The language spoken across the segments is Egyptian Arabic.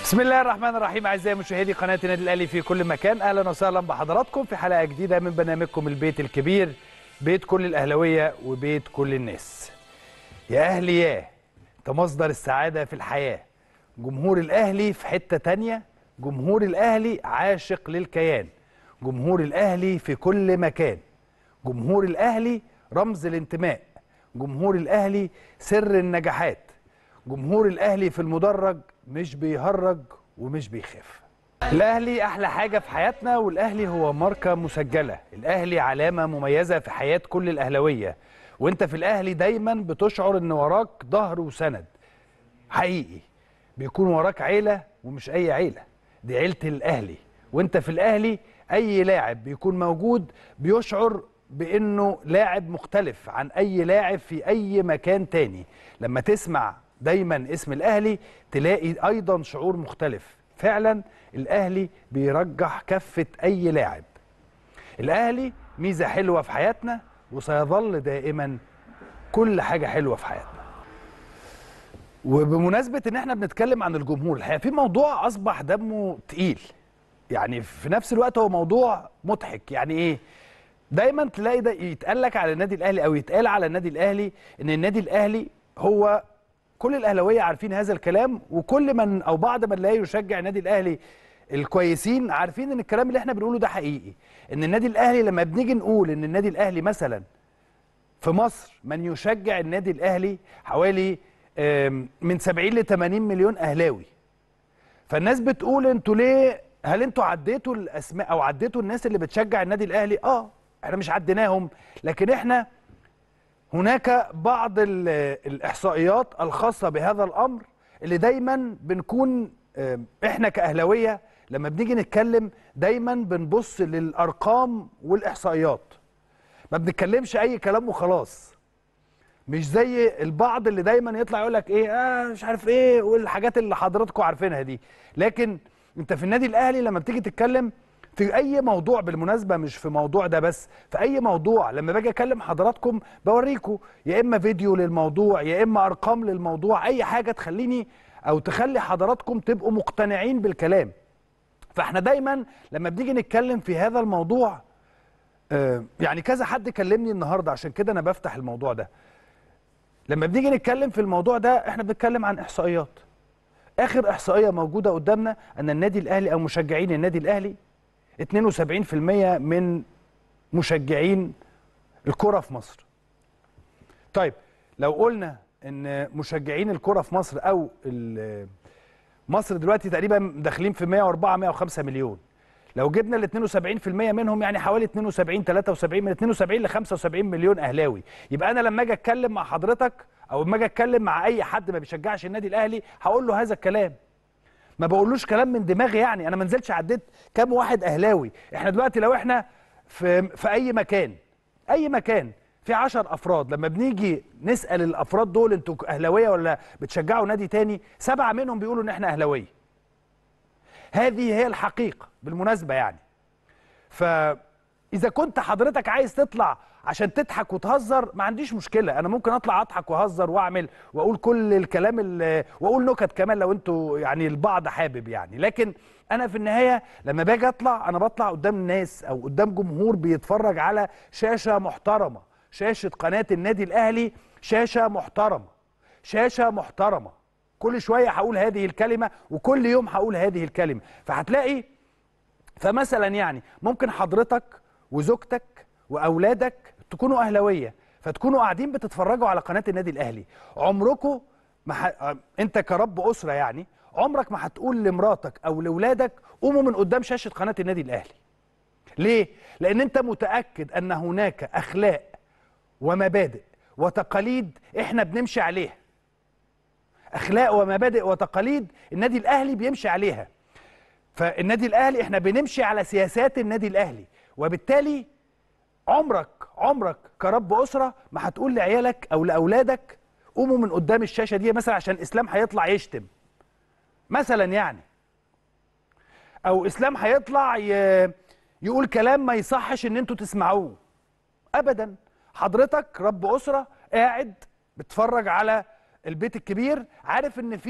بسم الله الرحمن الرحيم اعزائي مشاهدي قناه النادي الاهلي في كل مكان اهلا وسهلا بحضراتكم في حلقه جديده من برنامجكم البيت الكبير بيت كل الاهلاويه وبيت كل الناس يا اهلي يا انت مصدر السعاده في الحياه جمهور الاهلي في حته تانية جمهور الاهلي عاشق للكيان جمهور الاهلي في كل مكان جمهور الاهلي رمز الانتماء جمهور الاهلي سر النجاحات جمهور الاهلي في المدرج مش بيهرج ومش بيخاف الاهلي احلى حاجه في حياتنا والاهلي هو ماركه مسجله الاهلي علامه مميزه في حياه كل الاهلاويه وانت في الاهلي دايما بتشعر ان وراك ظهر وسند حقيقي بيكون وراك عيله ومش اي عيله دي عيله الاهلي وانت في الاهلي اي لاعب بيكون موجود بيشعر بانه لاعب مختلف عن اي لاعب في اي مكان تاني لما تسمع دايما اسم الاهلي تلاقي ايضا شعور مختلف فعلا الاهلي بيرجح كفه اي لاعب الاهلي ميزه حلوه في حياتنا وسيظل دائما كل حاجه حلوه في حياتنا وبمناسبه ان احنا بنتكلم عن الجمهور الحقيقه في موضوع اصبح دمه تقيل يعني في نفس الوقت هو موضوع مضحك يعني ايه دايما تلاقي ده يتقال لك على النادي الاهلي او يتقال على النادي الاهلي ان النادي الاهلي هو كل الاهلاويه عارفين هذا الكلام وكل من او بعض من لا يشجع النادي الاهلي الكويسين عارفين ان الكلام اللي احنا بنقوله ده حقيقي ان النادي الاهلي لما بنيجي نقول ان النادي الاهلي مثلا في مصر من يشجع النادي الاهلي حوالي من 70 ل 80 مليون اهلاوي فالناس بتقول انتوا ليه هل انتوا عديتوا الاسماء او عديتوا الناس اللي بتشجع النادي الاهلي اه احنا مش عديناهم لكن احنا هناك بعض الاحصائيات الخاصه بهذا الامر اللي دايما بنكون احنا كاهلاويه لما بنيجي نتكلم دايما بنبص للارقام والاحصائيات ما بنتكلمش اي كلام وخلاص مش زي البعض اللي دايما يطلع يقول لك ايه اه مش عارف ايه والحاجات اللي حضراتكم عارفينها دي لكن انت في النادي الاهلي لما بتيجي تتكلم في اي موضوع بالمناسبه مش في موضوع ده بس في اي موضوع لما باجي اكلم حضراتكم بوريكم يا اما فيديو للموضوع يا اما ارقام للموضوع اي حاجه تخليني او تخلي حضراتكم تبقوا مقتنعين بالكلام فاحنا دايما لما بنيجي نتكلم في هذا الموضوع آه يعني كذا حد كلمني النهارده عشان كده انا بفتح الموضوع ده لما بنيجي نتكلم في الموضوع ده احنا بنتكلم عن احصائيات اخر احصائيه موجوده قدامنا ان النادي الاهلي او مشجعين النادي الاهلي 72% من مشجعين الكرة في مصر طيب لو قلنا ان مشجعين الكرة في مصر او مصر دلوقتي تقريبا داخلين في 104 105 مليون لو جبنا ال 72% منهم يعني حوالي 72 73 من 72 ل 75 مليون اهلاوي يبقى انا لما اجي اتكلم مع حضرتك او لما اجي اتكلم مع اي حد ما بيشجعش النادي الاهلي هقول له هذا الكلام ما بقولوش كلام من دماغي يعني انا ما نزلتش عديت كام واحد اهلاوي احنا دلوقتي لو احنا في في اي مكان اي مكان في 10 افراد لما بنيجي نسال الافراد دول انتوا اهلاويه ولا بتشجعوا نادي تاني سبعه منهم بيقولوا ان احنا اهلاويه هذه هي الحقيقه بالمناسبه يعني فاذا كنت حضرتك عايز تطلع عشان تضحك وتهزر ما عنديش مشكله انا ممكن اطلع اضحك واهزر واعمل واقول كل الكلام اللي واقول نكت كمان لو انتوا يعني البعض حابب يعني لكن انا في النهايه لما باجي اطلع انا بطلع قدام الناس او قدام جمهور بيتفرج على شاشه محترمه شاشه قناه النادي الاهلي شاشه محترمه شاشه محترمه كل شويه هقول هذه الكلمه وكل يوم هقول هذه الكلمه فهتلاقي فمثلا يعني ممكن حضرتك وزوجتك واولادك تكونوا اهلاويه فتكونوا قاعدين بتتفرجوا على قناه النادي الاهلي عمركم ما ح... انت كرب اسره يعني عمرك ما هتقول لمراتك او لاولادك قوموا من قدام شاشه قناه النادي الاهلي ليه لان انت متاكد ان هناك اخلاق ومبادئ وتقاليد احنا بنمشي عليها اخلاق ومبادئ وتقاليد النادي الاهلي بيمشي عليها فالنادي الاهلي احنا بنمشي على سياسات النادي الاهلي وبالتالي عمرك عمرك كرب اسره ما هتقول لعيالك او لاولادك قوموا من قدام الشاشه دي مثلا عشان اسلام هيطلع يشتم مثلا يعني او اسلام هيطلع ي... يقول كلام ما يصحش ان انتوا تسمعوه ابدا حضرتك رب اسره قاعد بتتفرج على البيت الكبير عارف ان في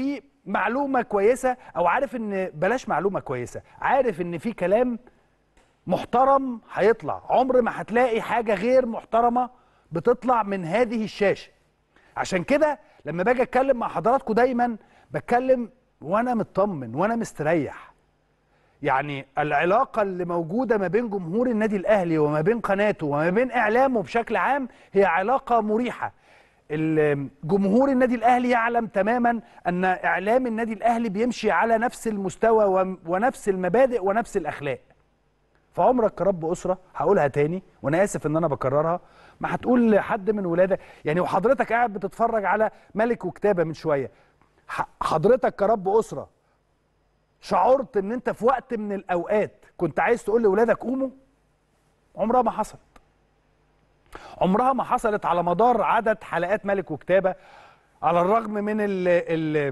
معلومه كويسه او عارف ان بلاش معلومه كويسه عارف ان في كلام محترم هيطلع عمر ما هتلاقي حاجه غير محترمه بتطلع من هذه الشاشه عشان كده لما باجي اتكلم مع حضراتكم دايما بتكلم وانا مطمن وانا مستريح يعني العلاقه اللي موجوده ما بين جمهور النادي الاهلي وما بين قناته وما بين اعلامه بشكل عام هي علاقه مريحه ال- جمهور النادي الاهلي يعلم تماما ان اعلام النادي الاهلي بيمشي على نفس المستوى و- ونفس المبادئ ونفس الاخلاق فعمرك كرب اسره هقولها تاني وانا اسف ان انا بكررها ما هتقول لحد من ولادك يعني وحضرتك قاعد بتتفرج على ملك وكتابه من شويه ح- حضرتك كرب اسره شعرت ان انت في وقت من الاوقات كنت عايز تقول لاولادك قوموا عمرها ما حصلت عمرها ما حصلت على مدار عدد حلقات ملك وكتابه على الرغم من ال ال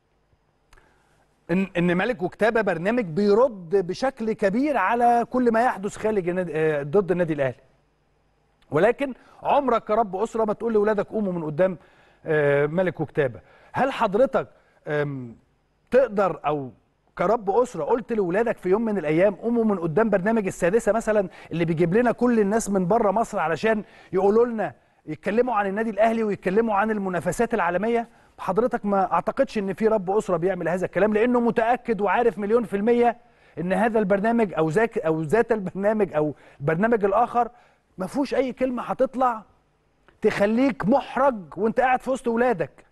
ان ان ملك وكتابه برنامج بيرد بشكل كبير على كل ما يحدث خارج النادي- آه، ضد النادي الاهلي ولكن عمرك كرب اسره ما تقول لاولادك قوموا من قدام آه، ملك وكتابه هل حضرتك آم، تقدر او كرب اسره قلت لاولادك في يوم من الايام قوموا من قدام برنامج السادسه مثلا اللي بيجيب لنا كل الناس من بره مصر علشان يقولوا لنا يتكلموا عن النادي الاهلي ويتكلموا عن المنافسات العالميه حضرتك ما اعتقدش ان في رب اسره بيعمل هذا الكلام لانه متاكد وعارف مليون في الميه ان هذا البرنامج او ذاك او ذات البرنامج او البرنامج الاخر ما فيهوش اي كلمه هتطلع تخليك محرج وانت قاعد في وسط ولادك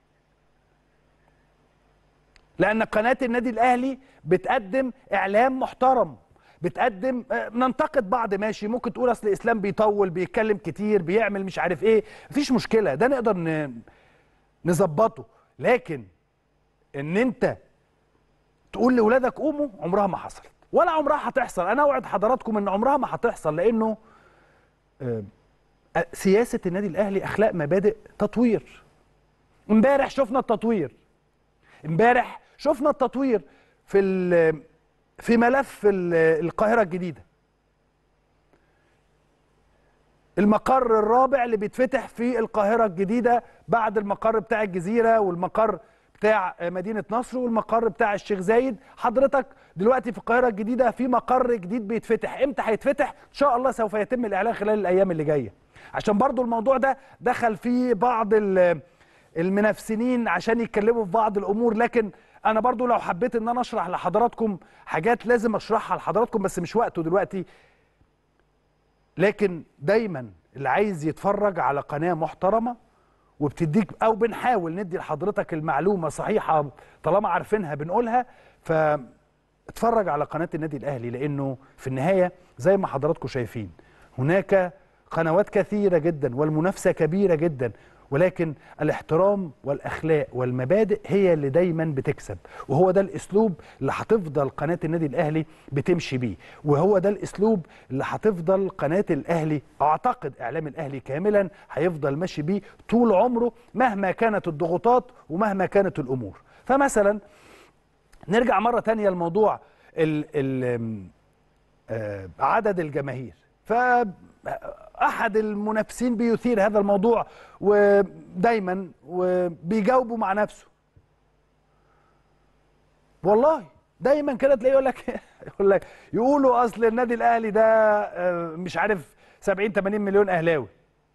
لان قناه النادي الاهلي بتقدم اعلام محترم بتقدم آه، ننتقد بعض ماشي ممكن تقول اصل الاسلام بيطول بيتكلم كتير بيعمل مش عارف ايه مفيش مشكله ده نقدر ن- نظبطه لكن ان انت تقول لاولادك قوموا عمرها ما حصلت ولا عمرها هتحصل انا اوعد حضراتكم ان عمرها ما هتحصل لانه آه، سياسه النادي الاهلي اخلاق مبادئ تطوير امبارح شفنا التطوير امبارح شفنا التطوير في ال- في ملف ال- القاهره الجديده المقر الرابع اللي بيتفتح في القاهره الجديده بعد المقر بتاع الجزيره والمقر بتاع مدينه نصر والمقر بتاع الشيخ زايد حضرتك دلوقتي في القاهره الجديده في مقر جديد بيتفتح امتى هيتفتح ان شاء الله سوف يتم الاعلان خلال الايام اللي جايه عشان برضو الموضوع ده دخل فيه بعض ال- المنافسين عشان يتكلموا في بعض الامور لكن انا برضو لو حبيت ان انا اشرح لحضراتكم حاجات لازم اشرحها لحضراتكم بس مش وقته دلوقتي لكن دايما اللي عايز يتفرج على قناه محترمه وبتديك او بنحاول ندي لحضرتك المعلومه صحيحه طالما عارفينها بنقولها فاتفرج على قناه النادي الاهلي لانه في النهايه زي ما حضراتكم شايفين هناك قنوات كثيره جدا والمنافسه كبيره جدا ولكن الاحترام والاخلاق والمبادئ هي اللي دايما بتكسب وهو ده الاسلوب اللي هتفضل قناه النادي الاهلي بتمشي بيه وهو ده الاسلوب اللي هتفضل قناه الاهلي اعتقد اعلام الاهلي كاملا هيفضل ماشي بيه طول عمره مهما كانت الضغوطات ومهما كانت الامور فمثلا نرجع مره تانية لموضوع ال ال آه، عدد الجماهير فأحد المنافسين بيثير هذا الموضوع ودايما وبيجاوبوا مع نفسه والله دايما كده تلاقيه يقول لك يقول لك يقولوا اصل النادي الاهلي ده آه، مش عارف 70 80 مليون اهلاوي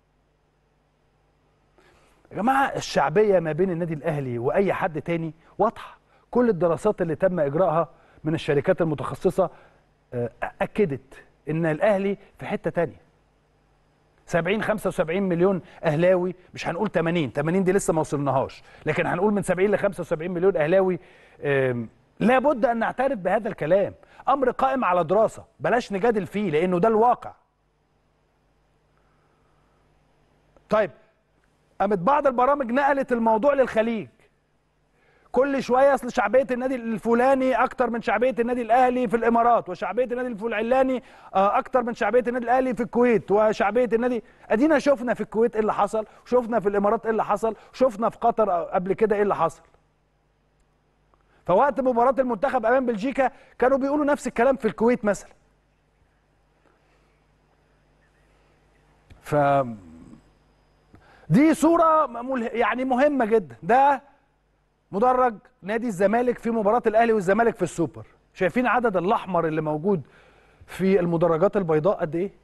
يا جماعه الشعبيه ما بين النادي الاهلي واي حد تاني واضحه كل الدراسات اللي تم اجراءها من الشركات المتخصصه آه، اكدت ان الاهلي في حته تانية 70 75 مليون اهلاوي مش هنقول 80 80 دي لسه ما وصلناهاش لكن هنقول من 70 ل 75 مليون اهلاوي آم، لابد ان نعترف بهذا الكلام امر قائم على دراسه بلاش نجادل فيه لانه ده الواقع طيب قامت بعض البرامج نقلت الموضوع للخليج كل شويه اصل شعبيه النادي الفلاني اكتر من شعبيه النادي الاهلي في الامارات وشعبيه النادي الفلاني آه، اكتر من شعبيه النادي الاهلي في الكويت وشعبيه النادي ادينا شفنا في الكويت ايه اللي حصل شفنا في الامارات ايه اللي حصل شفنا في قطر قبل كده ايه اللي حصل فوقت مباراه المنتخب امام بلجيكا كانوا بيقولوا نفس الكلام في الكويت مثلا ف دي صوره مله... يعني مهمه جدا ده مدرج نادي الزمالك في مباراه الاهلي والزمالك في السوبر شايفين عدد الاحمر اللي موجود في المدرجات البيضاء قد ايه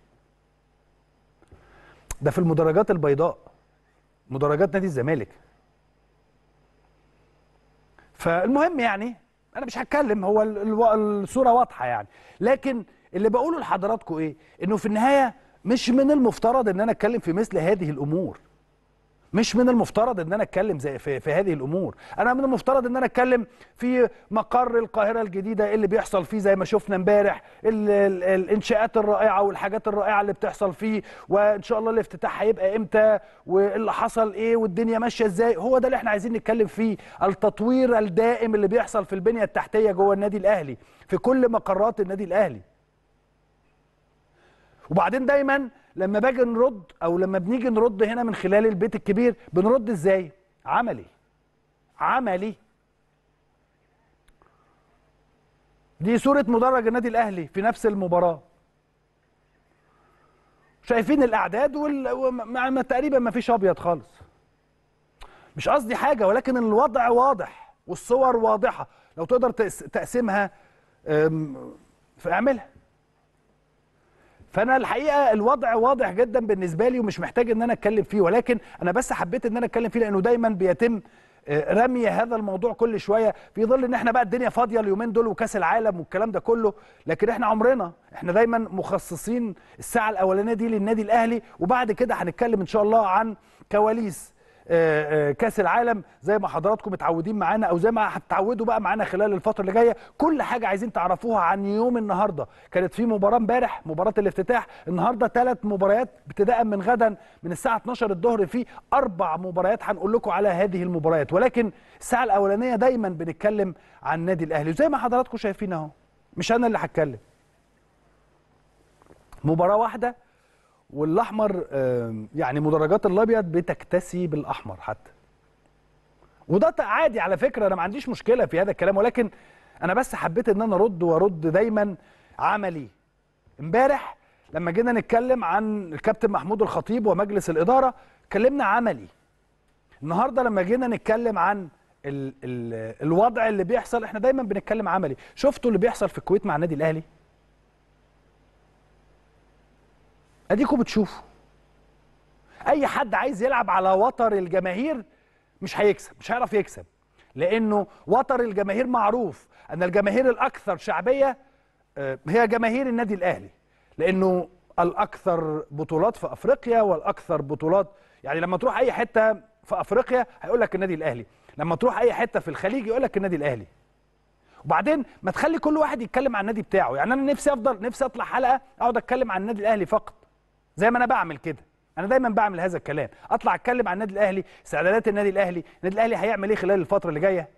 ده في المدرجات البيضاء مدرجات نادي الزمالك فالمهم يعني انا مش هتكلم هو ال- ال- الصوره واضحه يعني لكن اللي بقوله لحضراتكم ايه انه في النهايه مش من المفترض ان انا اتكلم في مثل هذه الامور مش من المفترض ان انا اتكلم زي في, في هذه الامور انا من المفترض ان انا اتكلم في مقر القاهره الجديده إيه اللي بيحصل فيه زي ما شفنا امبارح ال- ال- الانشاءات الرائعه والحاجات الرائعه اللي بتحصل فيه وان شاء الله الافتتاح هيبقى امتى واللي حصل ايه والدنيا ماشيه ازاي هو ده اللي احنا عايزين نتكلم فيه التطوير الدائم اللي بيحصل في البنيه التحتيه جوه النادي الاهلي في كل مقرات النادي الاهلي وبعدين دايما لما باجي نرد او لما بنيجي نرد هنا من خلال البيت الكبير بنرد ازاي عملي عملي دي صورة مدرج النادي الاهلي في نفس المباراة شايفين الاعداد وال... وما... ما- تقريبا ما فيش ابيض خالص مش قصدي حاجة ولكن الوضع واضح والصور واضحة لو تقدر تقس- تقسمها أم، فاعملها فانا الحقيقه الوضع واضح جدا بالنسبه لي ومش محتاج ان انا اتكلم فيه ولكن انا بس حبيت ان انا اتكلم فيه لانه دايما بيتم آه، رمي هذا الموضوع كل شويه في ظل ان احنا بقى الدنيا فاضيه اليومين دول وكاس العالم والكلام ده كله لكن احنا عمرنا احنا دايما مخصصين الساعه الاولانيه دي للنادي الاهلي وبعد كده هنتكلم ان شاء الله عن كواليس آه، آه، كاس العالم زي ما حضراتكم متعودين معانا او زي ما هتتعودوا بقى معانا خلال الفتره اللي جايه كل حاجه عايزين تعرفوها عن يوم النهارده كانت في مباراه امبارح مباراه الافتتاح النهارده ثلاث مباريات ابتداء من غدا من الساعه 12 الظهر في اربع مباريات هنقول لكم على هذه المباريات ولكن الساعه الاولانيه دايما بنتكلم عن النادي الاهلي وزي ما حضراتكم شايفين اهو مش انا اللي هتكلم مباراه واحده والاحمر آم، يعني مدرجات الابيض بتكتسي بالاحمر حتى وده ت- عادي على فكره انا ما عنديش مشكله في هذا الكلام ولكن انا بس حبيت ان انا ارد وارد دايما عملي امبارح لما جينا نتكلم عن الكابتن محمود الخطيب ومجلس الاداره اتكلمنا عملي النهارده لما جينا نتكلم عن ال ال الوضع اللي بيحصل احنا دايما بنتكلم عملي شفتوا اللي بيحصل في الكويت مع النادي الاهلي اديكم بتشوفوا اي حد عايز يلعب على وتر الجماهير مش هيكسب مش هيعرف يكسب لانه وتر الجماهير معروف ان الجماهير الاكثر شعبيه آه، هي جماهير النادي الاهلي لانه الاكثر بطولات في افريقيا والاكثر بطولات يعني لما تروح اي حته في افريقيا هيقول لك النادي الاهلي لما تروح اي حته في الخليج يقول لك النادي الاهلي وبعدين ما تخلي كل واحد يتكلم عن النادي بتاعه يعني انا نفسي افضل نفسي اطلع حلقه اقعد اتكلم عن النادي الاهلي فقط زي ما انا بعمل كده انا دايما بعمل هذا الكلام اطلع اتكلم عن النادي الاهلي استعدادات النادي الاهلي النادي الاهلي هيعمل ايه خلال الفتره اللي جايه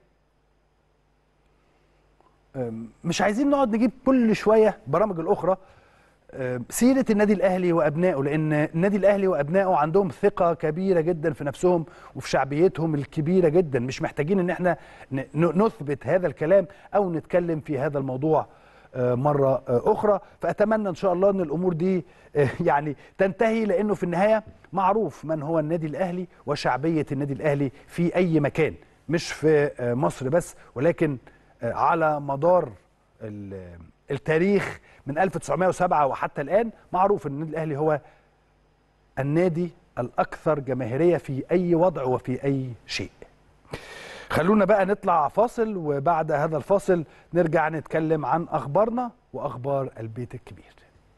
أم، مش عايزين نقعد نجيب كل شويه برامج الاخرى أم، سيره النادي الاهلي وابنائه لان النادي الاهلي وابنائه عندهم ثقه كبيره جدا في نفسهم وفي شعبيتهم الكبيره جدا مش محتاجين ان احنا ن- ن- نثبت هذا الكلام او نتكلم في هذا الموضوع آه، مرة آه، أخرى فأتمنى إن شاء الله أن الأمور دي آه، يعني تنتهي لأنه في النهاية معروف من هو النادي الأهلي وشعبية النادي الأهلي في أي مكان مش في آه، مصر بس ولكن آه، على مدار ال- التاريخ من 1907 وحتى الآن معروف أن النادي الأهلي هو النادي الأكثر جماهيرية في أي وضع وفي أي شيء خلونا بقى نطلع فاصل وبعد هذا الفاصل نرجع نتكلم عن اخبارنا واخبار البيت الكبير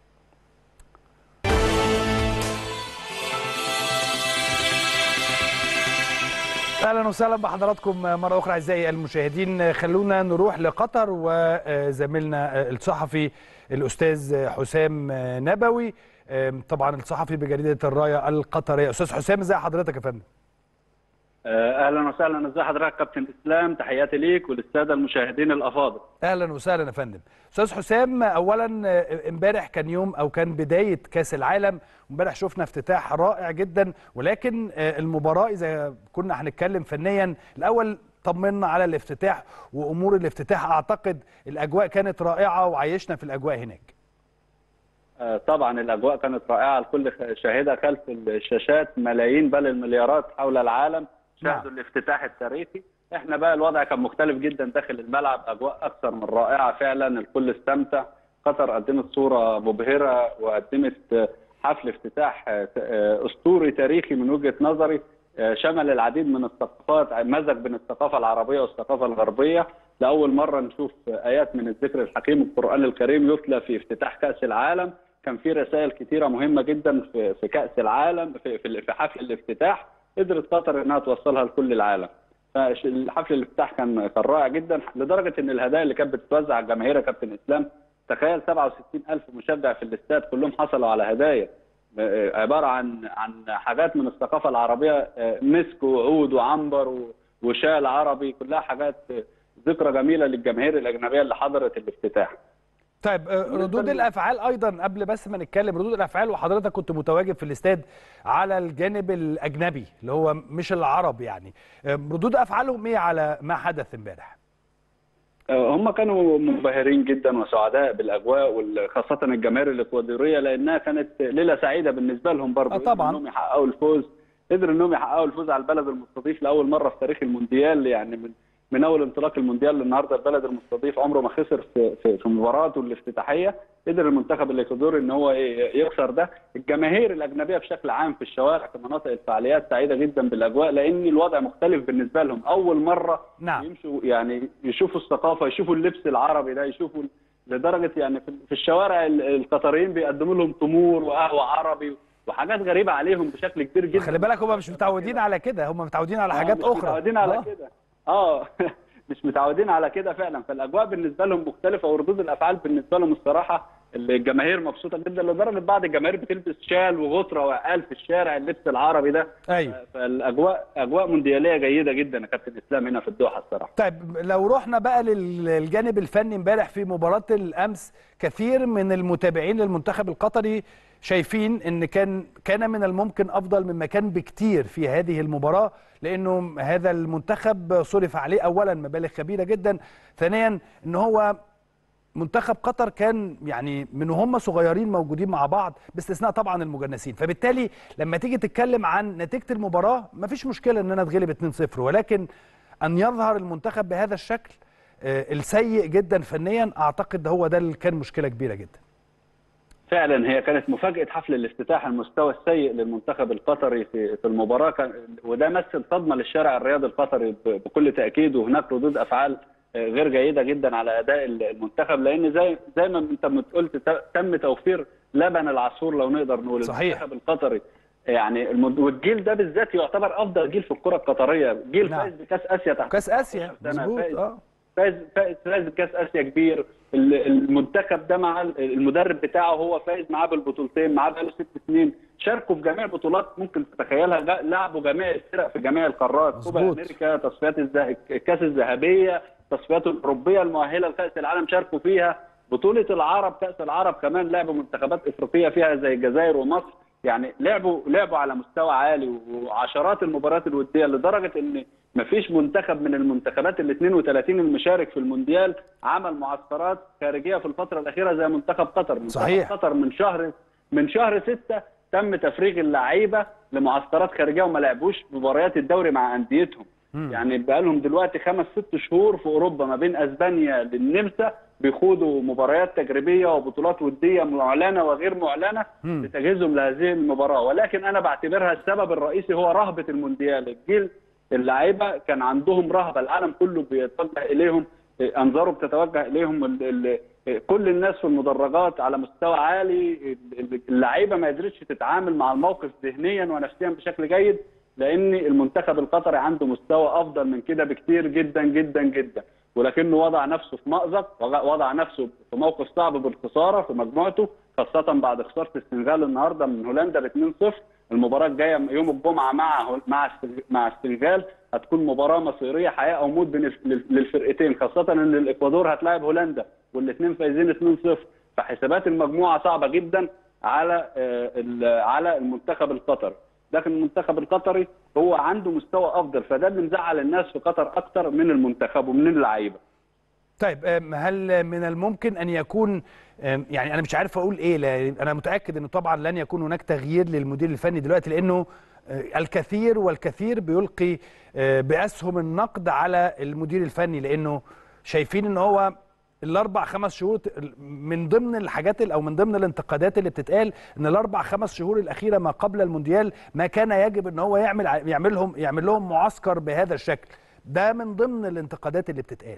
اهلا وسهلا بحضراتكم مره اخرى اعزائي المشاهدين خلونا نروح لقطر وزميلنا الصحفي الاستاذ حسام نبوي طبعا الصحفي بجريده الرايه القطريه استاذ حسام ازي حضرتك يا فندم آه، اهلا وسهلا ازي حضرتك كابتن اسلام تحياتي ليك وللساده المشاهدين الافاضل اهلا وسهلا يا فندم استاذ حسام اولا آه، امبارح كان يوم او كان بدايه كاس العالم امبارح شفنا افتتاح رائع جدا ولكن آه، المباراه اذا كنا هنتكلم فنيا الاول طمنا على الافتتاح وامور الافتتاح اعتقد الاجواء كانت رائعه وعيشنا في الاجواء هناك آه، طبعا الاجواء كانت رائعه الكل شاهدها خلف الشاشات ملايين بل المليارات حول العالم شاهدوا نعم. الافتتاح التاريخي احنا بقى الوضع كان مختلف جدا داخل الملعب اجواء اكثر من رائعه فعلا الكل استمتع قطر قدمت صوره مبهره وقدمت حفل افتتاح اسطوري تاريخي من وجهه نظري شمل العديد من الثقافات مزج بين الثقافه العربيه والثقافه الغربيه لاول مره نشوف ايات من الذكر الحكيم القران الكريم يتلى في افتتاح كاس العالم كان في رسائل كثيره مهمه جدا في في كاس العالم في في حفل الافتتاح قدرت قطر انها توصلها لكل العالم فحفل الافتتاح كان كان رائع جدا لدرجه ان الهدايا اللي كانت بتتوزع على الجماهير يا كابتن اسلام تخيل 67000 مشجع في الاستاد كلهم حصلوا على هدايا عباره عن عن حاجات من الثقافه العربيه مسك وعود وعنبر وشال عربي كلها حاجات ذكرى جميله للجماهير الاجنبيه اللي حضرت الافتتاح. طيب ردود الافعال ايضا قبل بس ما نتكلم ردود الافعال وحضرتك كنت متواجد في الاستاد على الجانب الاجنبي اللي هو مش العرب يعني ردود افعالهم ايه على ما حدث امبارح؟ هم كانوا منبهرين جدا وسعداء بالاجواء وخاصه الجماهير الاكوادوريه لانها كانت ليله سعيده بالنسبه لهم برضه طبعا انهم يحققوا الفوز قدروا انهم يحققوا الفوز على البلد المستضيف لاول مره في تاريخ المونديال يعني من من اول انطلاق المونديال للنهارده البلد المستضيف عمره ما خسر في في, في مباراته الافتتاحيه قدر المنتخب الاكوادوري ان هو يكسر ده الجماهير الاجنبيه بشكل عام في الشوارع في مناطق الفعاليات سعيده جدا بالاجواء لان الوضع مختلف بالنسبه لهم اول مره نعم. يمشوا يعني يشوفوا الثقافه يشوفوا اللبس العربي ده يشوفوا لدرجه يعني في الشوارع القطريين بيقدموا لهم تمور وقهوه عربي وحاجات غريبه عليهم بشكل كبير جدا خلي بالك هم مش متعودين على كده هم متعودين على حاجات مش اخرى متعودين على آه. كده اه مش متعودين على كده فعلا فالاجواء بالنسبه لهم مختلفه وردود الافعال بالنسبه لهم الصراحه الجماهير مبسوطه جدا لدرجه بعض الجماهير بتلبس شال وغطره وقال في الشارع اللبس العربي ده ايوه فالاجواء اجواء موندياليه جيده جدا يا كابتن اسلام هنا في الدوحه الصراحه طيب لو رحنا بقى للجانب الفني امبارح في مباراه الامس كثير من المتابعين للمنتخب القطري شايفين ان كان كان من الممكن افضل مما كان بكتير في هذه المباراه لانه هذا المنتخب صرف عليه اولا مبالغ كبيره جدا ثانيا ان هو منتخب قطر كان يعني من هم صغيرين موجودين مع بعض باستثناء طبعا المجنسين فبالتالي لما تيجي تتكلم عن نتيجه المباراه مفيش مشكله ان انا اتغلب 2-0 ولكن ان يظهر المنتخب بهذا الشكل السيء جدا فنيا اعتقد هو ده اللي كان مشكله كبيره جدا فعلا هي كانت مفاجاه حفل الافتتاح المستوى السيء للمنتخب القطري في في المباراه كان وده مثل صدمه للشارع الرياضي القطري بكل تاكيد وهناك ردود افعال غير جيده جدا على اداء المنتخب لان زي زي ما انت قلت تم توفير لبن العصفور لو نقدر نقول صحيح. المنتخب القطري يعني والجيل ده بالذات يعتبر افضل جيل في الكره القطريه جيل نعم. فاز بكاس اسيا تحت كاس اسيا سنة مظبوط فاز اه فاز فاز فاز بكاس اسيا كبير المنتخب ده مع المدرب بتاعه هو فايز معاه بالبطولتين معاه بقاله ست سنين شاركوا في جميع البطولات ممكن تتخيلها لعبوا جميع الفرق في جميع القارات كوبا مظبوط. امريكا تصفيات الزه... الكاس الذهبيه التصفيات الاوروبيه المؤهله لكاس العالم شاركوا فيها بطوله العرب كاس العرب كمان لعبوا منتخبات افريقيه فيها زي الجزائر ومصر يعني لعبوا لعبوا على مستوى عالي وعشرات المباريات الوديه لدرجه ان ما فيش منتخب من المنتخبات ال 32 المشارك في المونديال عمل معسكرات خارجيه في الفتره الاخيره زي منتخب قطر منتخب صحيح. قطر من شهر من شهر 6 تم تفريغ اللعيبه لمعسكرات خارجيه وما لعبوش مباريات الدوري مع انديتهم يعني بقى لهم دلوقتي خمس ست شهور في اوروبا ما بين اسبانيا للنمسا بيخوضوا مباريات تجريبيه وبطولات وديه معلنه وغير معلنه مم. لتجهيزهم لهذه المباراه ولكن انا بعتبرها السبب الرئيسي هو رهبه المونديال الجيل اللعيبه كان عندهم رهبه العالم كله بيتوجه اليهم انظاروا بتتوجه اليهم ال ال كل الناس في المدرجات على مستوى عالي اللعيبه ما قدرتش تتعامل مع الموقف ذهنيا ونفسيا بشكل جيد لان المنتخب القطري عنده مستوى افضل من كده بكتير جدا جدا جدا ولكنه وضع نفسه في مأزق وضع نفسه في موقف صعب بالخساره في مجموعته خاصه بعد خساره السنغال النهارده من هولندا ب 2-0 المباراه الجايه يوم الجمعه مع مع مع السنغال هتكون مباراه مصيريه حياه او موت بين للفرقتين خاصه ان الاكوادور هتلاعب هولندا والاثنين فايزين 2-0 فحسابات المجموعه صعبه جدا على على المنتخب القطري لكن المنتخب القطري هو عنده مستوى افضل فده اللي مزعل الناس في قطر اكتر من المنتخب ومن اللعيبه طيب أم، هل من الممكن ان يكون أم، يعني انا مش عارف اقول ايه لأن انا متاكد انه طبعا لن يكون هناك تغيير للمدير الفني دلوقتي لانه آه، الكثير والكثير بيلقي آه، باسهم النقد على المدير الفني لانه شايفين ان هو الاربع خمس شهور ت- من ضمن الحاجات ال- او من ضمن الانتقادات اللي بتتقال ان الاربع خمس شهور الاخيره ما قبل المونديال ما كان يجب ان هو يعمل ع- يعملهم يعمل لهم معسكر بهذا الشكل ده من ضمن الانتقادات اللي بتتقال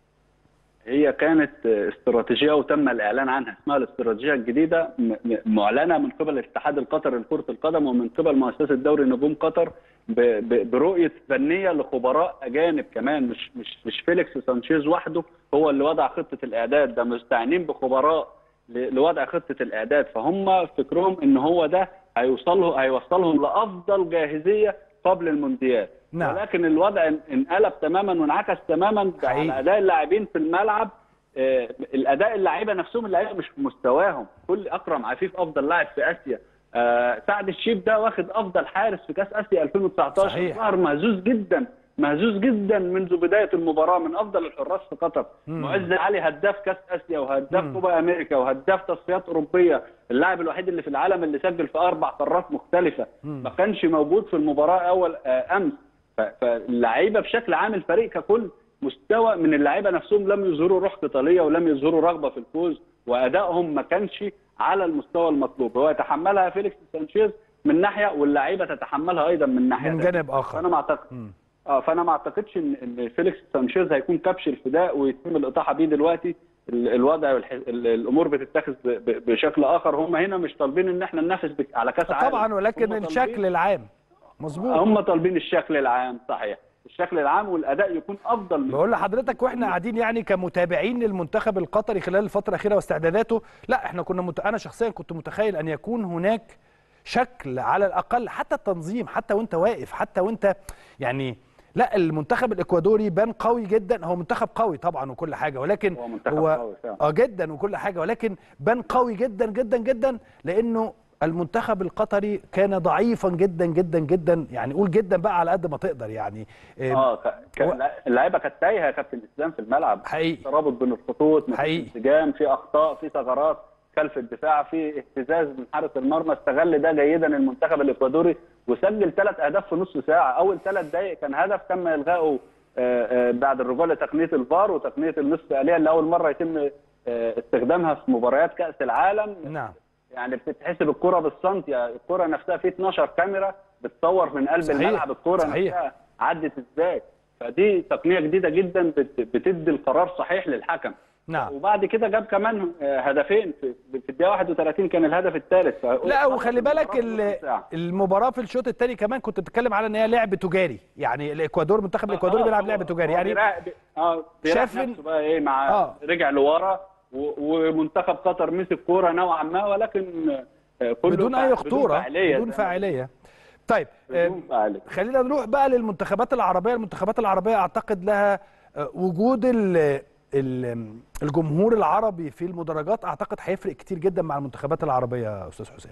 هي كانت استراتيجيه وتم الاعلان عنها اسمها الاستراتيجيه الجديده م- م- معلنه من قبل الاتحاد القطري لكره القدم ومن قبل مؤسسه دوري نجوم قطر ب- ب- برؤيه فنيه لخبراء اجانب كمان مش مش مش فيليكس سانشيز وحده هو اللي وضع خطه الاعداد ده مستعينين بخبراء ل- لوضع خطه الاعداد فهم فكرهم ان هو ده هيوصله هيوصلهم لافضل جاهزيه قبل المونديال نعم. ولكن الوضع ان- انقلب تماما وانعكس تماما حقيقي. على اداء اللاعبين في الملعب آه، الاداء اللعيبه نفسهم اللعيبه مش في مستواهم كل اكرم عفيف افضل لاعب في اسيا آه، سعد الشيب ده واخد افضل حارس في كاس اسيا 2019 صحيح. ظهر مهزوز جدا مهزوز جدا منذ بدايه المباراه من افضل الحراس في قطر مم. معز علي هداف كاس اسيا وهداف مم. كوبا امريكا وهداف تصفيات اوروبيه اللاعب الوحيد اللي في العالم اللي سجل في اربع قارات مختلفه مم. ما كانش موجود في المباراه اول آه، امس ف- فاللعيبه بشكل عام الفريق ككل مستوى من اللعيبه نفسهم لم يظهروا روح قتاليه ولم يظهروا رغبه في الفوز وادائهم ما كانش على المستوى المطلوب هو يتحملها فيليكس سانشيز من ناحيه واللعيبه تتحملها ايضا من ناحيه من تانية. جانب اخر فانا ما اعتقد مم. اه فانا ما اعتقدش ان ان فيليكس سانشيز هيكون كبش الفداء ويتم الاطاحه بيه دلوقتي ال- الوضع والح... ال- الامور بتتخذ ب... ب... بشكل اخر هم هنا مش طالبين ان احنا ننافس بك... على كاس عالم طبعا ولكن هم طالبين- الشكل العام مظبوط هم طالبين الشكل العام صحيح الشكل العام والاداء يكون افضل من بقول لحضرتك واحنا قاعدين يعني كمتابعين للمنتخب القطري خلال الفتره الاخيره واستعداداته لا احنا كنا مت... انا شخصيا كنت متخيل ان يكون هناك شكل على الاقل حتى التنظيم حتى وانت واقف حتى وانت يعني لا المنتخب الاكوادوري بان قوي جدا هو منتخب قوي طبعا وكل حاجه ولكن هو منتخب قوي فعلا. اه جدا وكل حاجه ولكن بان قوي جدا جدا جدا لانه المنتخب القطري كان ضعيفا جدا جدا جدا يعني قول جدا بقى على قد ما تقدر يعني آه، اه ك... ك... هو- اللعيبه كانت تايهه يا كابتن اسلام في الملعب حقيقي ترابط بين الخطوط مفيش حقيقي. انسجام في اخطاء في ثغرات خلف الدفاع في اهتزاز من حارس المرمى استغل ده جيدا المنتخب الاكوادوري وسجل ثلاث اهداف في نص ساعه اول ثلاث دقائق كان هدف تم الغائه آه، آه، بعد الرجوع لتقنيه الفار وتقنيه النصف اليه اللي اول مره يتم آه، استخدامها في مباريات كاس العالم نعم يعني بتتحسب الكره بالسنتي الكره نفسها في 12 كاميرا بتصور من قلب صحيح. الملعب الكره صحيح. نفسها عدت ازاي فدي تقنيه جديده جدا بت- بتدي القرار صحيح للحكم نعم وبعد كده جاب كمان آه، هدفين في في الدقيقه 31 كان الهدف الثالث لا وخلي بالك ال- المباراه في الشوط الثاني كمان كنت بتتكلم على ان هي لعب تجاري يعني الاكوادور منتخب الاكوادوري بيلعب لعب تجاري يعني اه شاف شاف إن- نفسه بقى ايه مع آه. رجع لورا و- ومنتخب قطر مسك كوره نوعا ما ولكن آه، كله بدون فع- اي خطوره فاعليه بدون زي ما فاعليه طيب بدون آه، فاعليه خلينا نروح بقى للمنتخبات العربيه المنتخبات العربيه اعتقد لها آه، وجود ال ال- الجمهور العربي في المدرجات اعتقد هيفرق كتير جدا مع المنتخبات العربيه يا استاذ حسام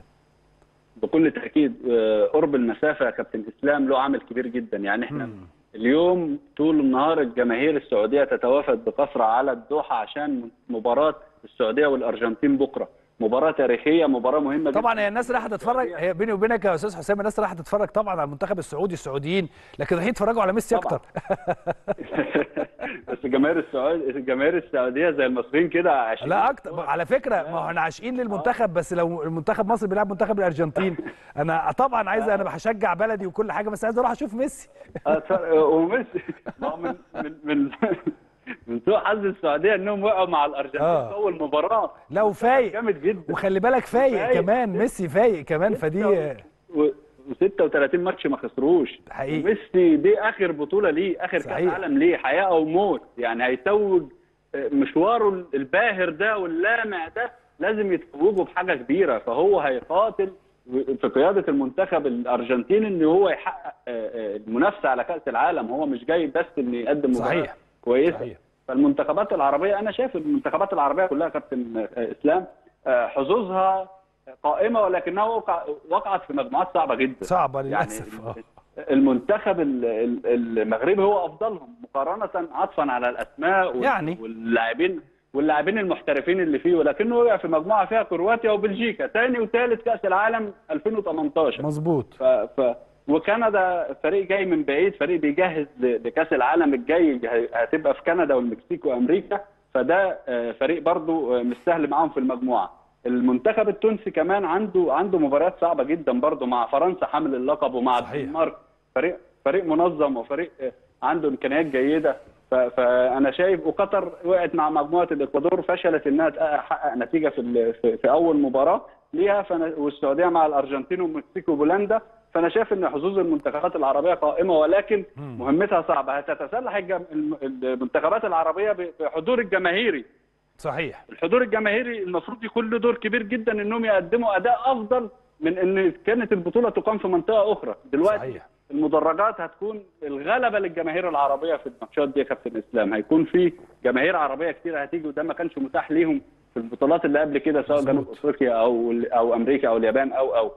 بكل تاكيد آه، قرب المسافه يا كابتن اسلام له عامل كبير جدا يعني احنا مم. اليوم طول النهار الجماهير السعوديه تتوافد بكثره على الدوحه عشان مباراه السعوديه والارجنتين بكره مباراه تاريخيه مباراه مهمه جدا طبعا هي الناس رايحه تتفرج هي بيني وبينك يا استاذ حسام الناس رايحه تتفرج طبعا على المنتخب السعودي السعوديين لكن رايحين يتفرجوا على ميسي طبعاً. اكتر بس الجماهير السعوديه الجماهير السعوديه زي المصريين كده عايشين لا اكتر على فكره ما هو احنا عاشقين للمنتخب بس لو المنتخب مصر بيلعب منتخب الارجنتين انا طبعا عايز انا هشجع بلدي وكل حاجه بس عايز اروح اشوف ميسي آه، ف- وميسي ما هو من من من من سوء حظ السعوديه انهم وقعوا مع الارجنتين آه. في اول مباراه لا وفايق جامد جدا وخلي بالك فايق فايق. كمان ميسي فايق كمان فدي و36 ماتش ما خسروش حقيقي. ميسي دي اخر بطوله ليه اخر كاس صحيح. عالم ليه حياه او موت يعني هيتوج مشواره الباهر ده واللامع ده لازم يتوجه بحاجه كبيره فهو هيقاتل في قياده المنتخب الارجنتيني ان هو يحقق آه، آه، المنافسه على كاس العالم هو مش جاي بس ان يقدم مباراه صحيح. كويسه صحيح. فالمنتخبات العربيه انا شايف المنتخبات العربيه كلها كابتن آه، اسلام آه، حظوظها قائمه ولكنها وقع وقعت في مجموعات صعبه جدا صعبه يعني للاسف اه المنتخب ال- ال- المغربي هو افضلهم مقارنه عطفا على الاسماء وال- يعني. واللاعبين واللاعبين المحترفين اللي فيه ولكنه وقع في مجموعه فيها كرواتيا وبلجيكا ثاني وثالث كاس العالم 2018 مظبوط ف... ف... وكندا فريق جاي من بعيد فريق بيجهز ل- لكاس العالم الجاي ه- هتبقى في كندا والمكسيك وامريكا فده آه، فريق برضو آه، مش سهل معاهم في المجموعه المنتخب التونسي كمان عنده عنده مباريات صعبه جدا برضو مع فرنسا حامل اللقب ومع صحيح. الدنمارك فريق فريق منظم وفريق آه، عنده امكانيات جيده ف- فانا شايف وقطر وقعت مع مجموعه الاكوادور فشلت انها تحقق نتيجه في ال- في- في اول مباراه ليها فأنا والسعوديه مع الارجنتين والمكسيك وبولندا فانا شايف ان حظوظ المنتخبات العربيه قائمه ولكن مهمتها صعبه هتتسلح الجم... الم- المنتخبات العربيه ب- بحضور الجماهيري صحيح الحضور الجماهيري المفروض يكون له دور كبير جدا انهم يقدموا اداء افضل من ان كانت البطوله تقام في منطقه اخرى دلوقتي صحيح. المدرجات هتكون الغلبه للجماهير العربيه في الماتشات دي يا كابتن اسلام هيكون في جماهير عربيه كتير هتيجي وده ما كانش متاح ليهم في البطولات اللي قبل كده سواء مظبوط. جنوب افريقيا او او امريكا او اليابان او او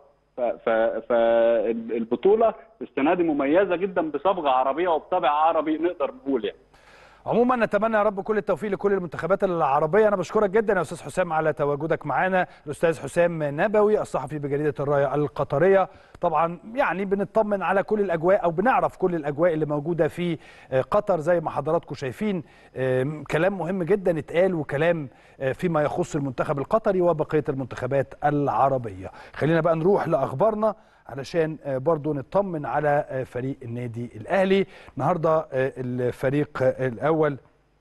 فالبطوله السنه دي مميزه جدا بصبغه عربيه وبطبع عربي نقدر نقول يعني عموما نتمنى يا رب كل التوفيق لكل المنتخبات العربيه انا بشكرك جدا يا استاذ حسام على تواجدك معانا الاستاذ حسام نبوي الصحفي بجريده الرايه القطريه طبعا يعني بنطمن على كل الاجواء او بنعرف كل الاجواء اللي موجوده في آه، قطر زي ما حضراتكم شايفين آم، كلام مهم جدا اتقال وكلام آه، فيما يخص المنتخب القطري وبقيه المنتخبات العربيه خلينا بقى نروح لاخبارنا علشان آه، برضو نطمن على آه، فريق النادي الاهلي النهارده آه، الفريق آه، الاول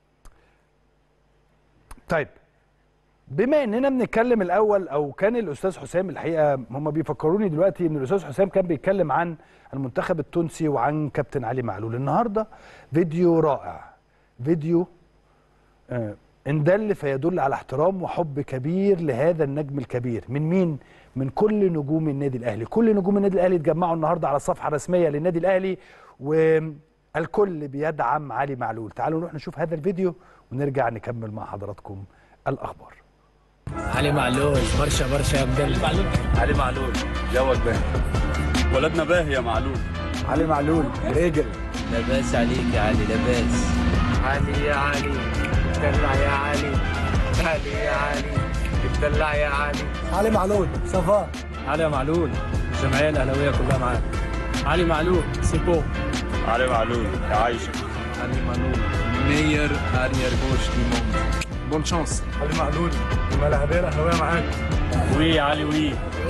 طيب بما اننا بنتكلم الاول او كان الاستاذ حسام الحقيقه هم بيفكروني دلوقتي ان الاستاذ حسام كان بيتكلم عن المنتخب التونسي وعن كابتن علي معلول النهارده فيديو رائع فيديو آه، ان دل فيدل على احترام وحب كبير لهذا النجم الكبير من مين من كل نجوم النادي الاهلي كل نجوم النادي الاهلي اتجمعوا النهارده على الصفحه الرسميه للنادي الاهلي والكل بيدعم علي معلول تعالوا نروح نشوف هذا الفيديو ونرجع نكمل مع حضراتكم الاخبار علي معلول برشا برشا يا مدلل علي معلول جوك باهي ولدنا باهي يا معلول علي معلول رجل لاباس عليك يا علي لاباس علي يا علي اتدلع يا علي علي يا علي اتدلع يا علي علي معلول صفا علي يا معلول الجمعيه الاهلاويه كلها معاك علي معلول سي بو علي معلول عايشة علي معلول مير اريير بوش دي موند بون شانس علي معلول الملاعبيه الاهلاويه معاك وي علي وي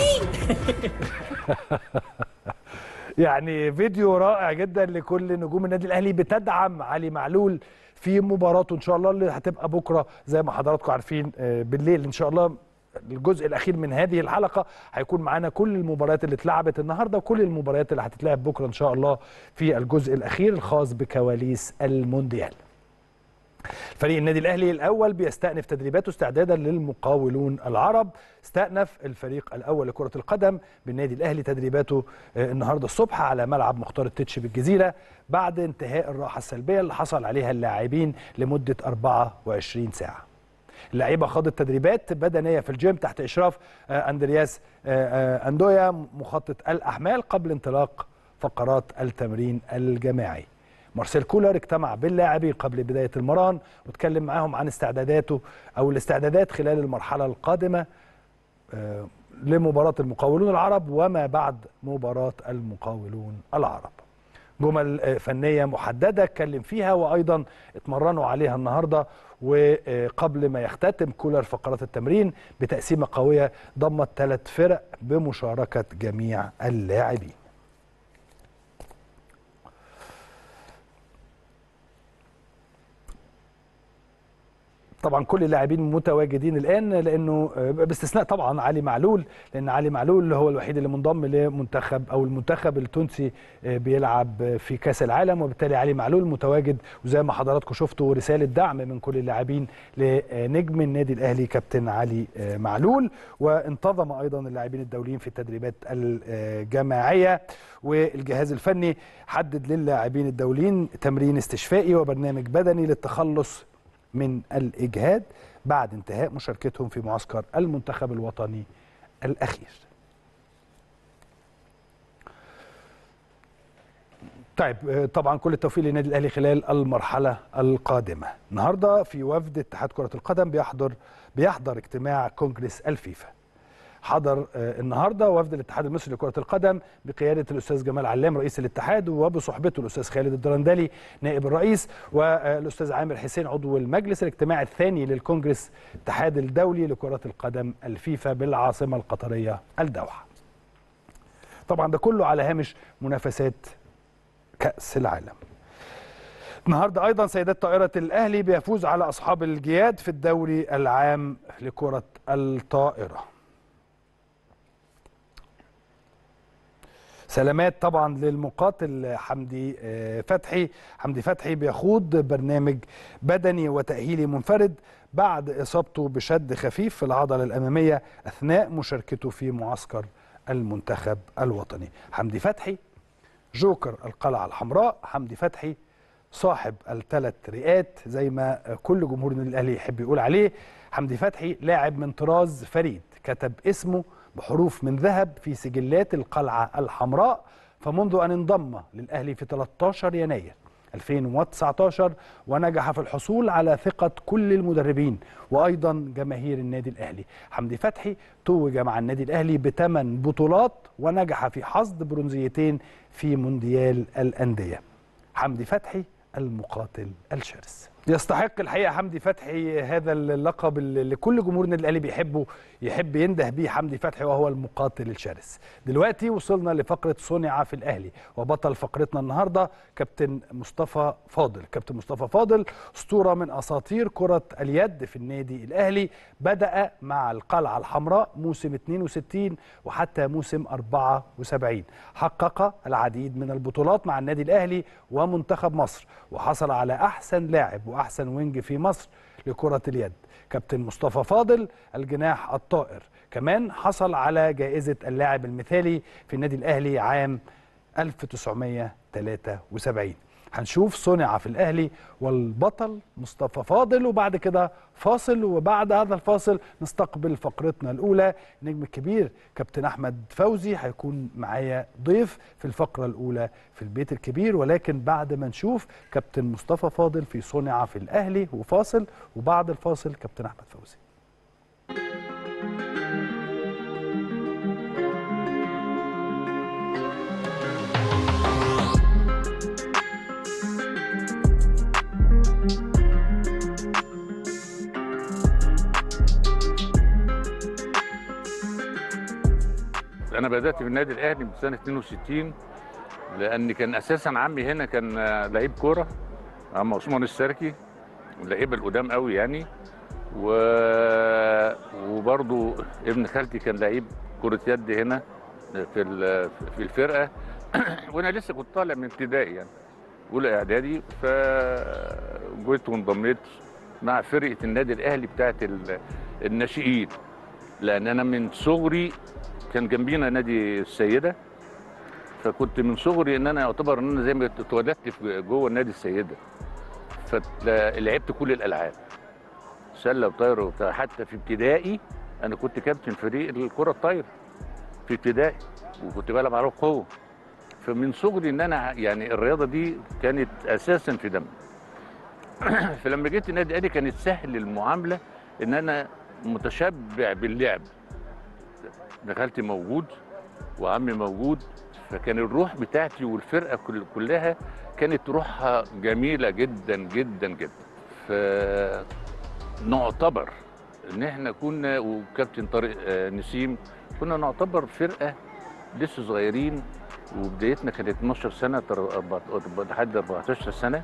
يعني فيديو رائع جدا لكل نجوم النادي الاهلي بتدعم علي معلول في مباراته ان شاء الله اللي هتبقى بكره زي ما حضراتكم عارفين آه، بالليل ان شاء الله الجزء الاخير من هذه الحلقه هيكون معانا كل المباريات اللي اتلعبت النهارده وكل المباريات اللي هتتلعب بكره ان شاء الله في الجزء الاخير الخاص بكواليس المونديال فريق النادي الاهلي الاول بيستأنف تدريباته استعدادا للمقاولون العرب استأنف الفريق الاول لكره القدم بالنادي الاهلي تدريباته آه، النهارده الصبح على ملعب مختار التتش بالجزيره بعد انتهاء الراحه السلبيه اللي حصل عليها اللاعبين لمده 24 ساعه اللعيبه خاضت تدريبات بدنيه في الجيم تحت اشراف آه، اندرياس آه، آه، اندويا مخطط الاحمال قبل انطلاق فقرات التمرين الجماعي مارسيل كولر اجتمع باللاعبين قبل بدايه المران واتكلم معاهم عن استعداداته او الاستعدادات خلال المرحله القادمه آه، لمباراه المقاولون العرب وما بعد مباراه المقاولون العرب جمل آه، فنيه محدده اتكلم فيها وايضا اتمرنوا عليها النهارده وقبل ما يختتم كولر فقرات التمرين بتقسيمه قويه ضمت ثلاث فرق بمشاركه جميع اللاعبين طبعا كل اللاعبين متواجدين الان لانه آه، باستثناء طبعا علي معلول لان علي معلول هو الوحيد اللي منضم لمنتخب او المنتخب التونسي آه، بيلعب في كاس العالم وبالتالي علي معلول متواجد وزي ما حضراتكم شفتوا رساله دعم من كل اللاعبين لنجم النادي الاهلي كابتن علي آه، معلول وانتظم ايضا اللاعبين الدوليين في التدريبات الجماعيه والجهاز الفني حدد للاعبين الدوليين تمرين استشفائي وبرنامج بدني للتخلص من الإجهاد بعد انتهاء مشاركتهم في معسكر المنتخب الوطني الأخير طيب آه، طبعا كل التوفيق للنادي الاهلي خلال المرحله القادمه النهارده في وفد اتحاد كره القدم بيحضر بيحضر اجتماع كونجرس الفيفا حضر آه، النهارده وفد الاتحاد المصري لكره القدم بقياده الاستاذ جمال علام رئيس الاتحاد وبصحبته الاستاذ خالد الدرندلي نائب الرئيس والاستاذ عامر حسين عضو المجلس الاجتماع الثاني للكونجرس الاتحاد الدولي لكره القدم الفيفا بالعاصمه القطريه الدوحه طبعا ده كله على هامش منافسات كأس العالم النهارده ايضا سيدات طائره الاهلي بيفوز على اصحاب الجياد في الدوري العام لكره الطائره سلامات طبعا للمقاتل حمدي آه، فتحي حمدي فتحي بيخوض برنامج بدني وتأهيلي منفرد بعد إصابته بشد خفيف في العضلة الأمامية أثناء مشاركته في معسكر المنتخب الوطني حمدي فتحي جوكر القلعة الحمراء حمدي فتحي صاحب الثلاث رئات زي ما كل جمهور النادي الاهلي يحب يقول عليه حمدي فتحي لاعب من طراز فريد كتب اسمه بحروف من ذهب في سجلات القلعة الحمراء فمنذ أن انضم للأهلي في 13 يناير 2019 ونجح في الحصول على ثقة كل المدربين وأيضا جماهير النادي الأهلي حمدي فتحي توج مع النادي الأهلي بثمان بطولات ونجح في حصد برونزيتين في مونديال الأندية حمدي فتحي المقاتل الشرس يستحق الحقيقه حمدي فتحي هذا اللقب اللي كل جمهور النادي الاهلي بيحبه يحب ينده بيه حمدي فتحي وهو المقاتل الشرس دلوقتي وصلنا لفقره صنع في الاهلي وبطل فقرتنا النهارده كابتن مصطفى فاضل كابتن مصطفى فاضل اسطوره من اساطير كره اليد في النادي الاهلي بدا مع القلعه الحمراء موسم 62 وحتى موسم 74 حقق العديد من البطولات مع النادي الاهلي ومنتخب مصر وحصل على احسن لاعب واحسن وينج في مصر لكره اليد كابتن مصطفى فاضل الجناح الطائر كمان حصل على جائزه اللاعب المثالي في النادي الاهلي عام 1973 هنشوف صنع في الاهلي والبطل مصطفى فاضل وبعد كده فاصل وبعد هذا الفاصل نستقبل فقرتنا الاولى النجم الكبير كابتن احمد فوزي هيكون معايا ضيف في الفقره الاولى في البيت الكبير ولكن بعد ما نشوف كابتن مصطفى فاضل في صنع في الاهلي وفاصل وبعد الفاصل كابتن احمد فوزي انا بدات في النادي الاهلي من سنه 62 لان كان اساسا عمي هنا كان آه، لعيب كوره عم عثمان السركي اللعيبه القدام قوي يعني و... وبرضو ابن خالتي كان لعيب كره يد هنا في ال- في الفرقه وانا لسه كنت طالع من ابتدائي يعني اولى اعدادي فجيت وانضميت مع فرقه النادي الاهلي بتاعت ال- الناشئين لان انا من صغري كان جنبينا نادي السيده فكنت من صغري ان انا يعتبر ان انا زي ما اتولدت في جوه النادي السيده فلعبت كل الالعاب سله وطايره وبتاع حتى في ابتدائي انا كنت كابتن فريق الكره الطايره في ابتدائي وكنت بلعب على القوه فمن صغري ان انا يعني الرياضه دي كانت اساسا في دمي فلما جيت النادي الاهلي كانت سهل المعامله ان انا متشبع باللعب دخلت موجود وعمي موجود فكان الروح بتاعتي والفرقه كل كلها كانت روحها جميله جدا جدا جدا فنعتبر ان احنا كنا وكابتن طارق آه، نسيم كنا نعتبر فرقه لسه صغيرين وبدايتنا كانت 12 سنه تر- أربعة- لحد 14 سنه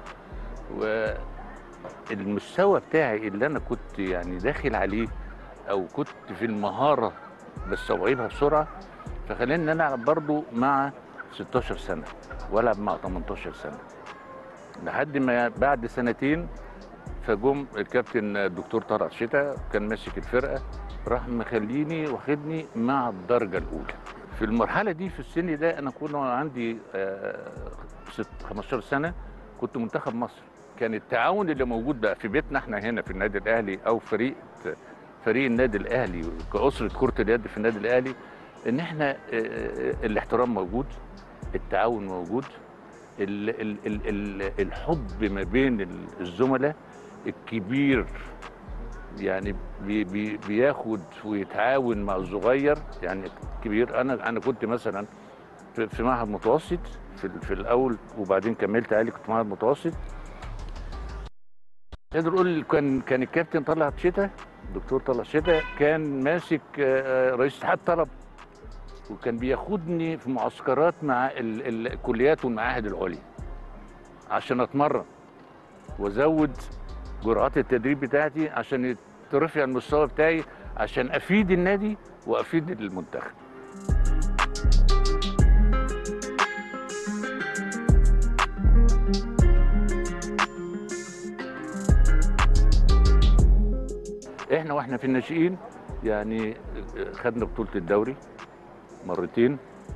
والمستوى بتاعي اللي انا كنت يعني داخل عليه او كنت في المهاره بستوعبها بسرعه فخلاني ان انا العب برضه مع 16 سنه والعب مع 18 سنه لحد ما بعد سنتين فجم الكابتن الدكتور طارق شتا كان ماسك الفرقه راح مخليني واخدني مع الدرجه الاولى في المرحله دي في السن ده انا كنت عندي آه، ست- 15 سنه كنت منتخب مصر كان التعاون اللي موجود بقى في بيتنا احنا هنا في النادي الاهلي او فريق فريق النادي الاهلي كاسره كره اليد في النادي الاهلي ان احنا آه، آه، الاحترام موجود التعاون موجود ال ال ال ال الحب ما بين ال- الزملاء الكبير يعني بي بي بياخد ويتعاون مع الصغير يعني كبير انا انا كنت مثلا في, في معهد متوسط في, ال- في الاول وبعدين كملت عالي كنت معهد متوسط نقدر نقول كان كان الكابتن طلعت شتاء الدكتور طلعت شتاء كان ماسك آه، رئيس اتحاد طلب وكان بياخدني في معسكرات مع ال- ال- الكليات والمعاهد العليا عشان اتمرن وازود جرعات التدريب بتاعتي عشان ترفع المستوى بتاعي عشان افيد النادي وافيد المنتخب احنا واحنا في الناشئين يعني خدنا بطولة الدوري مرتين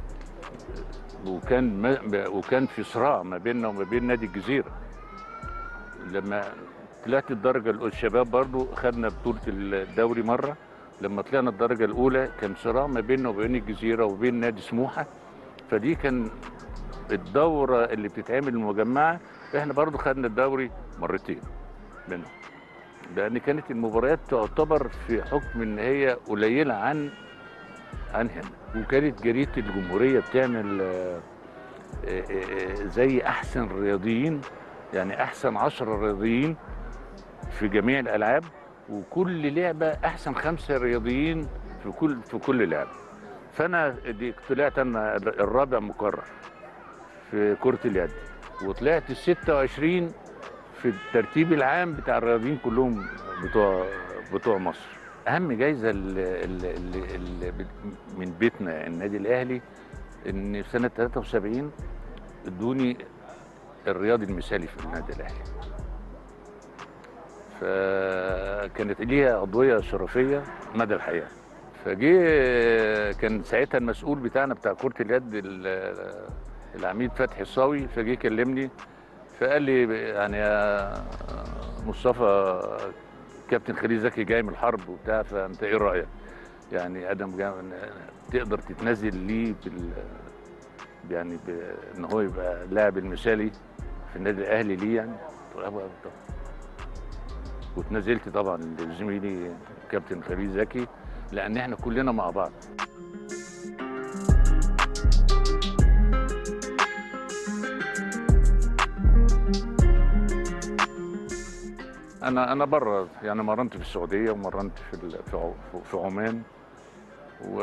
وكان ما وكان في صراع ما بيننا وما بين نادي الجزيرة لما طلعت الدرجة الأولى الشباب برضو خدنا بطولة الدوري مرة لما طلعنا الدرجة الأولى كان صراع ما بيننا وبين الجزيرة وبين نادي سموحة فدي كان الدورة اللي بتتعمل المجمعة احنا برضو خدنا الدوري مرتين منهم لان كانت المباريات تعتبر في حكم ان هي قليله عن عن هنا وكانت جريده الجمهوريه بتعمل آه، آه، آه، زي احسن رياضيين يعني احسن عشرة رياضيين في جميع الالعاب وكل لعبه احسن خمسه رياضيين في كل في كل لعبه فانا دي طلعت انا الرابع مكرر في كره اليد وطلعت ال 26 في الترتيب العام بتاع الرياضيين كلهم بتوع بتوع مصر اهم جايزه اللي اللي اللي من بيتنا النادي الاهلي ان في سنه 73 ادوني الرياضي المثالي في النادي الاهلي فكانت ليها عضويه شرفيه مدى الحياه فجه كان ساعتها المسؤول بتاعنا بتاع كره اليد ال- العميد فتحي الصاوي فجه كلمني فقال لي يعني يا مصطفى كابتن خليل زكي جاي من الحرب وبتاع فانت ايه رايك؟ يعني ادم جا- تقدر تتنازل ليه بال يعني ب... ان هو يبقى اللاعب المثالي في النادي الاهلي ليه يعني؟ قلت له أبو- أبو طبعا. واتنازلت طبعا لزميلي كابتن خليل زكي لان احنا كلنا مع بعض انا انا بره يعني مرنت في السعوديه ومرنت في ال- في عو- في عمان و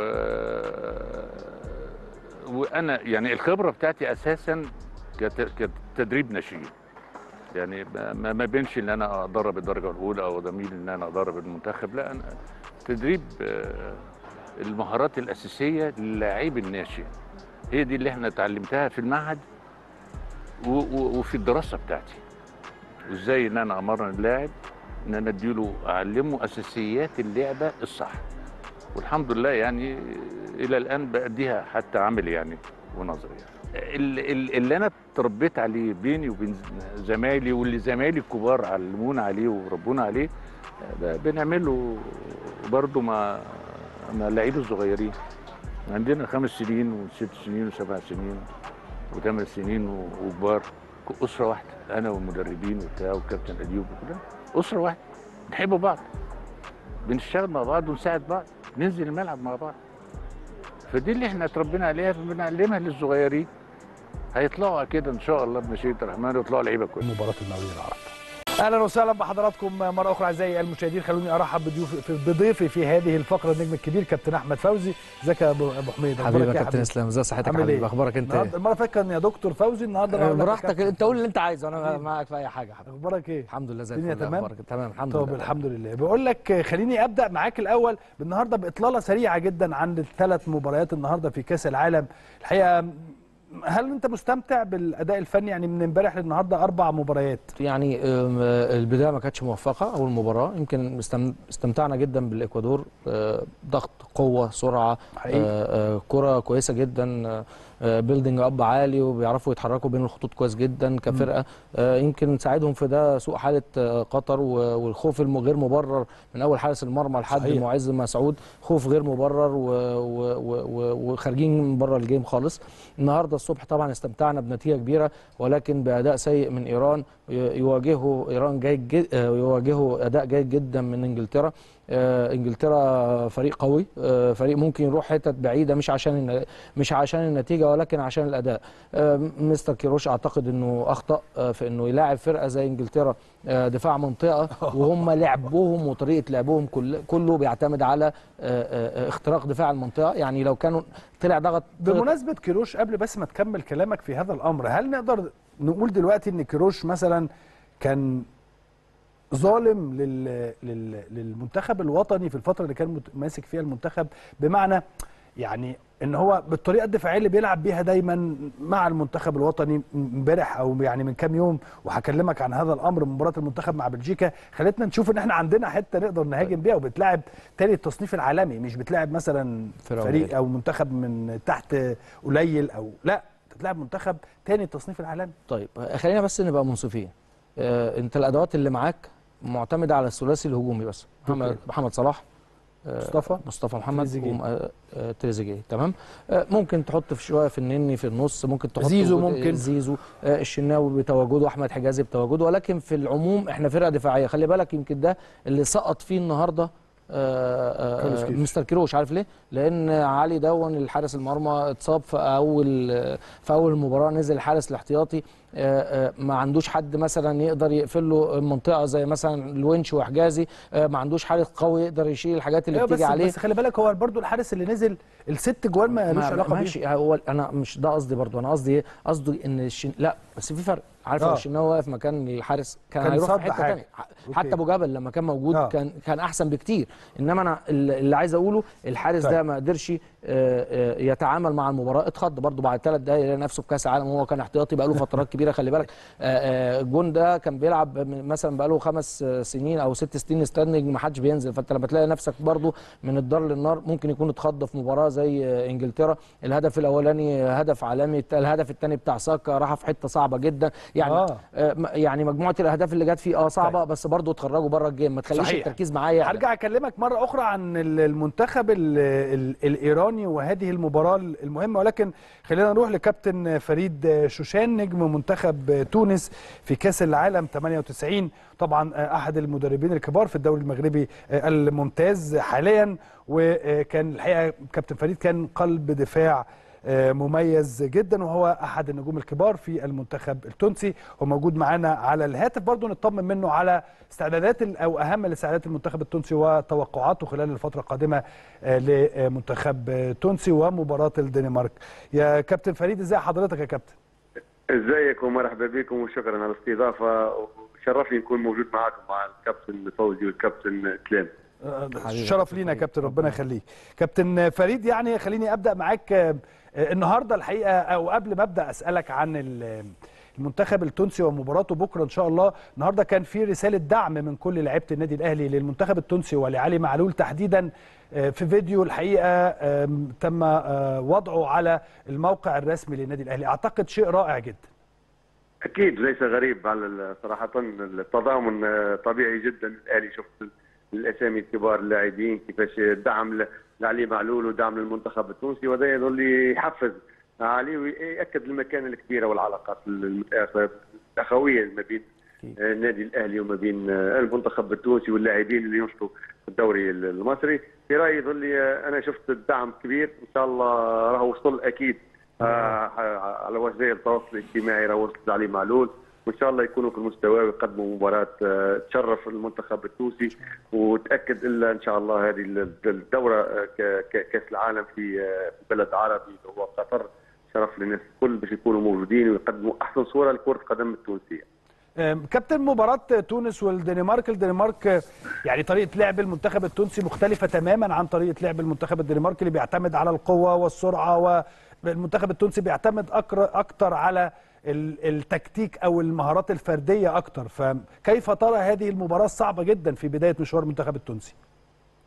وانا يعني الخبره بتاعتي اساسا كت- كتدريب ناشئين يعني ما- ما ما بينش ان انا ادرب الدرجه الاولى او زميل ان انا ادرب المنتخب لا انا تدريب آه، المهارات الاساسيه للاعب الناشئ هي دي اللي احنا اتعلمتها في المعهد و- و- وفي الدراسه بتاعتي وازاي ان انا امرن اللاعب ان انا اديله اعلمه اساسيات اللعبه الصح والحمد لله يعني الى الان باديها حتى عملي يعني ونظري يعني. ال- ال- اللي انا اتربيت عليه بيني وبين زمايلي واللي زمايلي الكبار علمونا عليه وربونا عليه ب- بنعمله برضه مع مع اللعيبه الصغيرين عندنا خمس سنين وست سنين وسبع سنين وثمان سنين و- وكبار اسره واحده انا والمدربين وبتاع والكابتن ايوب وكده اسره واحده بنحب بعض بنشتغل مع بعض ونساعد بعض ننزل الملعب مع بعض فدي اللي احنا اتربينا عليها فبنعلمها للصغيرين هيطلعوا كده ان شاء الله بمشيئه الرحمن يطلعوا لعيبه كويسه مباراة المقاولين العرب اهلا وسهلا بحضراتكم مره اخرى اعزائي المشاهدين خلوني ارحب بضيوف بضيفي في هذه الفقره النجم الكبير كابتن احمد فوزي ازيك يا ابو أبو حميد حبيبي أخبارك يا إيه كابتن اسلام ازي صحتك عامل حبيبي إيه؟ اخبارك انت النهارده ايه المره اللي فاتت كان يا دكتور فوزي النهارده أنا هقول لك يا براحتك كابتن. انت قول اللي انت عايزه انا معاك في اي حاجه حبيبي اخبارك ايه الحمد لله زي الدنيا الفل تمام؟ اخبارك تمام الحمد طب لله الحمد لله بقول لك خليني ابدا معاك الاول بالنهارده باطلاله سريعه جدا عن الثلاث مباريات النهارده في كاس العالم الحقيقه هل انت مستمتع بالاداء الفني يعني من امبارح للنهارده اربع مباريات يعني أم، آه، البدايه ما كانتش موفقه اول مباراه يمكن استم- استمتعنا جدا بالاكوادور آه، ضغط قوه سرعه حقيقي. آه، آه، كره كويسه جدا آه، بيلدينج اب عالي وبيعرفوا يتحركوا بين الخطوط كويس جدا كفرقه آه، يمكن ساعدهم في ده سوء حاله آه، قطر و- والخوف الغير مبرر من اول حارس المرمى لحد صحيح. معز مسعود خوف غير مبرر و- و- و- و- وخارجين من بره الجيم خالص النهارده الصبح طبعا استمتعنا بنتيجه كبيره ولكن باداء سيء من ايران ي- يواجهه ايران جيد جد آه، يواجهه اداء جيد جدا من انجلترا آه، انجلترا فريق قوي آه، فريق ممكن يروح حتت بعيده مش عشان الن- مش عشان النتيجه ولكن عشان الاداء آه، مستر كيروش اعتقد انه اخطا آه، في انه يلاعب فرقه زي انجلترا آه، دفاع منطقه وهم لعبهم وطريقه لعبهم كل كله بيعتمد على آه، آه، اختراق دفاع المنطقه يعني لو كانوا طلع ضغط بمناسبه كيروش قبل بس ما تكمل كلامك في هذا الامر هل نقدر نقول دلوقتي ان كيروش مثلا كان ظالم لل... لل... للمنتخب الوطني في الفتره اللي كان مت- ماسك فيها المنتخب بمعنى يعني ان هو بالطريقه الدفاعيه اللي بيلعب بيها دايما مع المنتخب الوطني امبارح او يعني من كام يوم وهكلمك عن هذا الامر مباراه المنتخب مع بلجيكا خلتنا نشوف ان احنا عندنا حته نقدر نهاجم بيها وبتلاعب تاني التصنيف العالمي مش بتلاعب مثلا فرقة فريق قليلة. او منتخب من تحت قليل او لا بتلاعب منتخب تاني التصنيف العالمي طيب خلينا بس نبقى منصفين آه، انت الادوات اللي معاك معتمده على الثلاثي الهجومي بس محمد أوكي. محمد صلاح آه، مصطفى مصطفى محمد تريزيجيه. وم- آه، آه، تريزيجيه تمام آه، ممكن تحط في شويه في النني في النص ممكن تحط زيزو وجود- ممكن. زيزو آه، الشناوي بتواجده احمد حجازي بتواجده ولكن في العموم احنا فرقه دفاعيه خلي بالك يمكن ده اللي سقط فيه النهارده آه، كارلوس آه، كيروش. مستر كيروش عارف ليه؟ لان علي دون الحارس المرمى اتصاب في اول في اول مباراه نزل الحارس الاحتياطي آه، آه، ما عندوش حد مثلا يقدر يقفل له المنطقه زي مثلا الونش وحجازي آه، ما عندوش حارس قوي يقدر يشيل الحاجات اللي ايوه بس بتيجي عليه بس خلي بالك هو برضو الحارس اللي نزل الست جوال ما لوش ما- علاقه بيه ماشي هو انا مش ده قصدي برضو انا قصدي ايه قصدي ان الشن... لا بس في فرق عارف آه. لو الشناوي واقف مكان الحارس كان, كان هيروح صد في حته حاجة. ثانيه أوكي. حتى ابو جبل لما كان موجود آه. كان كان احسن بكتير انما انا اللي اللي عايز اقوله الحارس طيب. ده ما قدرش آه، آه، يتعامل مع المباراه اتخض برضو بعد ثلاث دقائق لقى نفسه في كاس العالم وهو كان احتياطي بقاله فترات كبيره خلي بالك آه، آه، الجون ده كان بيلعب من- مثلا بقاله خمس آه، سنين او ست سنين ستاندنج ما حدش بينزل فانت لما تلاقي نفسك برضو من الدار للنار ممكن يكون اتخض في مباراه زي آه، انجلترا الهدف الاولاني هدف عالمي الهدف الثاني بتاع ساكا راح في حته صعبه جدا يعني آه. آه. م- يعني مجموعه الاهداف اللي جت فيه اه صعبه بس برضو اتخرجوا بره الجيم ما تخليش صحيح. التركيز معايا يعلى. هرجع اكلمك مره اخرى عن ال- المنتخب ال ال الايراني وهذه المباراه المهمه ولكن خلينا نروح لكابتن فريد شوشان نجم منتخب تونس في كاس العالم 98 طبعا احد المدربين الكبار في الدوري المغربي الممتاز حاليا وكان الحقيقه كابتن فريد كان قلب دفاع مميز جدا وهو احد النجوم الكبار في المنتخب التونسي هو موجود معانا على الهاتف برضو نطمن منه على استعدادات ال- او اهم الاستعدادات المنتخب التونسي وتوقعاته خلال الفتره القادمه آه، لمنتخب آه، تونسي ومباراه الدنمارك يا كابتن فريد ازاي حضرتك يا كابتن ازيك ومرحبا بكم وشكرا على الاستضافه وشرفني نكون موجود معاكم مع الكابتن فوزي والكابتن سلام آه، حبيبي شرف كابتن لينا يا فريد. كابتن ربنا يخليك كابتن فريد يعني خليني ابدا معاك آه، آه، النهارده الحقيقه او قبل ما ابدا اسالك عن ال- المنتخب التونسي ومباراته بكره ان شاء الله النهارده كان في رساله دعم من كل لعيبه النادي الاهلي للمنتخب التونسي ولعلي معلول تحديدا آه، في فيديو الحقيقه آم، تم آه، وضعه على الموقع الرسمي للنادي الاهلي اعتقد شيء رائع جدا اكيد ليس غريب على ال- صراحه التضامن آه، طبيعي جدا الاهلي شفت الاسامي الكبار اللاعبين كيفاش دعم ل- لعلي معلول ودعم للمنتخب التونسي وهذا يظل يحفز علي ويأكد المكانه الكبيره والعلاقات المتآخرة- الاخويه ما بين آه، النادي الاهلي وما بين آه، المنتخب التونسي واللاعبين اللي ينشطوا في الدوري المصري في رايي يظل آه، انا شفت الدعم كبير ان شاء الله راه وصل اكيد آه، على وسائل التواصل الاجتماعي راه وصل علي معلول وان شاء الله يكونوا في المستوى ويقدموا مباراه آه، تشرف المنتخب التونسي وتاكد الا ان شاء الله هذه الدوره آه، ك- ك- كاس العالم في آه، في بلد عربي اللي هو قطر شرف للناس الكل باش يكونوا موجودين ويقدموا احسن صوره لكره القدم التونسيه. آم، كابتن مباراة تونس والدنمارك الدنمارك آه، يعني طريقة لعب المنتخب التونسي مختلفة تماما عن طريقة لعب المنتخب الدنماركي اللي بيعتمد على القوة والسرعة والمنتخب التونسي بيعتمد أكر- أكتر على ال- التكتيك أو المهارات الفردية أكتر فكيف ترى هذه المباراة الصعبة جدا في بداية مشوار المنتخب التونسي؟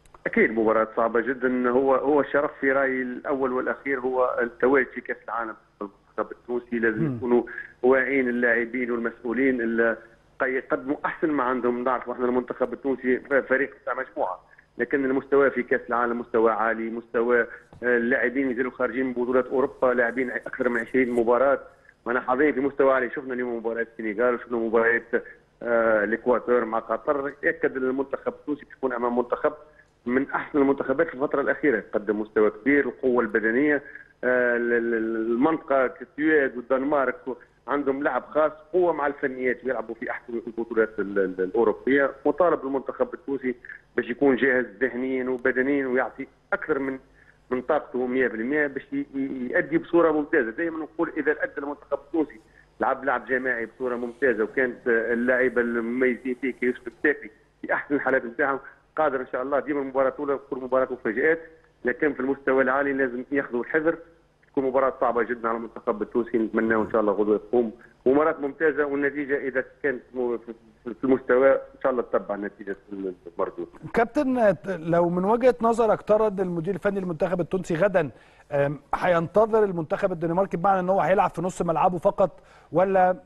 اكيد مباراه صعبه جدا هو هو الشرف في رايي الاول والاخير هو التواجد في كاس العالم المنتخب التونسي لازم يكونوا واعيين اللاعبين والمسؤولين اللي يقدموا احسن ما عندهم نعرفوا احنا المنتخب التونسي فريق بتاع مجموعه لكن المستوى في كاس العالم مستوى عالي مستوى آه، اللاعبين يزالوا خارجين من بطولات اوروبا لاعبين اكثر من 20 مباراه وانا حاضرين في مستوى عالي شفنا اليوم مباراه السنغال وشفنا مباراه آه، الاكواتور مع قطر ياكد المنتخب التونسي تكون امام منتخب من احسن المنتخبات في الفتره الاخيره قدم مستوى كبير القوه البدنيه آه، ال- ال- المنطقه كالسويد والدنمارك عندهم لعب خاص قوه مع الفنيات بيلعبوا في احسن البطولات ال- ال- الاوروبيه مطالب المنتخب التونسي باش يكون جاهز ذهنيا وبدنيا ويعطي اكثر من من طاقته 100% باش ي- ي- يؤدي بصوره ممتازه دائما نقول اذا ادى المنتخب التونسي لعب لعب جماعي بصوره ممتازه وكانت آه، اللاعيبه المميزين فيه كيوسف الساكي في احسن الحالات نتاعهم قادر ان شاء الله ديما المباراه الاولى تكون مباراه مفاجات لكن في المستوى العالي لازم ياخذوا الحذر تكون مباراه صعبه جدا على المنتخب التونسي نتمنى ان شاء الله غدوه يقوم مباراه ممتازه والنتيجه اذا كانت م- في- في المستوى ان شاء الله تتبع النتيجه المردود كابتن آه، لو من وجهه نظرك ترد المدير الفني للمنتخب التونسي غدا آم، هينتظر المنتخب الدنماركي بمعنى ان هو هيلعب في نص ملعبه فقط ولا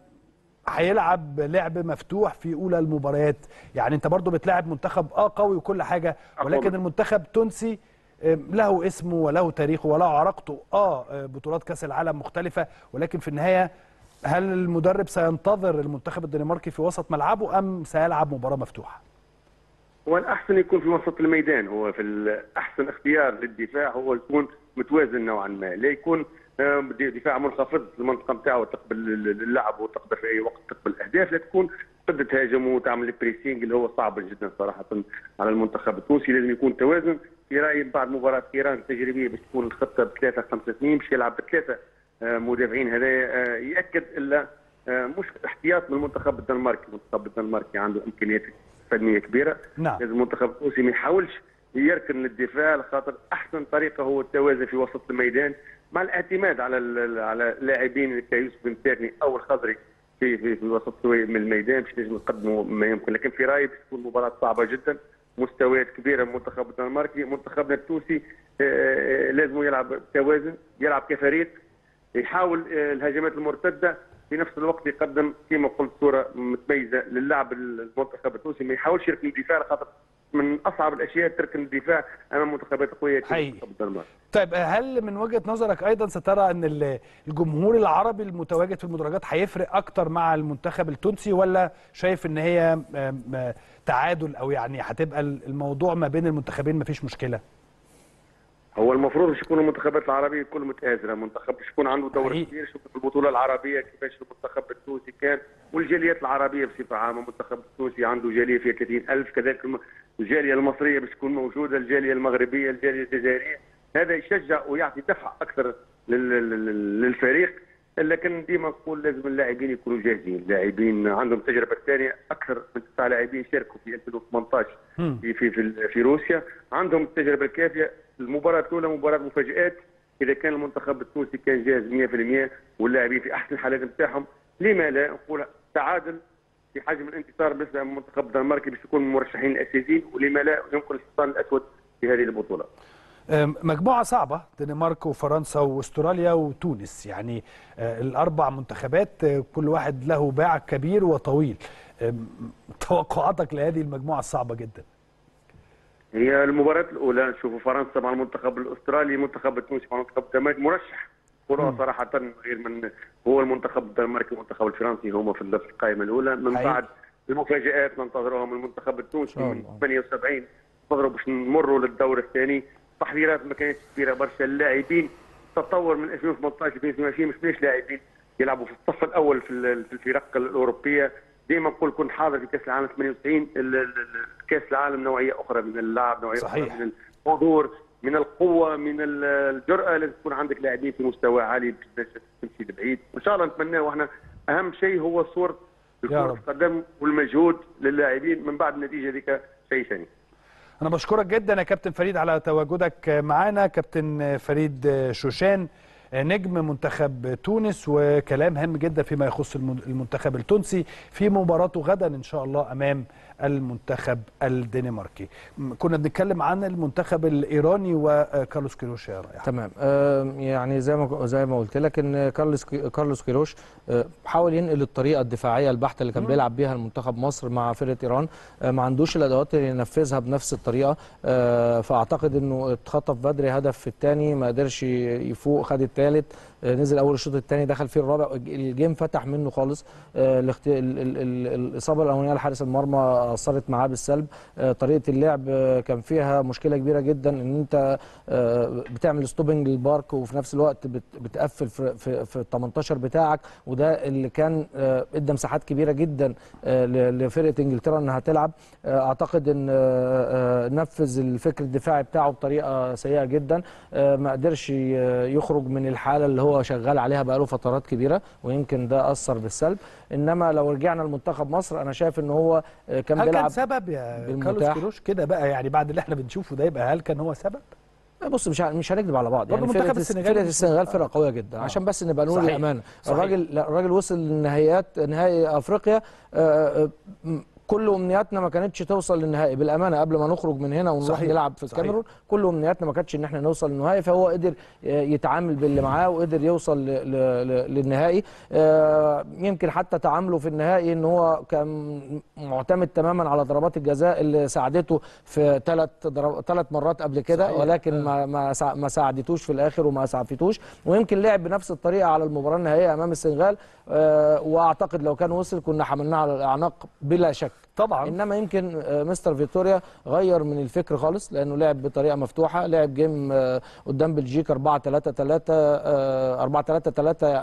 هيلعب لعب مفتوح في اولى المباريات يعني انت برضو بتلاعب منتخب اه قوي وكل حاجه ولكن المنتخب التونسي آم، له اسمه وله تاريخه وله عراقته اه آه، بطولات كاس العالم مختلفه ولكن في النهايه هل المدرب سينتظر المنتخب الدنماركي في وسط ملعبه ام سيلعب مباراه مفتوحه هو الاحسن يكون في وسط الميدان هو في ال- احسن اختيار للدفاع هو يكون متوازن نوعا ما لا يكون آه، دفاع منخفض في المنطقه نتاعو تقبل اللعب وتقدر في اي وقت تقبل الاهداف لا تكون تقدر تهاجم وتعمل البريسينج اللي هو صعب جدا صراحه على المنتخب التونسي لازم يكون توازن في رايي بعد مباراه ايران التجريبيه باش تكون الخطه ب 3 5 2 باش يلعب بثلاثه آه، مدافعين هذا آه، ياكد الا آه، مش احتياط من المنتخب الدنماركي المنتخب الدنماركي عنده امكانيات فنيه كبيره نعم. لازم المنتخب التونسي ما يحاولش يركن للدفاع لخاطر احسن طريقه هو التوازن في وسط الميدان مع الاعتماد على ال- على اللاعبين كيوسف بن ساكني او الخضري في في, في وسط شوية من الميدان باش نجم نقدموا ما يمكن لكن في رايي باش تكون مباراه صعبه جدا مستويات كبيره من المنتخب الدنماركي منتخبنا التونسي آه، آه، لازم يلعب بتوازن يلعب كفريق يحاول آه، الهجمات المرتده في نفس الوقت يقدم كما قلت صوره متميزه للعب المنتخب التونسي ما يحاولش يركن الدفاع خاطر من اصعب الاشياء تركن الدفاع امام منتخبات قويه حقيقي. كمنتخب الدنمارك طيب هل من وجهه نظرك ايضا سترى ان ال- الجمهور العربي المتواجد في المدرجات هيفرق اكتر مع المنتخب التونسي ولا شايف ان هي آم، آم، تعادل او يعني هتبقى الموضوع ما بين المنتخبين مفيش مشكله هو المفروض باش يكون المنتخبات العربيه كل متآزره منتخب باش يكون عنده دور حقيقي. كبير شوف في البطوله العربيه كيفاش المنتخب التونسي كان والجاليات العربيه بصفه عامه المنتخب التونسي عنده جاليه فيها 30000 كذلك الم- الجاليه المصريه باش تكون موجوده الجاليه المغربيه الجاليه الجزائريه هذا يشجع ويعطي دفع اكثر لل- لل- للفريق لكن ديما نقول لازم اللاعبين يكونوا جاهزين اللاعبين عندهم تجربه ثانيه اكثر من تسع لاعبين شاركوا في 2018 في في في, في روسيا عندهم التجربه الكافيه المباراه الاولى مباراه مفاجات اذا كان المنتخب التونسي كان جاهز 100% واللاعبين في احسن الحالات نتاعهم لما لا نقول تعادل في حجم الانتصار بالنسبه للمنتخب الدنماركي باش يكون من المرشحين الاساسيين ولما لا يمكن الحصان الاسود في هذه البطوله آم، مجموعه صعبه دنمارك وفرنسا واستراليا وتونس يعني آه، الاربع منتخبات آه، كل واحد له باع كبير وطويل آم، توقعاتك لهذه المجموعه الصعبه جدا هي المباراة الأولى نشوفوا فرنسا مع المنتخب الأسترالي المنتخب التونسي مع المنتخب الدنماركي مرشح كلها صراحة غير من هو المنتخب الدنماركي والمنتخب الفرنسي هما في القائمة الأولى من حقيقي. بعد المفاجآت ننتظروها من المنتخب التونسي شاء من الله. 78 ننتظروا باش نمروا للدور الثاني تحضيرات ما كانتش كبيرة برشا اللاعبين تطور من 2018 2022 مش ليش لاعبين يلعبوا في الصف الأول في ال- في الفرق الأوروبية ديما نقول كنت حاضر في كأس العالم 98 ال- ال- ال- كأس العالم نوعية أخرى من اللعب نوعية صحيح. أخرى من الحضور من القوه من ال- الجراه لازم تكون عندك لاعبين في مستوى عالي باش تمشي لبعيد وان شاء الله نتمناه واحنا اهم شيء هو صوره يا كرة رب. القدم والمجهود للاعبين من بعد النتيجه ذيك شيء ثاني انا بشكرك جدا يا كابتن فريد على تواجدك معانا كابتن فريد شوشان نجم منتخب تونس وكلام هام جدا فيما يخص الم- المنتخب التونسي في مباراته غدا ان شاء الله امام المنتخب الدنماركي م- كنا بنتكلم عن المنتخب الايراني وكارلوس كيروش يا رائع تمام آه، يعني زي ما زي ما قلت لك ان كارلوس كي- كارلوس كيروش آه، حاول ينقل الطريقه الدفاعيه البحته اللي كان بيلعب بيها المنتخب مصر مع فرقه ايران آه، ما عندوش الادوات اللي ينفذها بنفس الطريقه آه، فاعتقد انه اتخطف بدري هدف في الثاني ما قدرش يفوق خد الثالث نزل اول الشوط الثاني دخل فيه الرابع الجيم فتح منه خالص آه، الاخت- ال- ال- ال- الاصابه الاولانيه لحارس المرمى اثرت معاه بالسلب آه، طريقه اللعب آه، كان فيها مشكله كبيره جدا ان انت آه، بتعمل ستوبنج للبارك وفي نفس الوقت بت- بتقفل في في في ال 18 بتاعك وده اللي كان آه، ادى مساحات كبيره جدا آه، ل- لفرقه انجلترا انها تلعب آه، اعتقد ان آه، آه، نفذ الفكر الدفاعي بتاعه بطريقه سيئه جدا آه، ما قدرش ي- يخرج من الحاله اللي هو شغال عليها بقاله فترات كبيره ويمكن ده اثر بالسلب انما لو رجعنا لمنتخب مصر انا شايف ان هو آه، كان هل كان بيلعب سبب يا بالمتاح. كارلوس كيروش كده بقى يعني بعد اللي احنا بنشوفه ده يبقى هل كان هو سبب بص مش ه- مش هنكذب على بعض برضه يعني منتخب فرقه السنغال فرقه مش- السنغال آه. فرقه قويه جدا آه. عشان بس نبقى نقول صحيح. الامانه صحيح. الراجل لا، الراجل وصل لنهائيات نهائي افريقيا آه، آه، م- كل امنياتنا ما كانتش توصل للنهائي بالامانه قبل ما نخرج من هنا ونروح صحيح. نلعب في صحيح. الكاميرون كل امنياتنا ما كانتش ان احنا نوصل للنهائي فهو قدر آه، يتعامل باللي معاه وقدر يوصل ل- ل- ل- للنهائي آه، يمكن حتى تعامله في النهائي ان هو كان معتمد تماما على ضربات الجزاء اللي ساعدته في ثلاث ثلاث مرات قبل كده صحيح. ولكن ما ما سا- ما ساعدتوش في الاخر وما اسعفتوش ويمكن لعب بنفس الطريقه على المباراه النهائيه امام السنغال آه، واعتقد لو كان وصل كنا حملناه على الاعناق بلا شك طبعا انما يمكن آه، مستر فيتوريا غير من الفكر خالص لانه لعب بطريقه مفتوحه لعب جيم آه، قدام بلجيكا 4 3 3 4 3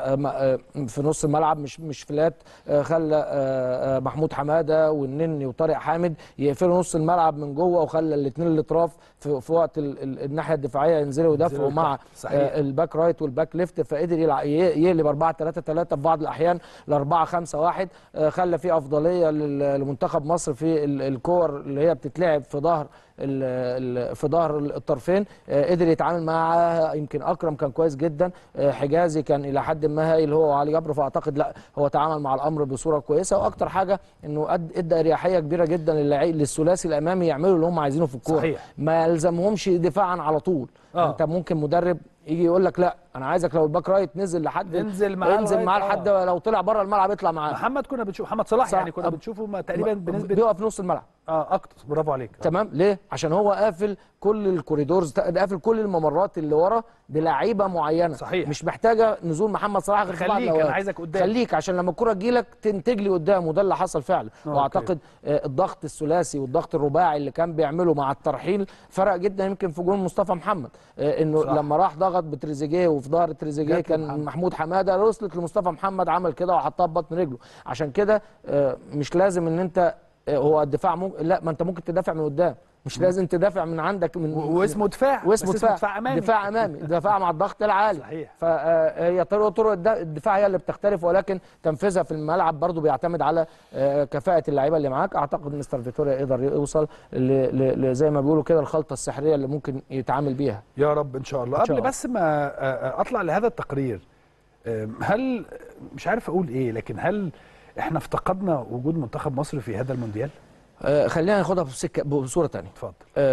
3 في نص الملعب مش مش فلات آه، خلى آه، آه، محمود حماده والنني وطارق حامد يقفلوا نص الملعب من جوه وخلى الاثنين الاطراف في, في وقت ال- ال- الناحيه الدفاعيه ينزلوا يدافعوا ينزلوا مع لتحت. صحيح. آه، الباك رايت والباك ليفت فقدر يلع- ي- يقلب 4 3 3 في بعض الاحيان ل 4 5 1 آه، خلى في افضليه لل- لمنتخب مصر في ال- الكور اللي هي بتتلعب في ظهر ال- ال- في ظهر الطرفين آه، قدر يتعامل معاها يمكن اكرم كان كويس جدا آه، حجازي كان الى حد ما هايل هو وعلي جبر فاعتقد لا هو تعامل مع الامر بصوره كويسه واكتر حاجه انه أد- ادى اريحيه كبيره جدا للعي- للثلاثي الامامي يعملوا اللي هم عايزينه في الكوره صحيح. ما يلزمهمش دفاعا على طول آه. انت ممكن مدرب يجي يقول لك لا انا عايزك لو الباك رايت نزل لحد انزل معاه انزل لغاية- معاه آه. لحد لو طلع بره الملعب يطلع معاه محمد كنا بنشوف محمد صلاح صح. يعني كنا أب- بنشوفه ما تقريبا بنسبه بيقف في نص الملعب اه اكتر برافو عليك تمام ليه عشان هو قافل كل الكوريدورز قافل كل الممرات اللي ورا بلعيبه معينه صحيح. مش محتاجه نزول محمد صلاح غير في بعض خليك، الأوقات. أنا عايزك قدام. خليك عشان لما الكره تجيلك تنتج لي قدام وده اللي حصل فعلا أوكي. واعتقد آه، الضغط الثلاثي والضغط الرباعي اللي كان بيعمله مع الترحيل فرق جدا يمكن في جون مصطفى محمد آه، انه صح. لما راح ضغط بتريزيجيه وفي ظهر تريزيجيه جات له كان محمد. محمود حماده وصلت لمصطفى محمد عمل كده وحطها ببطن رجله عشان كده آه، مش لازم ان انت آه، هو الدفاع ممكن لا ما انت ممكن تدافع من قدام مش لازم تدافع من عندك من و- واسمه دفاع واسمه بس دفاع دفاع امامي دفاع امامي دفاع مع الضغط العالي صحيح. فهي طرق طرق الد- الدفاع هي اللي بتختلف ولكن تنفيذها في الملعب برضو بيعتمد على آه، كفاءه اللعيبه اللي معاك اعتقد مستر فيتوريا يقدر يوصل ل- ل- ل- زي ما بيقولوا كده الخلطه السحريه اللي ممكن يتعامل بيها يا رب ان شاء الله إن شاء قبل الله. بس ما آه، آه، اطلع لهذا التقرير آم، هل مش عارف اقول ايه لكن هل احنا افتقدنا وجود منتخب مصر في هذا المونديال آه، خلينا ناخدها بسكه بصوره ثانيه اتفضل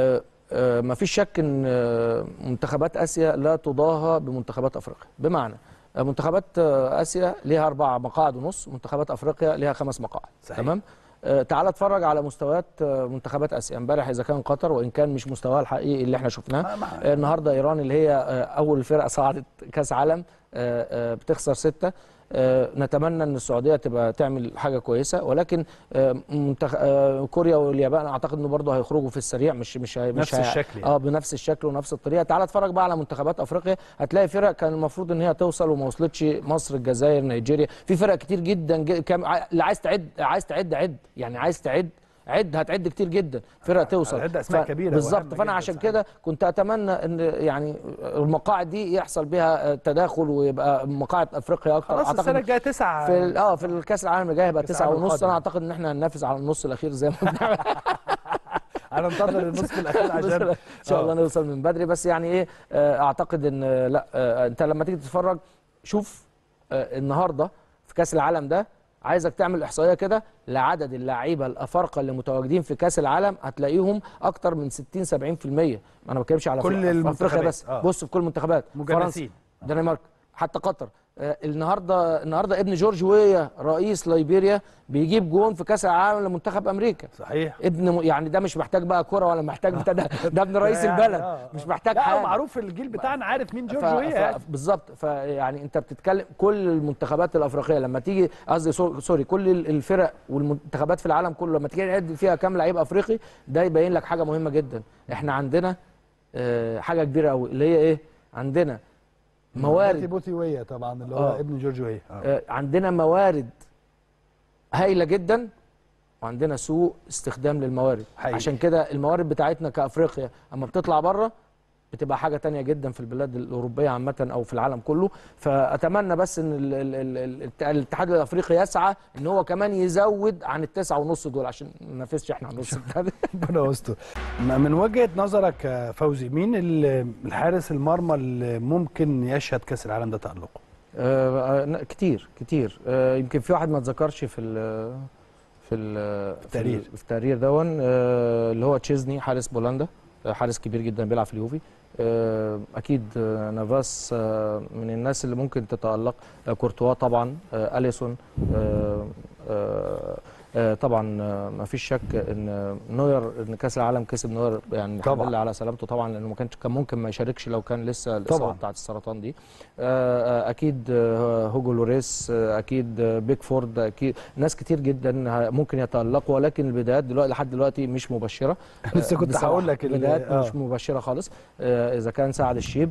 ما فيش شك ان آه، منتخبات اسيا لا تضاهى بمنتخبات افريقيا بمعنى آه، منتخبات آه، اسيا ليها اربع مقاعد ونص منتخبات افريقيا ليها خمس مقاعد صحيح. تمام آه، تعال اتفرج على مستويات آه، منتخبات اسيا امبارح اذا كان قطر وان كان مش مستواها الحقيقي اللي احنا شفناه ما- ما- آه، النهارده ايران اللي هي آه، اول فرقه صعدت كاس عالم آه، آه، بتخسر سته آه، نتمنى ان السعوديه تبقى تعمل حاجه كويسه ولكن آه، منتخ... آه، كوريا واليابان اعتقد انه برضه هيخرجوا في السريع مش مش هي... مش نفس هي... الشكل يعني. اه بنفس الشكل ونفس الطريقه تعال اتفرج بقى على منتخبات افريقيا هتلاقي فرق كان المفروض ان هي توصل وما وصلتش مصر الجزائر نيجيريا في فرق كتير جدا ج... كام... ع- اللي عايز تعد عايز تعد عد يعني عايز تعد عد هتعد كتير جدا فرق توصل هتعد أسماء كبيرة وهامة بالظبط جداً فانا عشان صحيح. كده كنت اتمنى ان يعني المقاعد دي يحصل بها آه، تداخل ويبقى مقاعد افريقيا اكتر خلاص السنه الجايه تسعه في ال- اه في الكاس العالم اللي جاي هيبقى كأس تسعة العالم ونص القادم. انا اعتقد ان احنا هننافس على النص الاخير زي ما بنعمل هننتظر النصف الاخير عشان ان شاء الله آه. نوصل من بدري بس يعني ايه آه، اعتقد ان آه، لا آه، انت لما تيجي تتفرج شوف آه، النهارده في كاس العالم ده عايزك تعمل احصائيه كده لعدد اللعيبه الافارقه اللي متواجدين في كاس العالم هتلاقيهم اكتر من 60 70% انا ما بتكلمش على كل في افريقيا المنتخبات، بس آه. بص في كل المنتخبات مجنسين. فرنسا دنمارك حتى قطر آه، النهارده النهارده ابن جورج ويا رئيس ليبيريا بيجيب جون في كاس العالم لمنتخب امريكا صحيح ابن م... يعني ده مش محتاج بقى كرة ولا محتاج بتاع ده ده ابن رئيس يعني البلد آه، مش آه. محتاج لا حاجه معروف الجيل بتاعنا عارف مين ف... جورج ويا يعني. ف... بالظبط فيعني انت بتتكلم كل المنتخبات الافريقيه لما تيجي قصدي سو- سوري كل ال- الفرق والمنتخبات في العالم كله لما تيجي نعد فيها كام لعيب افريقي ده يبين لك حاجه مهمه جدا احنا عندنا آه، حاجه كبيره قوي اللي هي ايه عندنا بوتي موارد بوتي ويا طبعا اللي هو آه. ابن جورج ويا آه. آه، عندنا موارد هايله جدا وعندنا سوء استخدام للموارد حقيقي. عشان كده الموارد بتاعتنا كافريقيا اما بتطلع بره بتبقى حاجه تانية جدا في البلاد الاوروبيه عامه او في العالم كله فاتمنى بس ان ال ال ال ال الاتحاد الافريقي يسعى ان هو كمان يزود عن التسعة ونص دول عشان ما ننافسش احنا على النص بتاع ده. ربنا يستر م- من وجهه نظرك يا فوزي مين ال- الحارس المرمى اللي ممكن يشهد كاس العالم ده تالقه؟ آه، آه، كتير كتير آه، يمكن في واحد ما اتذكرش في ال في ال في التقرير. ال- في التقرير دون آه، اللي هو تشيزني حارس بولندا آه، حارس كبير جدا بيلعب في اليوفي آه، اكيد آه، نافاس آه، من الناس اللي ممكن تتالق آه، كورتوا طبعا آه، اليسون آه، آه، آه، طبعا ما فيش شك ان نوير ان كاس العالم كسب نوير يعني طبعاً. الحمد لله على سلامته طبعا لانه ما كانش كان ممكن ما يشاركش لو كان لسه الاصابه طبعاً. بتاعت السرطان دي آه، آه، اكيد آه، هوجو لوريس آه، اكيد آه، بيكفورد اكيد ناس كتير جدا ه- ممكن يتالقوا ولكن البدايات دلوقتي لحد دلوقتي مش مبشره لسه كنت بصراحة. هقول لك ال- بدايات آه. مش مبشره خالص آه، اذا كان سعد الشيب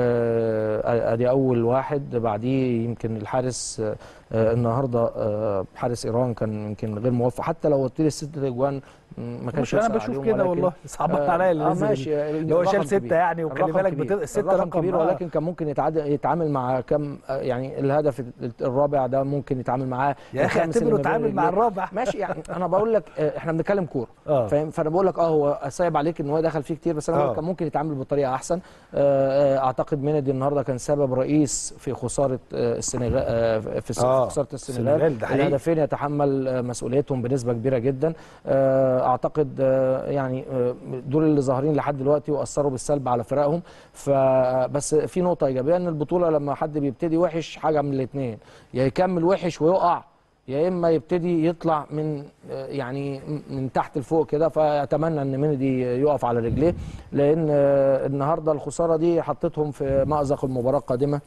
آه، ادي اول واحد بعديه يمكن الحارس آه، آه، النهارده آه، حارس ايران كان يمكن غير موفق حتى لو قلت لي الست اجوان م، ما كانش مش انا يخسر بشوف عليهم كده ولكن- والله صعبان آه، عليا اللي آه نزل ماشي اللي هو شال الرقم ستة كبير. يعني وخلي الرقم بالك كبير. بت- الستة الرقم رقم، كبير آه. ولكن كان ممكن يتعاد يتعامل مع كم آه، يعني الهدف الرابع ده ممكن يتعامل معاه يا اخي الخامس اللي اعتبره ما بين اتعامل مع رجليه. الرابع ماشي يعني انا بقول لك آه، احنا بنتكلم كوره اه فاهم فانا بقول لك اه هو صعب عليك ان هو دخل فيه كتير بس انا بقول آه. لك كان ممكن يتعامل بطريقه احسن آه، آه، اعتقد مندي النهارده كان سبب رئيس في خساره آه، السنغال آه، في س- آه، في خساره السنغال، السنغال ده حقيقي. الهدفين يتحمل آه، مسؤوليتهم بنسبه كبيره جدا آه، اعتقد آه، يعني آه، دول اللي ظاهرين لحد دلوقتي واثروا بالسلب على فرقهم فبس في نقطه ايجابيه ان البطوله لما حد بيبتدي وحش حاجه من الاثنين يا يكمل وحش ويقع يا اما يبتدي يطلع من آه، يعني من تحت لفوق كده فاتمنى ان مندي يقف على رجليه لان آه، النهارده الخساره دي حطتهم في مازق المباراه القادمه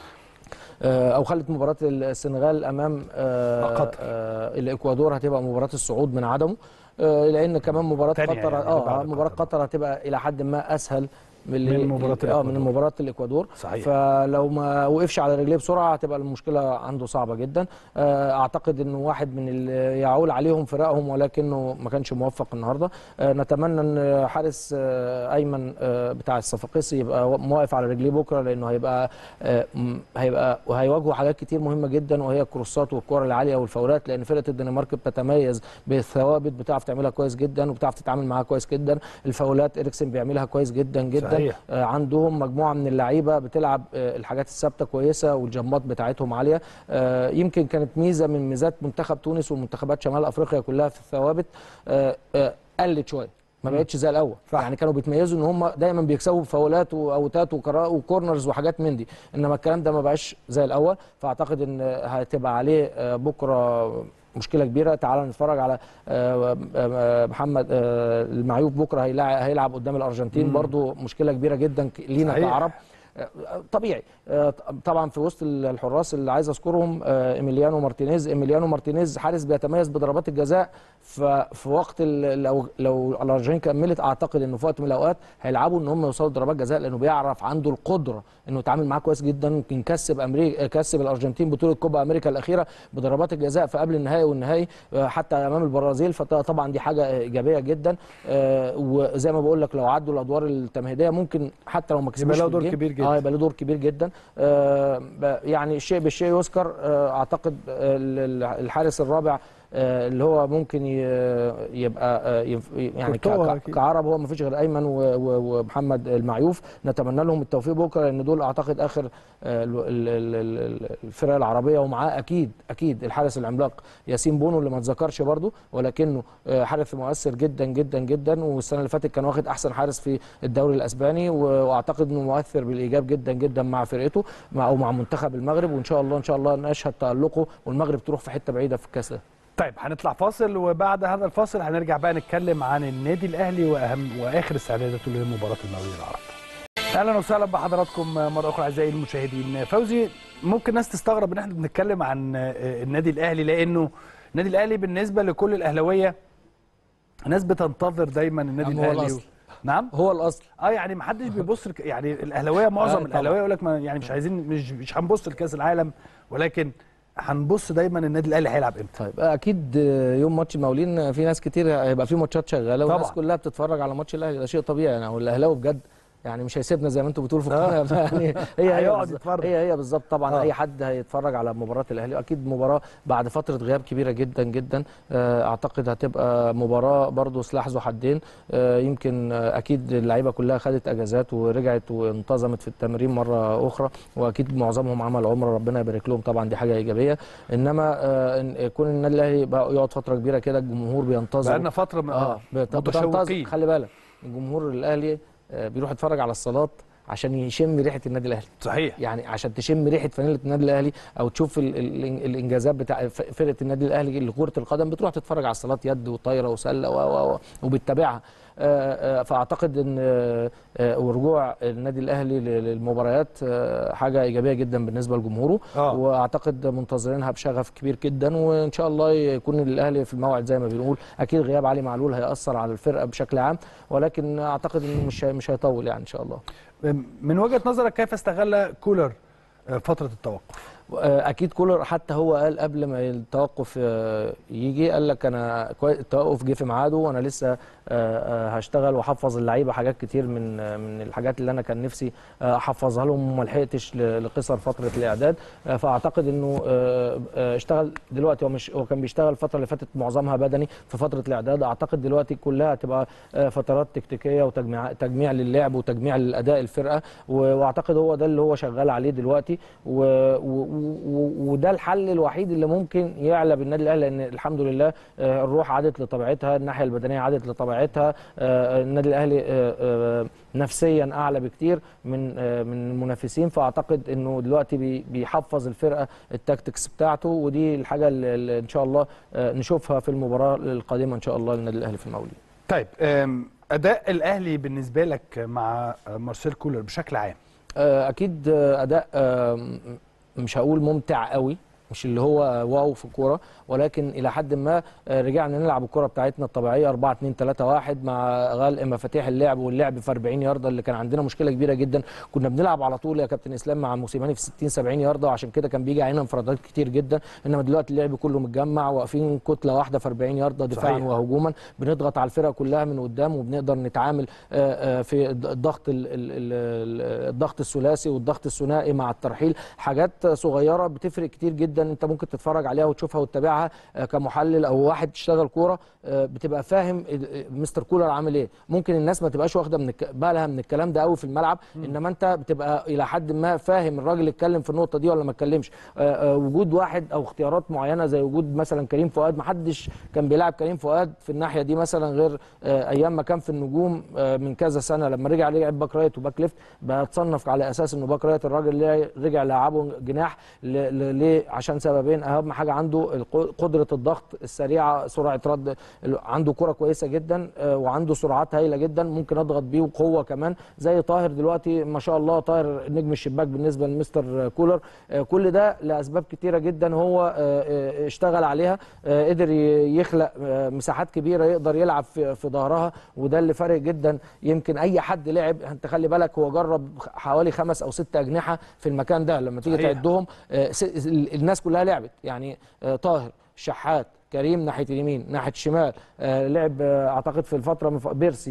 آه، او خلت مباراه السنغال امام آه، قطر. آه، الاكوادور هتبقى مباراه الصعود من عدمه آه، لان كمان مباراه تانية قطر يعني اه بعد مباراه قطر. قطر هتبقى الى حد ما اسهل من اللي- من مباراة اه الإكوادور. من مباراه الاكوادور صحيح. فلو ما وقفش على رجليه بسرعه هتبقى المشكله عنده صعبه جدا آه، اعتقد انه واحد من اللي يعول عليهم فرقهم ولكنه ما كانش موفق النهارده آه، نتمنى ان حارس آه، ايمن آه، بتاع الصفاقسي يبقى واقف على رجليه بكره لانه هيبقى آه، م- هيبقى وهيواجهوا حاجات كتير مهمه جدا وهي الكروسات والكره العاليه والفاولات لان فرقه الدنمارك بتتميز بالثوابت بتعرف تعملها كويس جدا وبتعرف تتعامل معاها كويس جدا الفاولات اريكسن بيعملها كويس جدا جدا صحيح. آه، عندهم مجموعه من اللعيبه بتلعب آه، الحاجات الثابته كويسه والجمات بتاعتهم عاليه آه، يمكن كانت ميزه من ميزات منتخب تونس ومنتخبات شمال افريقيا كلها في الثوابت آه، آه، قلت شويه ما بقتش زي الاول صح. يعني كانوا بيتميزوا ان هم دايما بيكسبوا بفاولات واوتات وكرا- وكورنرز وحاجات من دي انما الكلام ده ما بقاش زي الاول فاعتقد ان هتبقى عليه آه، بكره مشكله كبيره تعال نتفرج على آه، آه، محمد آه، المعيوف بكره هيلاعب هيلعب قدام الارجنتين برضو مشكله كبيره جدا ك- لينا صحيح. كعرب آه، طبيعي آه، طبعا في وسط الحراس اللي عايز اذكرهم آه، ايميليانو مارتينيز ايميليانو مارتينيز حارس بيتميز بضربات الجزاء ففي وقت ال- لو لو الارجنتين كملت اعتقد انه في وقت من الاوقات هيلعبوا ان هم يوصلوا ضربات جزاء لانه بيعرف عنده القدره انه يتعامل معاه كويس جدا يمكن كسب امريكا كسب الارجنتين بطوله كوبا امريكا الاخيره بضربات الجزاء في قبل النهائي والنهائي آه، حتى امام البرازيل فطبعا دي حاجه ايجابيه جدا آه، وزي ما بقول لك لو عدوا الادوار التمهيديه ممكن حتى لو ما كسبوش له في دور الجيم، كبير جدا. اه يبقى له دور كبير جدا آه، ب- يعني الشيء بالشيء يذكر آه، اعتقد آه، ال- ال- الحارس الرابع آه، اللي هو ممكن ي- يبقى آه، يف- يعني ك- كورتوا ك- أكيد. كعرب هو ما فيش غير ايمن و- و- ومحمد المعيوف نتمنى لهم التوفيق بكره لان دول اعتقد اخر آه، ال- ال- ال- ال- الفرق العربيه ومعاه اكيد اكيد الحارس العملاق ياسين بونو اللي ما اتذكرش برضه ولكنه آه، حارس مؤثر جدا جدا جدا والسنه اللي فاتت كان واخد احسن حارس في الدوري الاسباني و- واعتقد انه مؤثر بالايجاب جدا جدا مع فرقته مع او مع منتخب المغرب وان شاء الله ان شاء الله نشهد تالقه والمغرب تروح في حته بعيده في الكاس ده طيب هنطلع فاصل وبعد هذا الفاصل هنرجع بقى نتكلم عن النادي الاهلي واهم واخر استعداداته لمباراه المقاولين العرب. اهلا وسهلا بحضراتكم مره اخرى اعزائي المشاهدين. فوزي ممكن ناس تستغرب ان احنا بنتكلم عن النادي الاهلي لانه النادي الاهلي بالنسبه لكل الاهلاويه ناس بتنتظر دايما النادي نعم، هو الاهلي الأصل. نعم هو الاصل اه يعني ما حدش بيبص لك يعني الاهلاويه معظم آه، طبعاً. الاهلاويه يقول لك ما يعني مش عايزين مش مش هنبص لكاس العالم ولكن هنبص دايما النادي الاهلي هيلعب امتى طيب اكيد يوم ماتش المقاولين في ناس كتير هيبقى في ماتشات شغاله والناس طبعاً. كلها بتتفرج على ماتش الاهلي ده شيء طبيعي يعني هو الاهلاوي بجد يعني مش هيسيبنا زي ما انتم بتقولوا في القناه يعني هي هي هيقعد بالظبط- يتفرج. هي هي بالظبط طبعا آه. اي حد هيتفرج على مباراه الاهلي اكيد مباراه بعد فتره غياب كبيره جدا جدا آه، اعتقد هتبقى مباراه برضو سلاح ذو حدين آه، يمكن آه، اكيد اللعيبه كلها خدت اجازات ورجعت وانتظمت في التمرين مره اخرى واكيد معظمهم عمل عمره ربنا يبارك لهم طبعا دي حاجه ايجابيه انما آه، إن- كون النادي الاهلي بقى يقعد فتره كبيره كده الجمهور بينتظر بقالنا فتره من اه بت- متشوقين. بتنتظر خلي بالك الجمهور الاهلي آه، بيروح يتفرج على الصالات عشان يشم ريحه النادي الاهلي صحيح يعني عشان تشم ريحه فانيله النادي الاهلي او تشوف ال ال الانجازات بتاع ف- فرقه النادي الاهلي لكره القدم بتروح تتفرج على الصالات يد وطايره وسله و- و- و- وبتتابعها آه، آه، فاعتقد ان آه، آه، ورجوع النادي الاهلي ل- للمباريات آه، حاجه ايجابيه جدا بالنسبه لجمهوره آه. واعتقد منتظرينها بشغف كبير جدا وان شاء الله يكون الاهلي في الموعد زي ما بنقول اكيد غياب علي معلول هياثر على الفرقه بشكل عام ولكن اعتقد انه مش هي- مش هيطول يعني ان شاء الله من وجهه نظرك كيف استغل كولر آه، فتره التوقف اكيد كولر حتى هو قال قبل ما التوقف آه، يجي قال لك انا كوي- التوقف جه في ميعاده وانا لسه آه، آه، هشتغل واحفظ اللعيبه حاجات كتير من آه، من الحاجات اللي انا كان نفسي آه، احفظها لهم وما لحقتش ل- لقصر فتره الاعداد آه، فاعتقد انه آه، آه، اشتغل دلوقتي هو مش هو كان بيشتغل الفتره اللي فاتت معظمها بدني في فتره الاعداد اعتقد دلوقتي كلها هتبقى آه، فترات تكتيكيه وتجميع تجميع للعب وتجميع للاداء الفرقه و- واعتقد هو ده اللي هو شغال عليه دلوقتي و و و وده الحل الوحيد اللي ممكن يعلى بالنادي الاهلي لان الحمد لله آه، الروح عادت لطبيعتها الناحيه البدنيه عادت لطبيعتها آه، النادي الاهلي آه، آه، نفسيا اعلى بكتير من آه، من المنافسين فاعتقد انه دلوقتي بي- بيحفظ الفرقه التاكتكس بتاعته ودي الحاجه اللي اللي ان شاء الله آه، نشوفها في المباراه القادمه ان شاء الله للنادي الاهلي في المقاولين طيب آم، اداء الاهلي بالنسبه لك مع آه، مارسيل كولر بشكل عام آه، اكيد آه، اداء آه، مش هقول ممتع قوي مش اللي هو واو في الكوره ولكن الى حد ما آه، رجعنا نلعب الكوره بتاعتنا الطبيعيه 4 2 3 1 مع غلق مفاتيح اللعب واللعب في 40 يارده اللي كان عندنا مشكله كبيره جدا كنا بنلعب على طول يا كابتن اسلام مع موسيماني في 60 70 يارده وعشان كده كان بيجي علينا انفرادات كتير جدا انما دلوقتي اللعب كله متجمع واقفين كتله واحده في 40 يارده دفاعا صحيح. وهجوما بنضغط على الفرقه كلها من قدام وبنقدر نتعامل آه، آه، في الض- الضغط ال- ال- ال- الضغط الثلاثي والضغط الثنائي مع الترحيل حاجات صغيره بتفرق كتير جدا انت ممكن تتفرج عليها وتشوفها وتتابعها آه، كمحلل او واحد تشتغل كوره آه، بتبقى فاهم ال- آه، مستر كولر عامل ايه ممكن الناس ما تبقاش واخده من الك- بالها من الكلام ده قوي في الملعب انما انت بتبقى الى حد ما فاهم الراجل اتكلم في النقطه دي ولا ما اتكلمش آه، آه، وجود واحد او اختيارات معينه زي وجود مثلا كريم فؤاد ما حدش كان بيلعب كريم فؤاد في الناحيه دي مثلا غير آه، ايام ما كان في النجوم آه، من كذا سنه لما رجع لعب باك رايت وباك ليفت بقى تصنف على اساس انه باك رايت الراجل اللي رجع لعبه جناح ل- ل- ليه عشان سببين اهم حاجه عنده الق- قدره الضغط السريعه سرعه رد ال- عنده كره كويسه جدا آه، وعنده سرعات هايله جدا ممكن اضغط بيه وقوه كمان زي طاهر دلوقتي ما شاء الله طاهر نجم الشباك بالنسبه لمستر كولر آه، كل ده لاسباب كتيره جدا هو آه، آه، اشتغل عليها آه، قدر ي- يخلق آه، مساحات كبيره يقدر يلعب في في ظهرها وده اللي فارق جدا يمكن اي حد لعب انت خلي بالك هو جرب حوالي خمس او ست اجنحه في المكان ده لما تيجي صحيح. تعدهم آه، س- ال- الناس كلها لعبت يعني آه، طاهر شحات كريم ناحيه اليمين ناحيه الشمال آه لعب آه اعتقد في الفتره من ف- بيرسي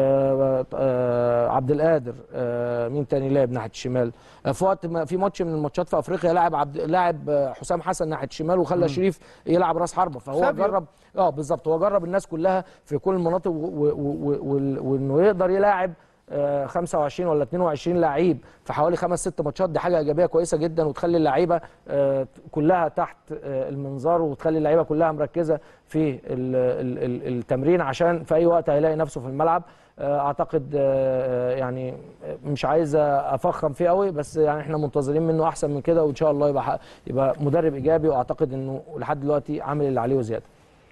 آه آه عبد القادر آه مين تاني لعب ناحيه الشمال آه في وقت ما في ماتش من الماتشات في افريقيا لاعب عبد لاعب آه حسام حسن ناحيه الشمال وخلى شريف يلعب راس حربه فهو سابيو. جرب اه بالظبط هو جرب الناس كلها في كل المناطق و- و- و- وال- وانه يقدر يلاعب آه، 25 ولا 22 لعيب في حوالي خمس ست ماتشات دي حاجه ايجابيه كويسه جدا وتخلي اللعيبه آه، كلها تحت آه، المنظار وتخلي اللعيبه كلها مركزه في ال- ال- ال- التمرين عشان في اي وقت هيلاقي نفسه في الملعب آه، اعتقد آه، يعني آه، مش عايز افخم فيه قوي بس يعني احنا منتظرين منه احسن من كده وان شاء الله يبقى ح- يبقى مدرب ايجابي واعتقد انه لحد دلوقتي عامل اللي عليه وزياده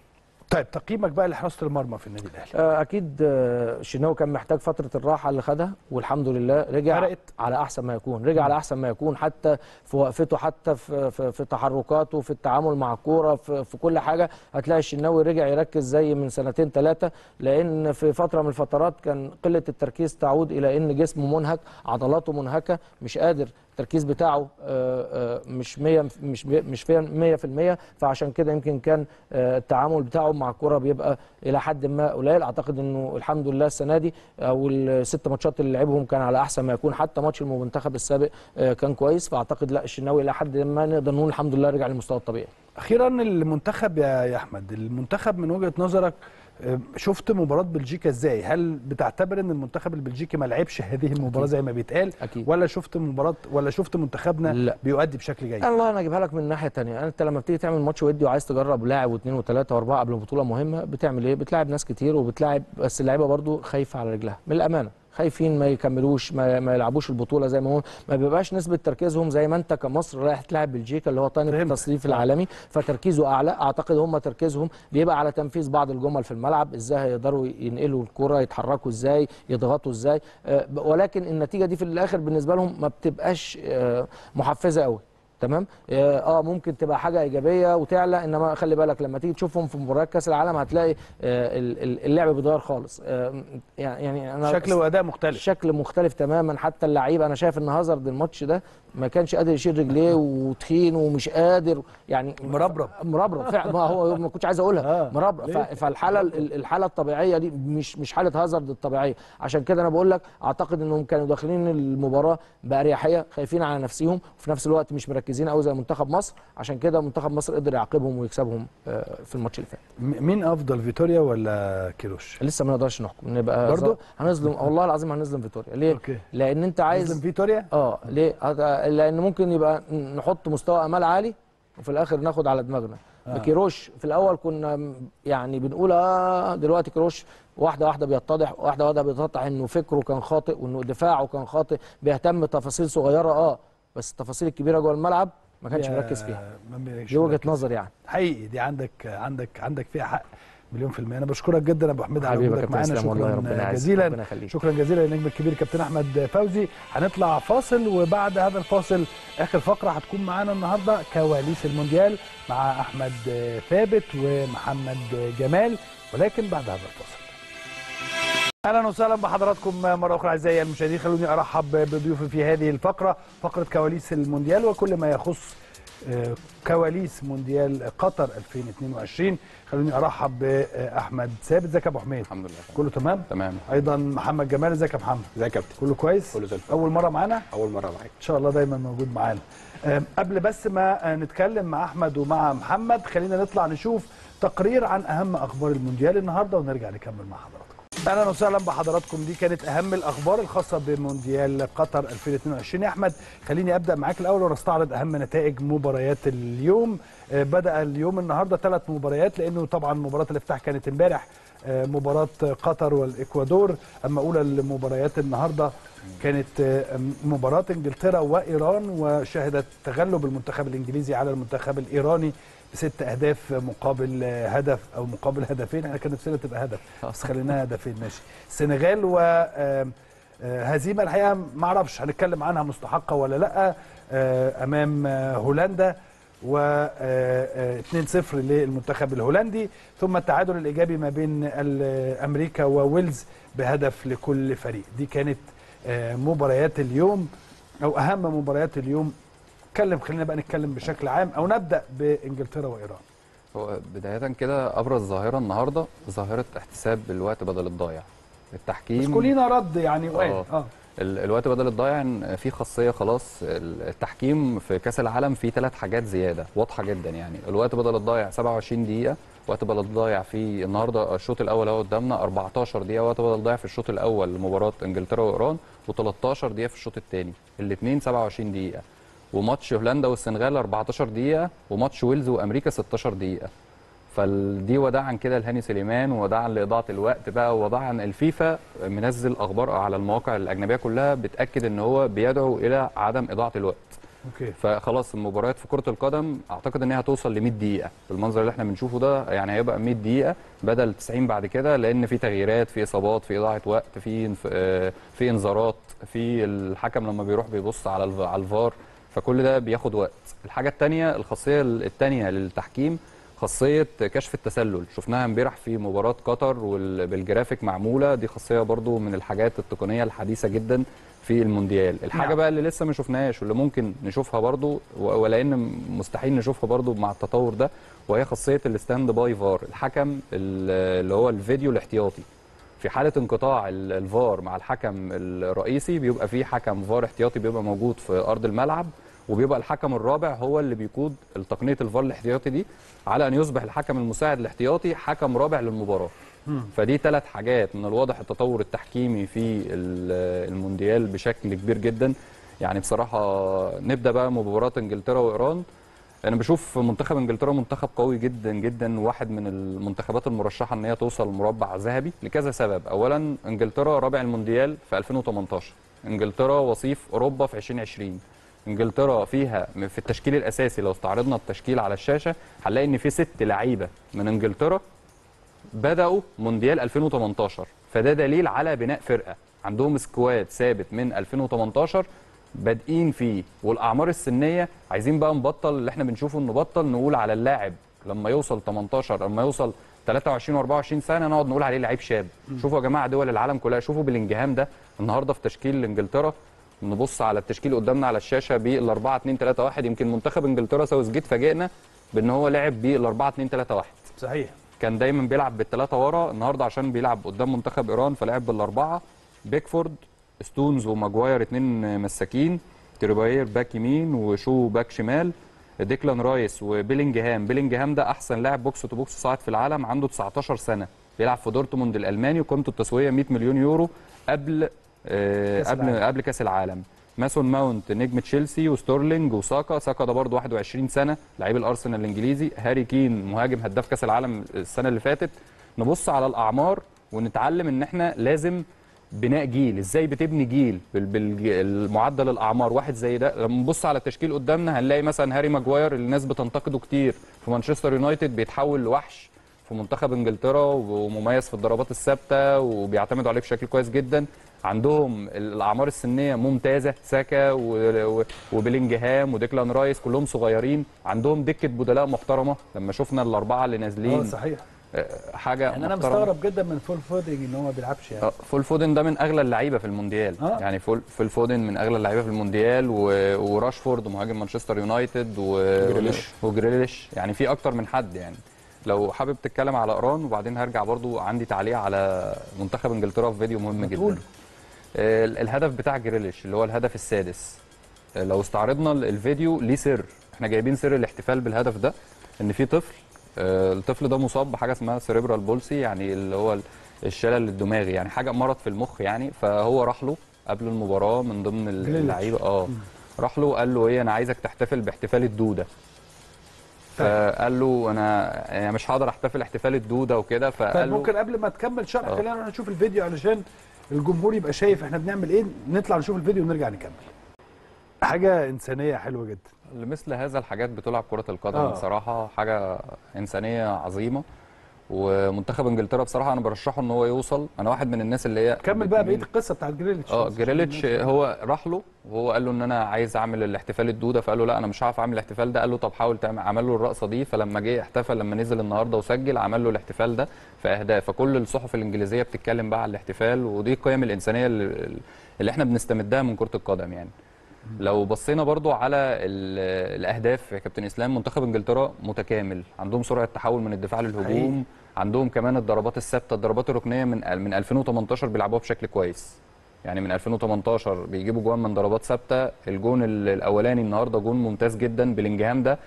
طيب تقييمك بقى لحراسه المرمى في النادي الاهلي آه، اكيد آه، الشناوي كان محتاج فتره الراحه اللي خدها والحمد لله رجع فرقت. على احسن ما يكون رجع على احسن ما يكون حتى في وقفته حتى في في, في تحركاته في التعامل مع الكوره في, في كل حاجه هتلاقي الشناوي رجع يركز زي من سنتين ثلاثه لان في فتره من الفترات كان قله التركيز تعود الى ان جسمه منهك عضلاته منهكه مش قادر التركيز بتاعه آه، آه، مش 100 مش مش فيها 100% فعشان كده يمكن كان آه، التعامل بتاعه مع الكره بيبقى الى حد ما قليل اعتقد انه الحمد لله السنه دي او الست ماتشات اللي لعبهم كان على احسن ما يكون حتى ماتش المنتخب السابق آه، كان كويس فاعتقد لا الشناوي الى حد ما نقدر نقول الحمد لله رجع للمستوى الطبيعي اخيرا المنتخب يا يا احمد المنتخب من وجهه نظرك آه، شفت مباراه بلجيكا ازاي هل بتعتبر ان المنتخب البلجيكي ما لعبش هذه المباراه أكيد. زي ما بيتقال أكيد. ولا شفت مباراه ولا شفت منتخبنا لا. بيؤدي بشكل جيد والله انا اجيبها لك من ناحيه تانية انت لما بتيجي تعمل ماتش ودي وعايز تجرب لاعب واثنين وثلاثه واربعه قبل بطوله مهمه بتعمل ايه بتلاعب ناس كتير وبتلاعب بس اللعيبه برضو خايفه على رجلها من الامانه خايفين ما يكملوش ما, ما يلعبوش البطوله زي ما هو ما بيبقاش نسبه تركيزهم زي ما انت كمصر رايح تلعب بلجيكا اللي هو طاني فهمت. التصنيف العالمي فتركيزه اعلى اعتقد هم تركيزهم بيبقى على تنفيذ بعض الجمل في الملعب ازاي هيقدروا ينقلوا الكره يتحركوا ازاي يضغطوا ازاي آه، ب- ولكن النتيجه دي في الاخر بالنسبه لهم ما بتبقاش آه، محفزه قوي تمام اه آه، ممكن تبقى حاجه ايجابيه وتعلى انما خلي بالك لما تيجي تشوفهم في مباريات كاس العالم هتلاقي آه، ال- ال- اللعب بيتغير خالص آه، يعني يعني انا شكل واداء مختلف شكل مختلف تماما حتى اللعيبه انا شايف ان هازارد الماتش ده ما كانش قادر يشيل رجليه وتخين ومش قادر يعني مربرب. مربرب فعلا ما هو ما كنتش عايز اقولها آه، مربرب ليه؟ ف- فالحاله ال- الحاله الطبيعيه دي مش مش حاله هازارد الطبيعيه عشان كده انا بقول لك اعتقد انهم كانوا داخلين المباراه باريحيه خايفين على نفسهم وفي نفس الوقت مش مركزين قوي زي منتخب مصر عشان كده منتخب مصر قدر يعاقبهم ويكسبهم آه، في الماتش اللي فات م- مين افضل فيتوريا ولا كيروش لسه ما نقدرش نحكم نبقى برضو؟ هنظلم والله العظيم هنظلم فيتوريا ليه أوكي. لان انت عايز عايز فيتوريا اه ليه هذا- لان ممكن يبقى نحط مستوى امال عالي وفي الاخر ناخد على دماغنا آه. كيروش في الاول كنا م- يعني بنقول اه دلوقتي كيروش واحده واحده بيتضح واحده واحده بيتضح انه فكره كان خاطئ وانه دفاعه كان خاطئ بيهتم بتفاصيل صغيره اه بس التفاصيل الكبيره جوه الملعب ما كانش يا- مركز فيها ما بيركزش دي وجهه مركز. نظر يعني حقيقي دي عندك عندك عندك فيها حق مليون في المية أنا بشكرك جدا يا أبو حميد على حبيبي يا وجودك كابتن معانا اسلام والله شكرا ربنا يعزك جزيلا ربنا يخليك شكرا جزيلا للنجم الكبير كابتن أحمد فوزي هنطلع فاصل وبعد هذا الفاصل آخر فقرة هتكون معانا النهاردة كواليس المونديال مع أحمد ثابت ومحمد جمال ولكن بعد هذا الفاصل اهلا وسهلا بحضراتكم مره اخرى اعزائي المشاهدين خلوني ارحب بضيوفي في هذه الفقره فقره كواليس المونديال وكل ما يخص آه، كواليس مونديال قطر 2022 خلوني ارحب باحمد ثابت ازيك يا ابو حميد الحمد لله كله تمام تمام ايضا محمد جمال ازيك يا محمد ازيك يا كابتن كله كويس كله زي الفل. اول مره معانا اول مره معاك ان شاء الله دايما موجود معانا آم، قبل بس ما آه، نتكلم مع احمد ومع محمد خلينا نطلع نشوف تقرير عن اهم اخبار المونديال النهارده ونرجع نكمل مع حضراتكم اهلا وسهلا بحضراتكم دي كانت اهم الاخبار الخاصه بمونديال قطر 2022 يا احمد خليني ابدا معاك الاول ونستعرض اهم نتائج مباريات اليوم آه، بدا اليوم النهارده ثلاث مباريات لانه طبعا مباراه الافتتاح كانت امبارح آه، مباراه قطر والاكوادور اما اولى المباريات النهارده كانت آه، مباراه انجلترا وايران وشهدت تغلب المنتخب الانجليزي على المنتخب الايراني بست اهداف مقابل آه، هدف او مقابل هدفين احنا كان نفسنا تبقى هدف بس خليناها هدفين ماشي السنغال و آه، آه، هزيمه الحقيقه ما اعرفش هنتكلم عنها مستحقه ولا لا آه، امام آه، هولندا و آه، آه، 2-0 للمنتخب الهولندي ثم التعادل الايجابي ما بين ال- امريكا وويلز بهدف لكل فريق دي كانت آه، مباريات اليوم او اهم مباريات اليوم نتكلم خلينا بقى نتكلم بشكل عام او نبدا بانجلترا وايران هو بداية كده أبرز ظاهرة النهاردة ظاهرة احتساب الوقت بدل الضايع التحكيم بس كلنا رد يعني وقال آه. اه ال- الوقت بدل الضايع إن في خاصيه خلاص ال- التحكيم في كاس العالم فيه ثلاث حاجات زياده واضحه جدا يعني الوقت بدل الضايع 27 دقيقه وقت بدل الضايع في النهارده الشوط الاول اهو قدامنا 14 دقيقه وقت بدل الضايع في الشوط الاول لمباراه انجلترا وايران و13 دقيقه في الشوط الثاني الاثنين 27 دقيقه وماتش هولندا والسنغال 14 دقيقه وماتش ويلز وامريكا 16 دقيقه فدي وداعا كده لهاني سليمان ووداعا لاضاعه الوقت بقى ووداعا الفيفا منزل اخبار على المواقع الاجنبيه كلها بتاكد ان هو بيدعو الى عدم اضاعه الوقت اوكي فخلاص المباريات في كره القدم اعتقد ان هي هتوصل ل 100 دقيقه بالمنظر اللي احنا بنشوفه ده يعني هيبقى 100 دقيقه بدل 90 بعد كده لان في تغييرات في اصابات في اضاعه وقت في انف- آه، في انذارات في الحكم لما بيروح بيبص على الف- على الفار فكل ده بياخد وقت الحاجه الثانيه الخاصيه الثانيه للتحكيم خاصيه كشف التسلل شفناها امبارح في مباراه قطر وبالجرافيك معموله دي خاصيه برضو من الحاجات التقنيه الحديثه جدا في المونديال الحاجه نعم. بقى اللي لسه ما شفناهاش واللي ممكن نشوفها برضو و- ولان مستحيل نشوفها برضو مع التطور ده وهي خاصيه الستاند باي فار الحكم ال- اللي هو الفيديو الاحتياطي في حاله انقطاع ال- الفار مع الحكم الرئيسي بيبقى في حكم فار احتياطي بيبقى موجود في ارض الملعب وبيبقى الحكم الرابع هو اللي بيقود تقنيه الفار الاحتياطي دي على ان يصبح الحكم المساعد الاحتياطي حكم رابع للمباراه فدي ثلاث حاجات من الواضح التطور التحكيمي في ال- المونديال بشكل كبير جدا يعني بصراحه نبدا بقى مباراه انجلترا وايران انا بشوف منتخب انجلترا منتخب قوي جدا جدا واحد من المنتخبات المرشحه ان هي توصل مربع ذهبي لكذا سبب اولا انجلترا رابع المونديال في 2018 انجلترا وصيف اوروبا في 2020 انجلترا فيها في التشكيل الاساسي لو استعرضنا التشكيل على الشاشه هنلاقي ان في ست لعيبه من انجلترا بداوا مونديال 2018 فده دليل على بناء فرقه عندهم سكواد ثابت من 2018 بادئين فيه والاعمار السنيه عايزين بقى نبطل اللي احنا بنشوفه نبطل نقول على اللاعب لما يوصل 18 لما يوصل 23 و24 سنه نقعد نقول عليه لعيب شاب شوفوا يا جماعه دول العالم كلها شوفوا بالانجهام ده النهارده في تشكيل انجلترا نبص على التشكيل قدامنا على الشاشه بال 4 2 3 1 يمكن منتخب انجلترا ساوث جيت فاجئنا بان هو لعب بال 4 2 3 1 صحيح كان دايما بيلعب بالثلاثه ورا النهارده عشان بيلعب قدام منتخب ايران فلعب بالاربعه بيكفورد ستونز وماجواير اتنين مساكين تريباير باك يمين وشو باك شمال ديكلان رايس وبيلينجهام بيلينجهام ده احسن لاعب بوكس تو بوكس صاعد في العالم عنده 19 سنه بيلعب في دورتموند الالماني وقيمته التسويقيه 100 مليون يورو قبل آه كأس قبل العالم. قبل كاس العالم ماسون ماونت نجم تشيلسي وستورلينج وساكا ساكا ده برضه 21 سنه لعيب الارسنال الانجليزي هاري كين مهاجم هداف كاس العالم السنه اللي فاتت نبص على الاعمار ونتعلم ان احنا لازم بناء جيل ازاي بتبني جيل بالمعدل الاعمار واحد زي ده لما نبص على التشكيل قدامنا هنلاقي مثلا هاري ماجواير اللي الناس بتنتقده كتير في مانشستر يونايتد بيتحول لوحش في منتخب انجلترا ومميز في الضربات الثابته وبيعتمدوا عليه بشكل كويس جدا عندهم الاعمار السنيه ممتازه ساكا و- و- وبيلينجهام وديكلان رايس كلهم صغيرين عندهم دكه بدلاء محترمه لما شفنا الاربعه اللي اه نازلين صحيح آه، حاجه يعني انا محترمة. مستغرب جدا من فول فودنج ان هو ما بيلعبش يعني آه، فول فودن ده من اغلى اللعيبه في المونديال آه. يعني فول فول فودن من اغلى اللعيبه في المونديال و... وراشفورد مهاجم مانشستر يونايتد و... جريليش. وجريليش يعني في اكتر من حد يعني لو حابب تتكلم على ايران وبعدين هرجع برضو عندي تعليق على منتخب انجلترا في فيديو مهم جدا تقول. آه، الهدف بتاع جريليش اللي هو الهدف السادس آه، لو استعرضنا ال- الفيديو ليه سر احنا جايبين سر الاحتفال بالهدف ده ان في طفل آه، الطفل ده مصاب بحاجه اسمها سيريبرال بولسي يعني اللي هو ال- الشلل الدماغي يعني حاجه مرض في المخ يعني فهو راح له قبل المباراه من ضمن ال- جريليش. اللعيبه اه راح له قال له ايه انا عايزك تحتفل باحتفال الدوده فقال له انا يعني مش هقدر احتفل احتفال الدوده وكده طيب فقال له ممكن قبل ما تكمل شرح آه. خلينا نروح نشوف الفيديو علشان الجمهور يبقى شايف احنا بنعمل ايه نطلع نشوف الفيديو ونرجع نكمل حاجه انسانيه حلوه جدا لمثل هذا الحاجات بتلعب كرة القدم آه. آه. بصراحة حاجة إنسانية عظيمة ومنتخب انجلترا بصراحة أنا برشحه إن هو يوصل أنا واحد من الناس اللي هي كمل بقى بقيه بتميل- القصه بتاعت جريليتش اه جريليتش هو راح له وهو قال له ان انا عايز اعمل الاحتفال الدوده فقال له لا انا مش هعرف اعمل الاحتفال ده قال له طب حاول تعمل عمل له الرقصه دي فلما جه احتفل لما نزل النهارده وسجل عمل له الاحتفال ده فاهداه فكل الصحف الانجليزيه بتتكلم بقى على الاحتفال ودي القيم الانسانيه اللي, اللي احنا بنستمدها من كره القدم يعني لو بصينا برضو على ال- الاهداف يا كابتن اسلام منتخب انجلترا متكامل عندهم سرعه تحول من الدفاع للهجوم عندهم كمان الضربات الثابته الضربات الركنيه من من 2018 بيلعبوها بشكل كويس يعني من 2018 بيجيبوا جوان من ضربات ثابته الجون ال- الاولاني النهارده جون ممتاز جدا بلينجهام ده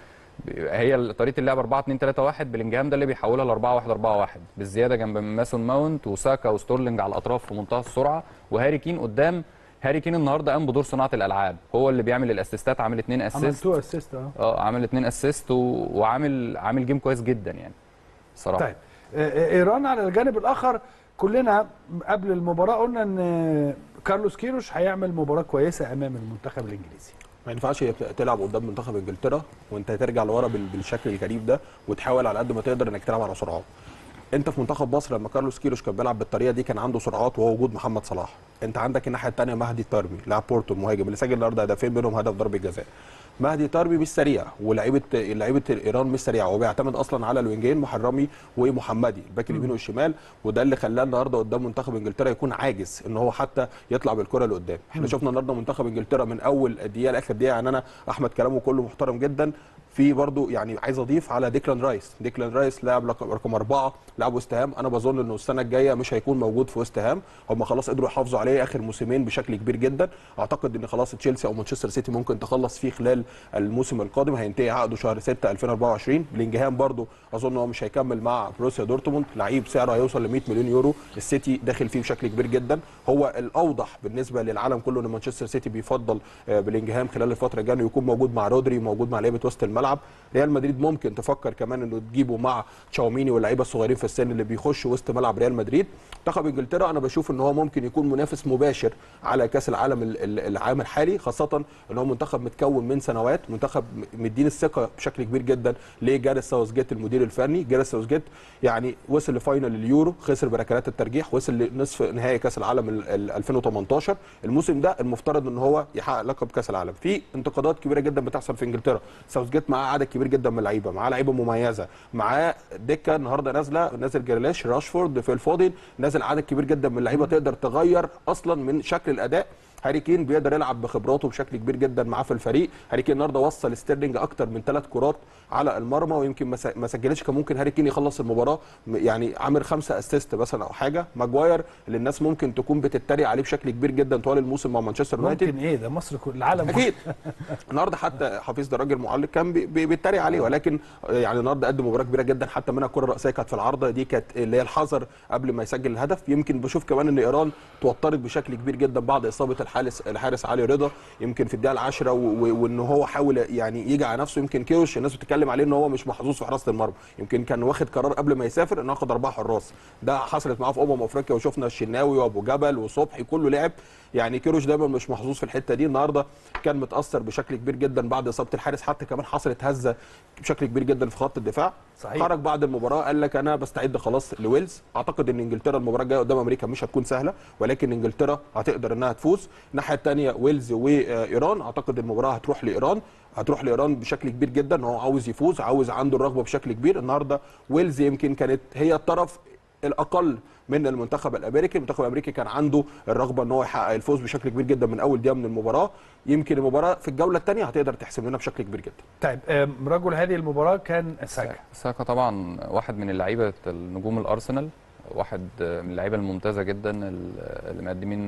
هي طريقه اللعب 4 2 3 1 بلينجهام ده اللي بيحولها ل 4 1 4 1 بالزياده جنب ماسون ماونت وساكا وستورلينج على الاطراف في منتهى السرعه وهاري كين قدام هاري كين النهارده قام بدور صناعه الالعاب هو اللي بيعمل الاسيستات عامل اثنين اسيست عملتوه اسيست اه اه عامل اتنين اسيست و... وعامل عامل جيم كويس جدا يعني صراحه طيب آه، آه، ايران على الجانب الاخر كلنا قبل المباراه قلنا ان آه، كارلوس كيروش هيعمل مباراه كويسه امام المنتخب الانجليزي ما ينفعش هي تلعب قدام منتخب انجلترا وانت ترجع لورا بال- بالشكل الغريب ده وتحاول على قد ما تقدر انك تلعب على سرعات انت في منتخب مصر لما كارلوس كيروش كان بيلعب بالطريقه دي كان عنده سرعات وهو وجود محمد صلاح انت عندك الناحيه الثانيه مهدي الترمي لاعب بورتو المهاجم اللي سجل النهارده هدفين منهم هدف ضربه جزاء مهدي ترمي مش سريع ولاعيبه لعيبه ايران مش سريعه هو بيعتمد اصلا على الوينجين محرمي ومحمدي الباك اليمين والشمال وده اللي خلاه النهارده قدام منتخب انجلترا يكون عاجز ان هو حتى يطلع بالكره لقدام احنا شفنا النهارده منتخب انجلترا من اول دقيقه لاخر دقيقه يعني انا احمد كلامه كله محترم جدا في برضو يعني عايز اضيف على ديكلان رايس ديكلان رايس لاعب رقم رقم اربعه لاعب وست هام انا بظن انه السنه الجايه مش هيكون موجود في وست هام هم خلاص قدروا يحافظوا عليه اخر موسمين بشكل كبير جدا اعتقد ان خلاص تشيلسي او مانشستر سيتي ممكن تخلص فيه خلال الموسم القادم هينتهي عقده شهر 6 2024 بلينجهام برضو اظن هو مش هيكمل مع بروسيا دورتموند لعيب سعره هيوصل ل 100 مليون يورو السيتي داخل فيه بشكل كبير جدا هو الاوضح بالنسبه للعالم كله ان مانشستر سيتي بيفضل آه، بلينجهام خلال الفتره الجايه إنه يكون موجود مع رودري وموجود مع لعيبه وسط الملعب ريال مدريد ممكن تفكر كمان انه تجيبه مع تشاوميني واللعيبه الصغيرين في السن اللي بيخشوا وسط ملعب ريال مدريد منتخب انجلترا انا بشوف ان هو ممكن يكون منافس مباشر على كاس العالم ال- ال- العام الحالي خاصه ان هو منتخب متكون من سنوات منتخب مدين الثقه بشكل كبير جدا لجاريس ساوثجيت المدير الفني جاريس ساوثجيت يعني وصل لفاينل اليورو خسر بركلات الترجيح وصل لنصف نهائي كاس العالم ال- ال- 2018 الموسم ده المفترض ان هو يحقق لقب كاس العالم في انتقادات كبيره جدا بتحصل في انجلترا ساوثجيت معاه عدد كبير جدا من اللعيبه معاه لعيبه مميزه معاه دكه النهارده نازله نازل جريلاش راشفورد فيل فودن نازل عدد كبير جدا من اللعيبه تقدر تغير اصلا من شكل الاداء هاري كين بيقدر يلعب بخبراته بشكل كبير جدا معاه في الفريق هاري كين النهارده وصل ستيرلينج اكتر من ثلاث كرات على المرمى ويمكن ما س- ما سجلش كان ممكن هاري كين يخلص المباراه م- يعني عامل خمسه اسيست مثلا او حاجه ماجواير اللي الناس ممكن تكون بتتريق عليه بشكل كبير جدا طوال الموسم مع مانشستر يونايتد ممكن ايه ده مصر كل العالم اكيد النهارده حتى حفيظ ده راجل معلق كان بي- بي- بيتريق عليه ولكن يعني النهارده قدم مباراه كبيره جدا حتى منها الكره الرئيسيه كانت في العارضه دي كانت اللي هي الحذر قبل ما يسجل الهدف يمكن بشوف كمان ان ايران توترت بشكل كبير جدا بعد اصابه الحارس الحارس علي رضا يمكن في الدقيقه العاشره و- و- وان هو حاول يعني يجي على نفسه يمكن كيروش الناس بتتكلم عليه ان هو مش محظوظ في حراسه المرمى يمكن كان واخد قرار قبل ما يسافر انه ياخد اربعه حراس ده حصلت معاه في امم افريقيا وشفنا الشناوي وابو جبل وصبحي كله لعب يعني كيروش دايما مش محظوظ في الحته دي النهارده كان متاثر بشكل كبير جدا بعد اصابه الحارس حتى كمان حصلت هزه بشكل كبير جدا في خط الدفاع صحيح. خرج بعد المباراه قال لك انا بستعد خلاص لويلز اعتقد ان انجلترا المباراه الجايه قدام امريكا مش هتكون سهله ولكن انجلترا هتقدر انها تفوز الناحيه الثانيه ويلز وايران اعتقد المباراه هتروح لايران هتروح لايران بشكل كبير جدا هو عاوز يفوز عاوز عنده الرغبه بشكل كبير النهارده ويلز يمكن كانت هي الطرف الاقل من المنتخب الامريكي المنتخب الامريكي كان عنده الرغبه ان هو يحقق الفوز بشكل كبير جدا من اول دقيقه من المباراه يمكن المباراه في الجوله الثانيه هتقدر تحسم لنا بشكل كبير جدا طيب آم، رجل هذه المباراه كان ساكا ساكا طبعا واحد من اللعيبه النجوم الارسنال واحد من اللعيبه الممتازه جدا اللي مقدمين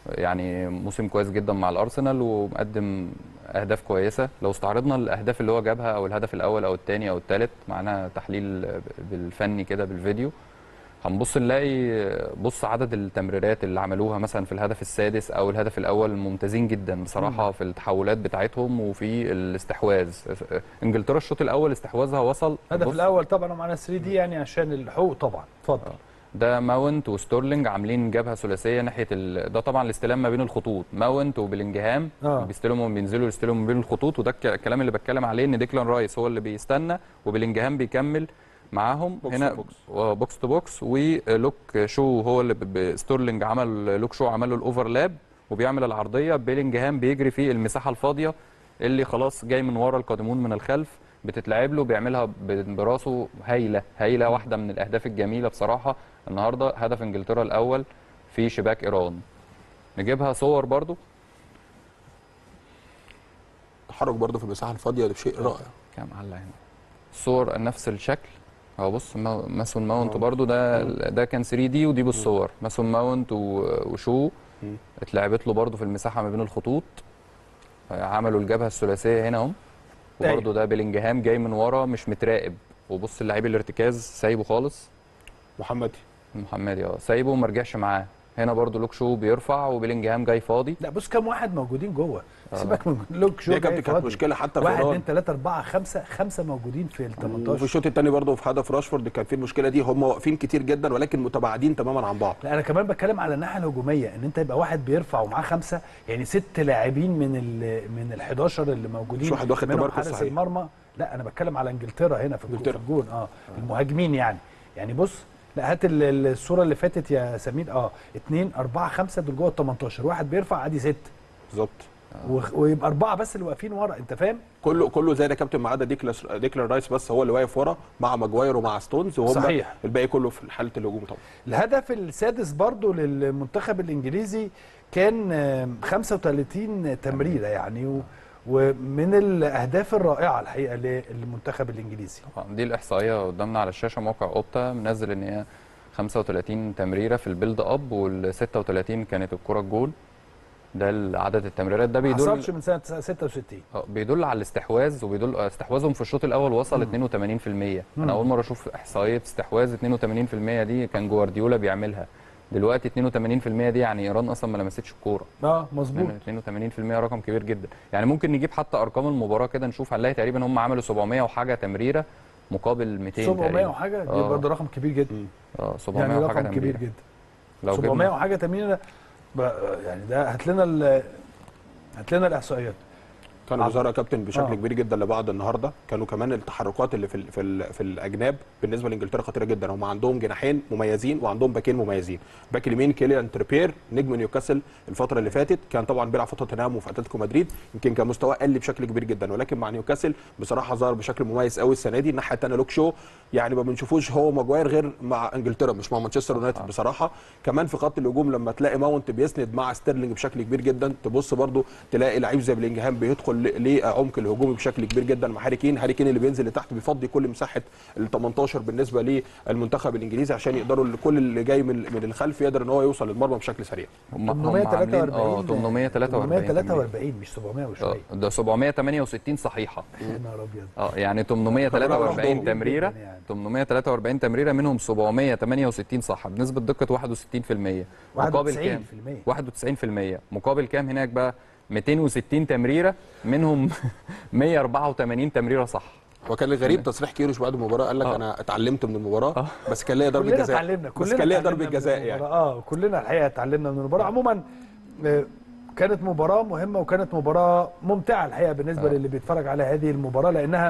يعني موسم كويس جدا مع الارسنال ومقدم اهداف كويسه لو استعرضنا الاهداف اللي هو جابها او الهدف الاول او الثاني او الثالث معانا تحليل بالفني كده بالفيديو هنبص نلاقي بص عدد التمريرات اللي عملوها مثلا في الهدف السادس او الهدف الاول ممتازين جدا بصراحه في التحولات بتاعتهم وفي الاستحواذ انجلترا الشوط الاول استحواذها وصل الهدف بص- الاول طبعا معانا 3 دي يعني عشان الحقوق طبعا اتفضل ده ماونت وستورلينج عاملين جبهه ثلاثيه ناحيه ال... ده طبعا الاستلام ما بين الخطوط ماونت وبلينجهام آه. بيستلموا بينزلوا يستلموا ما بين الخطوط وده الك- الكلام اللي بتكلم عليه ان ديكلان رايس هو اللي بيستنى وبلينجهام بيكمل معاهم بوكس هنا تو بوكس. آه، بوكس تو بوكس ولوك شو هو اللي ب- ب- ستورلينج عمل لوك شو عمل له الاوفرلاب وبيعمل العرضيه بيلينجهام بيجري في المساحه الفاضيه اللي خلاص جاي من ورا القادمون من الخلف بتتلعب له بيعملها ب- براسه هايله هايله واحده من الاهداف الجميله بصراحه النهارده هدف انجلترا الاول في شباك ايران نجيبها صور برضو التحرك برده في المساحه الفاضيه ده شيء رائع كام على هنا الصور نفس الشكل اهو بص ما- ماسون ماونت برضو ده ده كان 3 دي ودي بالصور ماسون ماونت و- وشو مم. اتلعبت له برضو في المساحه ما بين الخطوط عملوا الجبهه الثلاثيه هنا اهو أيوة. وبرضو ده بيلينجهام جاي من ورا مش متراقب وبص اللعيب الارتكاز سايبه خالص محمدي محمدي اه سايبه وما رجعش معاه هنا برضو لوك شو بيرفع وبيلينجهام جاي فاضي لا بص كام واحد موجودين جوه آه. سيبك من لوك شو دي كانت جاي كانت فاضي. مشكله حتى في واحد إيران. اثنين ثلاثة أربعة خمسة خمسة موجودين في ال وفي 18 الشوط الثاني برضه في هدف راشفورد كان في المشكله دي هم واقفين كتير جدا ولكن متباعدين تماما عن بعض لا انا كمان بتكلم على الناحيه الهجوميه ان انت يبقى واحد بيرفع ومعاه خمسه يعني ست لاعبين من ال من ال 11 اللي موجودين مش واحد واخد منهم تمركز حارس صحيح. المرمى لا انا بتكلم على انجلترا هنا في الجون- في إنجلترا. الجون اه المهاجمين يعني يعني بص لا هات ال- ال- الصوره اللي فاتت يا سمير اه اثنين اربعه خمسه دول جوه ال 18 واحد بيرفع ادي ست بالظبط وخ- ويبقى اربعه بس اللي واقفين ورا انت فاهم؟ كله كله زي ده كابتن ما عدا ديكلاس ديكلان رايس بس هو اللي واقف ورا مع ماجواير ومع ستونز وهم صحيح. الباقي كله في حاله الهجوم طبعا الهدف السادس برضو للمنتخب الانجليزي كان آم، 35 تمريره يعني و- ومن الاهداف الرائعه الحقيقه للمنتخب الانجليزي طبعا دي الاحصائيه قدامنا على الشاشه موقع اوبتا منزل ان هي 35 تمريره في البيلد اب وال 36 كانت الكره الجول ده عدد التمريرات ده ما بيدل حصلش من سنه 66 آه، بيدل على الاستحواذ وبيدل آه، استحواذهم في الشوط الاول وصل 82% انا اول مره اشوف احصائيه استحواذ 82% دي كان جوارديولا بيعملها دلوقتي 82% دي يعني ايران اصلا ما لمستش الكوره اه مظبوط 82% رقم كبير جدا يعني ممكن نجيب حتى ارقام المباراه كده نشوف هنلاقي تقريبا هم عملوا 700 وحاجه تمريره مقابل 200 700 تقريبا. وحاجه دي آه. برضه رقم كبير جدا اه 700 يعني وحاجه رقم كبير تمريره جدا لو 700 جبنا وحاجه تمريره ب- يعني ده هات لنا ال- هات لنا الاحصائيات كانوا آه. بيظهروا يا كابتن بشكل آه. كبير جدا لبعض النهارده كانوا كمان التحركات اللي في ال في ال في الاجناب بالنسبه لانجلترا خطيره جدا هم عندهم جناحين مميزين وعندهم باكين مميزين باك اليمين كيليان تريبير نجم نيوكاسل الفتره اللي فاتت كان طبعا بيلعب في توتنهام وفي اتلتيكو مدريد يمكن كان مستواه قل بشكل كبير جدا ولكن مع نيوكاسل بصراحه ظهر بشكل مميز قوي السنه دي الناحيه الثانيه لوك شو يعني ما بنشوفوش هو ماجواير غير مع انجلترا مش مع مانشستر يونايتد بصراحه كمان في خط الهجوم لما تلاقي ماونت بيسند مع ستيرلينج بشكل كبير جدا تبص برضو تلاقي لعيب زي بلينجهام بيدخل ل- لعمق الهجومي بشكل كبير جدا مع هاري كين هاري كين اللي بينزل لتحت بيفضي كل مساحه ال 18 بالنسبه للمنتخب الانجليزي عشان يقدروا كل اللي جاي من من الخلف يقدر ان هو يوصل للمرمى بشكل سريع هم هم عاملين 843 اه 843 تمريرة. 843 مش 700 اه وشويه ده 768 صحيحه يا نهار ابيض اه يعني 843 رقم تمريره جداً يعني. 843 تمريره منهم 768 صح بنسبه دقه 61% مقابل كام 91% مقابل كام هناك بقى 260 تمريره منهم 184 تمريره صح وكان الغريب تصريح كيروش بعد المباراه قال لك آه. انا اتعلمت من المباراه آه. بس كان ليا ضربه كلنا جزاء اتعلمنا بس كلنا كان ليا اتعلمنا ضربه من جزاء المباراة. يعني اه كلنا الحقيقه اتعلمنا من المباراه عموما آه، كانت مباراه مهمه وكانت مباراه ممتعه الحقيقه بالنسبه آه. للي بيتفرج على هذه المباراه لانها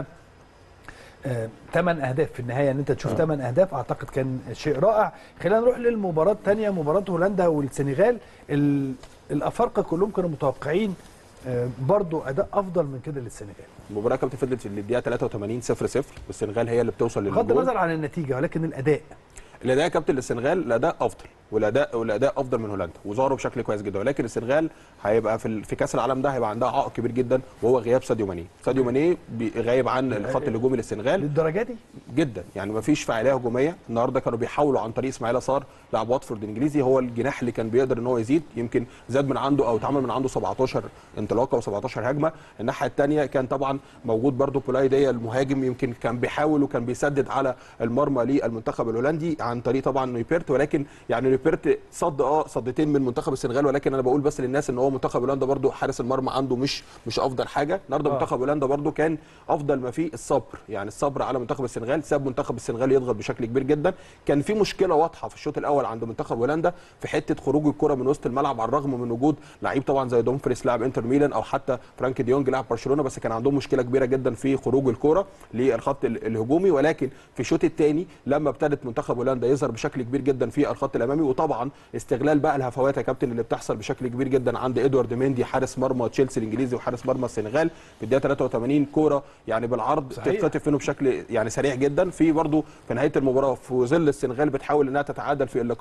ثمان اهداف في النهايه ان انت تشوف ثمان اهداف اعتقد كان شيء رائع خلينا نروح للمباراه الثانيه مباراه هولندا والسنغال ال- الافارقه كلهم كانوا متوقعين آه، برضو اداء افضل من كده للسنغال المباراه كابتن فضلت للدقيقه 83 0 0 والسنغال هي اللي بتوصل بغض للجول النظر عن النتيجه ولكن الاداء الاداء يا كابتن للسنغال الاداء افضل والاداء والاداء افضل من هولندا وظهروا بشكل كويس جدا ولكن السنغال هيبقى في ال- في كاس العالم ده هيبقى عندها عائق كبير جدا وهو غياب ساديو ماني ساديو ماني بي- غايب عن الخط الهجومي للسنغال للدرجه دي جدا يعني ما فيش فعاليه هجوميه النهارده كانوا بيحاولوا عن طريق اسماعيل صار لاعب واتفورد الانجليزي هو الجناح اللي كان بيقدر ان هو يزيد يمكن زاد من عنده او اتعمل من عنده 17 انطلاقه و17 هجمه الناحيه الثانيه كان طبعا موجود برده بولاي دي المهاجم يمكن كان بيحاول وكان بيسدد على المرمى للمنتخب الهولندي عن طريق طبعا نويبيرت ولكن يعني نويبيرت صد اه صدتين من منتخب السنغال ولكن انا بقول بس للناس ان هو منتخب هولندا برده حارس المرمى عنده مش مش افضل حاجه النهارده آه. منتخب هولندا برده كان افضل ما فيه الصبر يعني الصبر على منتخب السنغال ساب منتخب السنغال يضغط بشكل كبير جدا كان في مشكله واضحه في الشوط الاول عند منتخب هولندا في حته خروج الكره من وسط الملعب على الرغم من وجود لعيب طبعا زي دومفريس لاعب انتر ميلان او حتى فرانك ديونج لاعب برشلونه بس كان عندهم مشكله كبيره جدا في خروج الكره للخط ال- الهجومي ولكن في الشوط الثاني لما ابتدت منتخب هولندا يظهر بشكل كبير جدا في الخط الامامي وطبعا استغلال بقى الهفوات يا كابتن اللي بتحصل بشكل كبير جدا عند ادوارد ميندي حارس مرمى تشيلسي الانجليزي وحارس مرمى السنغال في الدقيقه 83 كوره يعني بالعرض صحيح. تتخطف منه بشكل يعني سريع جدا في برضه في نهايه المباراه في ظل السنغال بتحاول انها تتعادل في اللقاء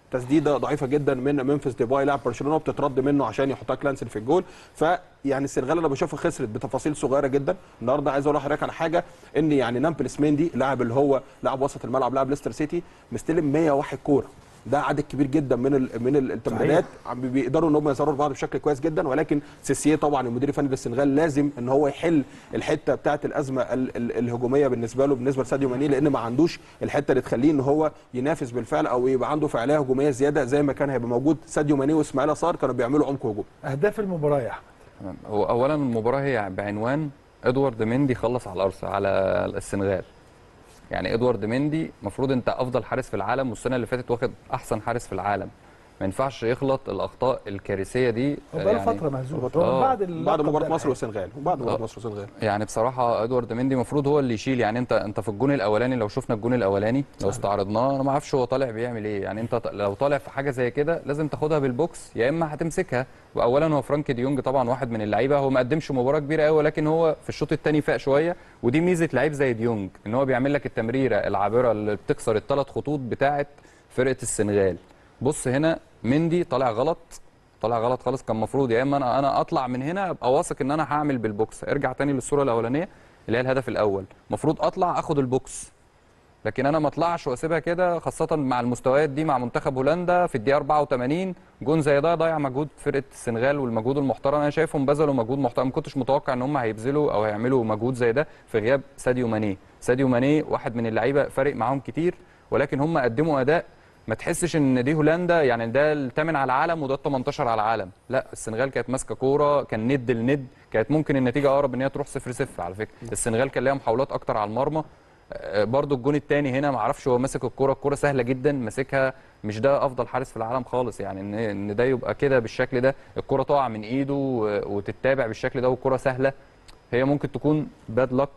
تسديده ضعيفه جدا من منفس ديباي لاعب برشلونه بتترد منه عشان يحطها كلانسن في الجول فيعني السنغال انا بشوفها خسرت بتفاصيل صغيره جدا النهارده عايز اقول لحضرتك على حاجه ان يعني نامبلس ميندي لاعب اللي هو لاعب وسط الملعب لاعب ليستر سيتي مستلم 101 كوره ده عدد كبير جدا من ال من ال- التمريرات عم بيقدروا ان هم يظهروا لبعض بشكل كويس جدا ولكن سيسيه طبعا المدير الفني للسنغال لازم ان هو يحل الحته بتاعه الازمه ال ال الهجوميه بالنسبه له بالنسبه لساديو ماني لان ما عندوش الحته اللي تخليه ان هو ينافس بالفعل او يبقى عنده فعاليه هجوميه زياده زي ما كان هيبقى موجود ساديو ماني واسماعيل صار كانوا بيعملوا عمق هجومي اهداف المباراه يا احمد تمام. هو اولا المباراه هي بعنوان ادوارد مندي خلص على الارسنال على السنغال يعني ادوارد مندي المفروض انت افضل حارس في العالم والسنه اللي فاتت واخد احسن حارس في العالم ما ينفعش يغلط الاخطاء الكارثيه دي هو بقاله فتره مهزوم هو آه. بعد بعد اللقب مباراه ده مصر والسنغال وبعد مباراه آه. مصر والسنغال يعني بصراحه ادوارد مندي المفروض هو اللي يشيل يعني انت انت في الجون الاولاني لو شفنا الجون الاولاني لو استعرضناه انا ما اعرفش هو طالع بيعمل ايه يعني انت ط- لو طالع في حاجه زي كده لازم تاخدها بالبوكس يا اما هتمسكها واولا هو فرانك ديونج طبعا واحد من اللعيبه هو ما قدمش مباراه كبيره قوي ولكن هو في الشوط الثاني فاق شويه ودي ميزه لعيب زي ديونج ان هو بيعمل لك التمريره العابره اللي بتكسر الثلاث خطوط بتاعه فرقه السنغال بص هنا مندي طالع غلط طالع غلط خالص كان المفروض يا اما انا انا اطلع من هنا ابقى واثق ان انا هعمل بالبوكس ارجع تاني للصوره الاولانيه اللي هي الهدف الاول المفروض اطلع اخد البوكس لكن انا ما اطلعش واسيبها كده خاصه مع المستويات دي مع منتخب هولندا في الدقيقه 84 جون زي ده ضيع مجهود فرقه السنغال والمجهود المحترم انا شايفهم بذلوا مجهود محترم ما كنتش متوقع ان هم هيبذلوا او هيعملوا مجهود زي ده في غياب ساديو ماني ساديو ماني واحد من اللعيبه فارق معاهم كتير ولكن هم قدموا اداء ما تحسش ان دي هولندا يعني ده الثامن على العالم وده ال 18 على العالم لا السنغال كانت ماسكه كوره كان ند لند كانت ممكن النتيجه اقرب ان هي تروح 0 0 على فكره السنغال كان ليها محاولات اكتر على المرمى آه، برضو الجون الثاني هنا ما اعرفش هو ماسك الكوره الكوره سهله جدا ماسكها مش ده افضل حارس في العالم خالص يعني ان ان ده يبقى كده بالشكل ده الكوره تقع من ايده و- وتتابع بالشكل ده والكوره سهله هي ممكن تكون باد لك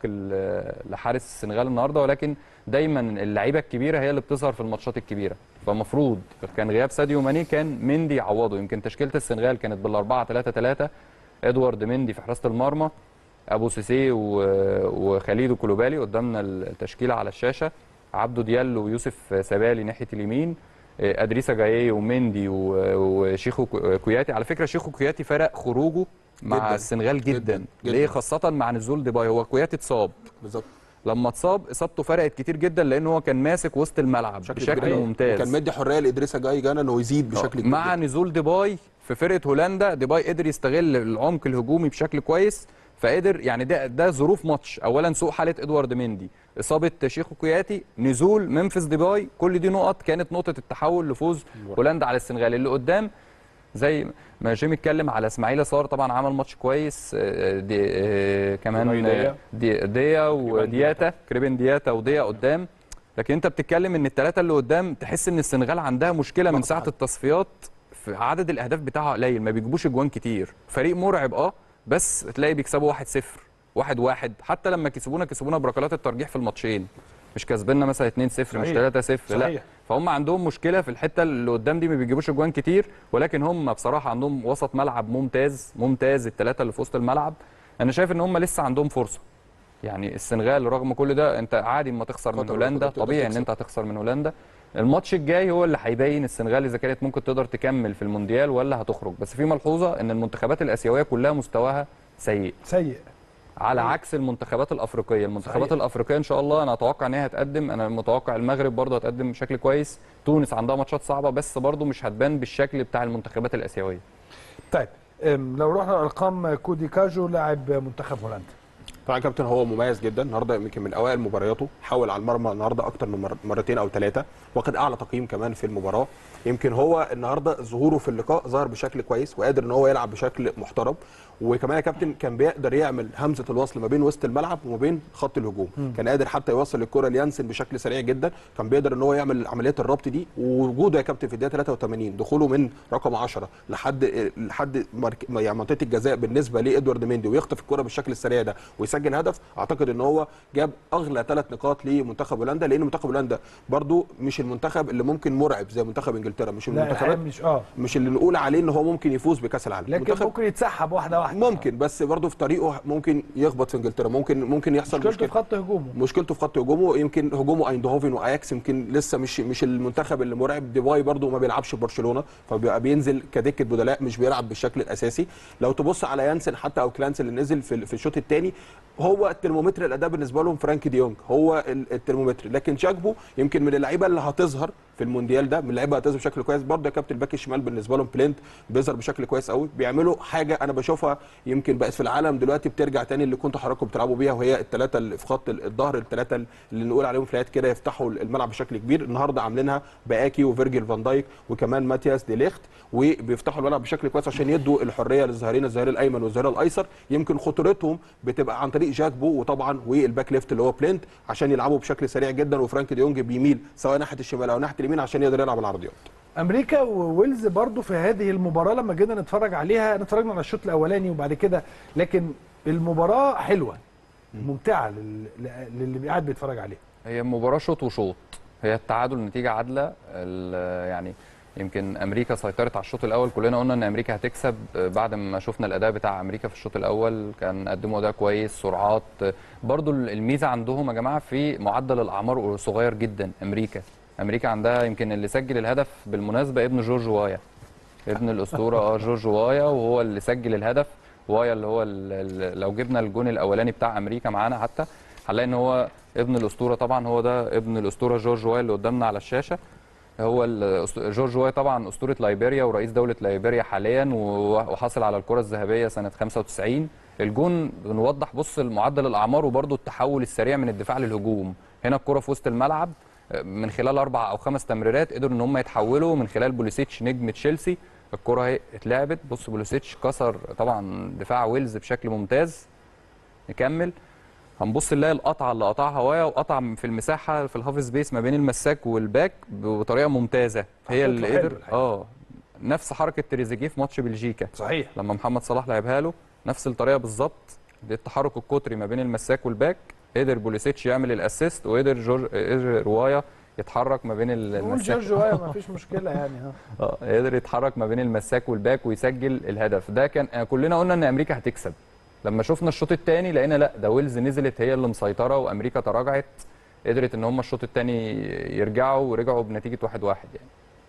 لحارس السنغال النهارده ولكن دايما اللعيبه الكبيره هي اللي بتظهر في الماتشات الكبيره فالمفروض كان غياب ساديو ماني كان مندي يعوضه يمكن تشكيله السنغال كانت بالاربعه 3 3 ادوارد مندي في حراسه المرمى ابو سيسي و- وخليدو كولوبالي قدامنا التشكيله على الشاشه عبدو ديالو ويوسف سبالي ناحيه اليمين آه، ادريسا جايي ومندي و- وشيخو كو- كوياتي على فكره شيخو كوياتي فرق خروجه مع جداً. السنغال جدا, جداً. جداً. جداً. ليه خاصه مع نزول ديباي هو كوياتي اتصاب بالظبط لما اتصاب اصابته فرقت كتير جدا لان هو كان ماسك وسط الملعب بشكل بشكل, كبير. ممتاز وكان مدي حريه لادريسا جاي جانا انه يزيد بشكل كبير مع نزول ديباي في فرقه هولندا ديباي قدر يستغل العمق الهجومي بشكل كويس فقدر يعني ده ده ظروف ماتش اولا سوء حاله ادوارد مندي اصابه شيخو كوياتي نزول منفذ ديباي كل دي نقط كانت نقطه التحول لفوز هولندا على السنغال اللي قدام زي ما جيمي اتكلم على اسماعيل صار طبعا عمل ماتش كويس آه، دي آه، كمان ديا. آه، دي ديا ودياتا كريبن دياتا وديا قدام لكن انت بتتكلم ان الثلاثه اللي قدام تحس ان السنغال عندها مشكله من ساعه التصفيات في عدد الاهداف بتاعها قليل ما بيجيبوش اجوان كتير فريق مرعب اه بس تلاقي بيكسبوا 1-0 1 1 حتى لما كسبونا كسبونا بركلات الترجيح في الماتشين مش كسبنا مثلا 2-0 مش صحيح. 3-0 لا صحيح. فهم عندهم مشكله في الحته اللي قدام دي ما بيجيبوش اجوان كتير ولكن هم بصراحه عندهم وسط ملعب ممتاز ممتاز الثلاثه اللي في وسط الملعب انا شايف ان هم لسه عندهم فرصه يعني السنغال رغم كل ده انت عادي اما تخسر من قطر هولندا وقطر تقدر طبيعي ان تكسب. انت هتخسر من هولندا الماتش الجاي هو اللي هيبين السنغال اذا كانت ممكن تقدر تكمل في المونديال ولا هتخرج بس في ملحوظه ان المنتخبات الاسيويه كلها مستواها سيء سيء على عكس المنتخبات الافريقيه المنتخبات صحيح. الافريقيه ان شاء الله انا اتوقع ان هي هتقدم انا متوقع المغرب برضه هتقدم بشكل كويس تونس عندها ماتشات صعبه بس برضه مش هتبان بالشكل بتاع المنتخبات الاسيويه طيب أم، لو رحنا لارقام كودي كاجو لاعب منتخب هولندا طبعا يا كابتن هو مميز جدا النهارده يمكن من اوائل مبارياته حاول على المرمى النهارده اكتر من مر- مرتين او ثلاثه واخد اعلى تقييم كمان في المباراه يمكن هو النهارده ظهوره في اللقاء ظهر بشكل كويس وقادر ان هو يلعب بشكل محترم وكمان يا كابتن كان بيقدر يعمل همزه الوصل ما بين وسط الملعب وما بين خط الهجوم مم. كان قادر حتى يوصل الكره ليانسن بشكل سريع جدا كان بيقدر ان هو يعمل عمليات الربط دي ووجوده يا كابتن في الدقيقه 83 دخوله من رقم 10 لحد لحد مرك... يعني منطقه الجزاء بالنسبه لادوارد مندي ويخطف الكره بالشكل السريع ده ويسجل سجل هدف اعتقد ان هو جاب اغلى ثلاث نقاط لمنتخب هولندا لان منتخب هولندا برضو مش المنتخب اللي ممكن مرعب زي منتخب انجلترا مش من لا المنتخبات الحقيقة مش اه مش اللي نقول عليه ان هو ممكن يفوز بكاس العالم لكن منتخب ممكن يتسحب واحده واحده ممكن بس برضه في طريقه ممكن يخبط في انجلترا ممكن ممكن يحصل مشكلته مشكله في خط هجومه مشكلته في خط هجومه يمكن هجومه ايندهوفن واياكس يمكن لسه مش مش المنتخب اللي مرعب ديباي برضه ما بيلعبش في برشلونه فبيبقى بينزل كدكه بدلاء مش بيلعب بالشكل الاساسي لو تبص على يانسن حتى او كلانس اللي نزل في في الشوط الثاني هو الترمومتر الاداء بالنسبه لهم فرانك ديونج هو ال- الترمومتر لكن شاكبو يمكن من اللعيبه اللي هتظهر في المونديال ده من اللعيبه اللي هتظهر بشكل كويس برضه يا كابتن الباك الشمال بالنسبه لهم بلينت بيظهر بشكل كويس قوي بيعملوا حاجه انا بشوفها يمكن بقت في العالم دلوقتي بترجع تاني اللي كنتوا حضراتكم بتلعبوا بيها وهي الثلاثه اللي في خط الظهر الثلاثه اللي نقول عليهم فلايات كده يفتحوا الملعب بشكل كبير النهارده عاملينها باكي وفيرجيل فان دايك وكمان ماتياس دي ليخت وبيفتحوا الملعب بشكل كويس عشان يدوا الحريه للظهيرين الظهير الايمن والظهير الايسر يمكن خطورتهم بتبقى عن طريق جاكبو وطبعا والباك ليفت اللي هو بلينت عشان يلعبوا بشكل سريع جدا وفرانك ديونج بيميل سواء ناحيه الشمال او ناحيه اليمين عشان يقدر يلعب العرضيات امريكا وويلز برضو في هذه المباراه لما جينا نتفرج عليها اتفرجنا على الشوط الاولاني وبعد كده لكن المباراه حلوه ممتعه لل- للي قاعد بيتفرج عليها هي مباراة شوط وشوط هي التعادل نتيجة عادلة ال- يعني يمكن امريكا سيطرت على الشوط الاول كلنا قلنا ان امريكا هتكسب بعد ما شفنا الاداء بتاع امريكا في الشوط الاول كان قدموا اداء كويس سرعات برضو الميزه عندهم يا جماعه في معدل الاعمار صغير جدا امريكا امريكا عندها يمكن اللي سجل الهدف بالمناسبه ابن جورج وايا ابن الاسطوره اه جورج وايا وهو اللي سجل الهدف وايا اللي هو ال- ال- لو جبنا الجون الاولاني بتاع امريكا معانا حتى هنلاقي ان هو ابن الاسطوره طبعا هو ده ابن الاسطوره جورج وايا اللي قدامنا على الشاشه هو الأس- جورج واي طبعا اسطوره ليبيريا ورئيس دوله ليبيريا حاليا و- وحصل على الكره الذهبيه سنه 95 الجون بنوضح بص المعدل الاعمار وبرده التحول السريع من الدفاع للهجوم هنا الكره في وسط الملعب من خلال اربع او خمس تمريرات قدروا ان هم يتحولوا من خلال بوليسيتش نجم تشيلسي الكره اهي اتلعبت بص بوليسيتش كسر طبعا دفاع ويلز بشكل ممتاز نكمل هنبص نلاقي القطعه اللي قطعها وايا وقطع في المساحه في الهاف سبيس ما بين المساك والباك بطريقه ممتازه هي اللي حلو قدر الحقيقة. اه نفس حركه تريزيجيه في ماتش بلجيكا صحيح لما محمد صلاح لعبها له نفس الطريقه بالظبط دي التحرك القطري ما بين المساك والباك قدر بوليسيتش يعمل الاسيست وقدر جورج قدر روايه يتحرك ما بين ال- نقول المساك جورج وايا ما فيش مشكله يعني ها اه قدر يتحرك ما بين المساك والباك ويسجل الهدف ده كان آه، كلنا قلنا ان امريكا هتكسب لما شفنا الشوط الثاني لقينا لا ده ويلز نزلت هي اللي مسيطره وامريكا تراجعت قدرت ان هم الشوط الثاني يرجعوا ورجعوا بنتيجه 1-1 يعني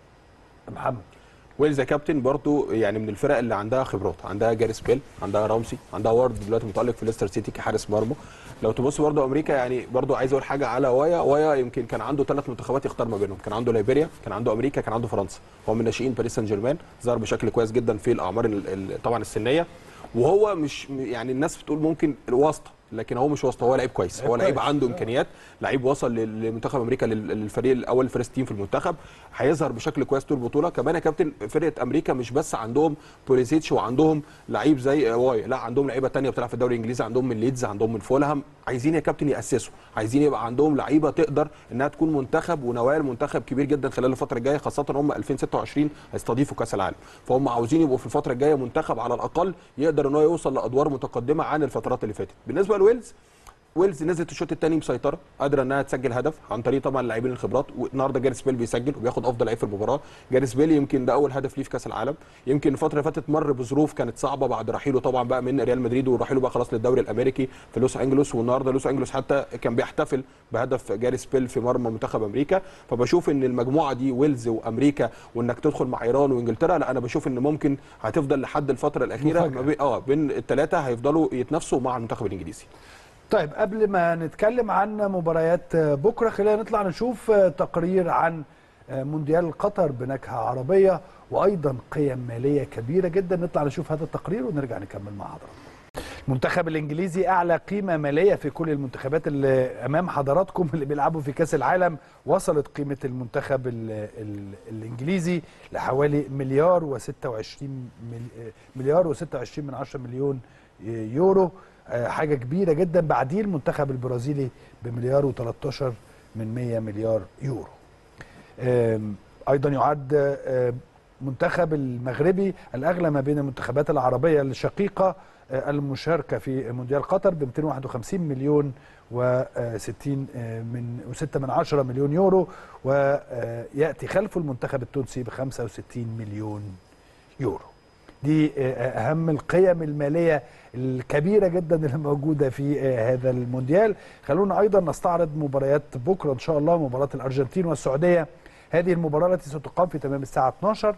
محمد ويلز يا كابتن برضو يعني من الفرق اللي عندها خبرات عندها جاريس بيل عندها رامسي عندها وارد دلوقتي متالق في ليستر سيتي كحارس مرمى لو تبص برضو امريكا يعني برضو عايز اقول حاجه على وايا وايا يمكن كان عنده ثلاث منتخبات يختار ما بينهم كان عنده ليبيريا كان عنده امريكا كان عنده فرنسا هو من ناشئين باريس سان جيرمان ظهر بشكل كويس جدا في الاعمار ال- ال- طبعا السنيه وهو مش يعني الناس بتقول ممكن الواسطه لكن هو مش واسطه هو لعيب كويس لعيب هو لعيب كويس. عنده امكانيات لعيب وصل لل- لمنتخب امريكا لل- للفريق الاول فيرست تيم في المنتخب هيظهر بشكل كويس طول البطوله كمان يا كابتن فرقه امريكا مش بس عندهم بوليسيتش وعندهم لعيب زي واي لا عندهم لعيبه تانية بتلعب في الدوري الانجليزي عندهم من ليدز عندهم من فولهام عايزين يا كابتن ياسسوا عايزين يبقى عندهم لعيبه تقدر انها تكون منتخب ونواه المنتخب كبير جدا خلال الفتره الجايه خاصه هم 2026 هيستضيفوا كاس العالم فهم عاوزين يبقوا في الفتره الجايه منتخب على الاقل يقدر ان هو يوصل لادوار متقدمه عن الفترات اللي فاتت بالنسبه لويلز ويلز نزلت الشوط الثاني مسيطره قادره انها تسجل هدف عن طريق طبعا اللاعبين الخبرات والنهارده جاريس بيل بيسجل وبياخد افضل لعيب في المباراه جاريس بيل يمكن ده اول هدف ليه في كاس العالم يمكن الفتره اللي فاتت مر بظروف كانت صعبه بعد رحيله طبعا بقى من ريال مدريد ورحيله بقى خلاص للدوري الامريكي في لوس انجلوس والنهارده لوس انجلوس حتى كان بيحتفل بهدف جاريس بيل في مرمى منتخب امريكا فبشوف ان المجموعه دي ويلز وامريكا وانك تدخل مع ايران وانجلترا لا انا بشوف ان ممكن هتفضل لحد الفتره الاخيره مفاجأة. ما بين اه بين الثلاثه هيفضلوا يتنافسوا مع المنتخب الانجليزي طيب قبل ما نتكلم عن مباريات بكره خلينا نطلع نشوف تقرير عن مونديال قطر بنكهه عربيه وايضا قيم ماليه كبيره جدا نطلع نشوف هذا التقرير ونرجع نكمل مع حضراتكم. المنتخب الانجليزي اعلى قيمه ماليه في كل المنتخبات اللي امام حضراتكم اللي بيلعبوا في كاس العالم وصلت قيمه المنتخب ال ال الانجليزي لحوالي مليار و26 مليار و26 من 10 مليون يورو آه، حاجه كبيره جدا بعديه المنتخب البرازيلي بمليار و13 من 100 مليار يورو آم، ايضا يعد آه، المنتخب المغربي الاغلى ما بين المنتخبات العربيه الشقيقه آه، المشاركه في مونديال قطر ب 251 مليون و60 من و6 من 10 مليون يورو وياتي خلفه المنتخب التونسي ب 65 مليون يورو دي آه، اهم القيم الماليه الكبيره جدا اللي موجوده في آه، هذا المونديال خلونا ايضا نستعرض مباريات بكره ان شاء الله مباراه الارجنتين والسعوديه هذه المباراه التي ستقام في تمام الساعه 12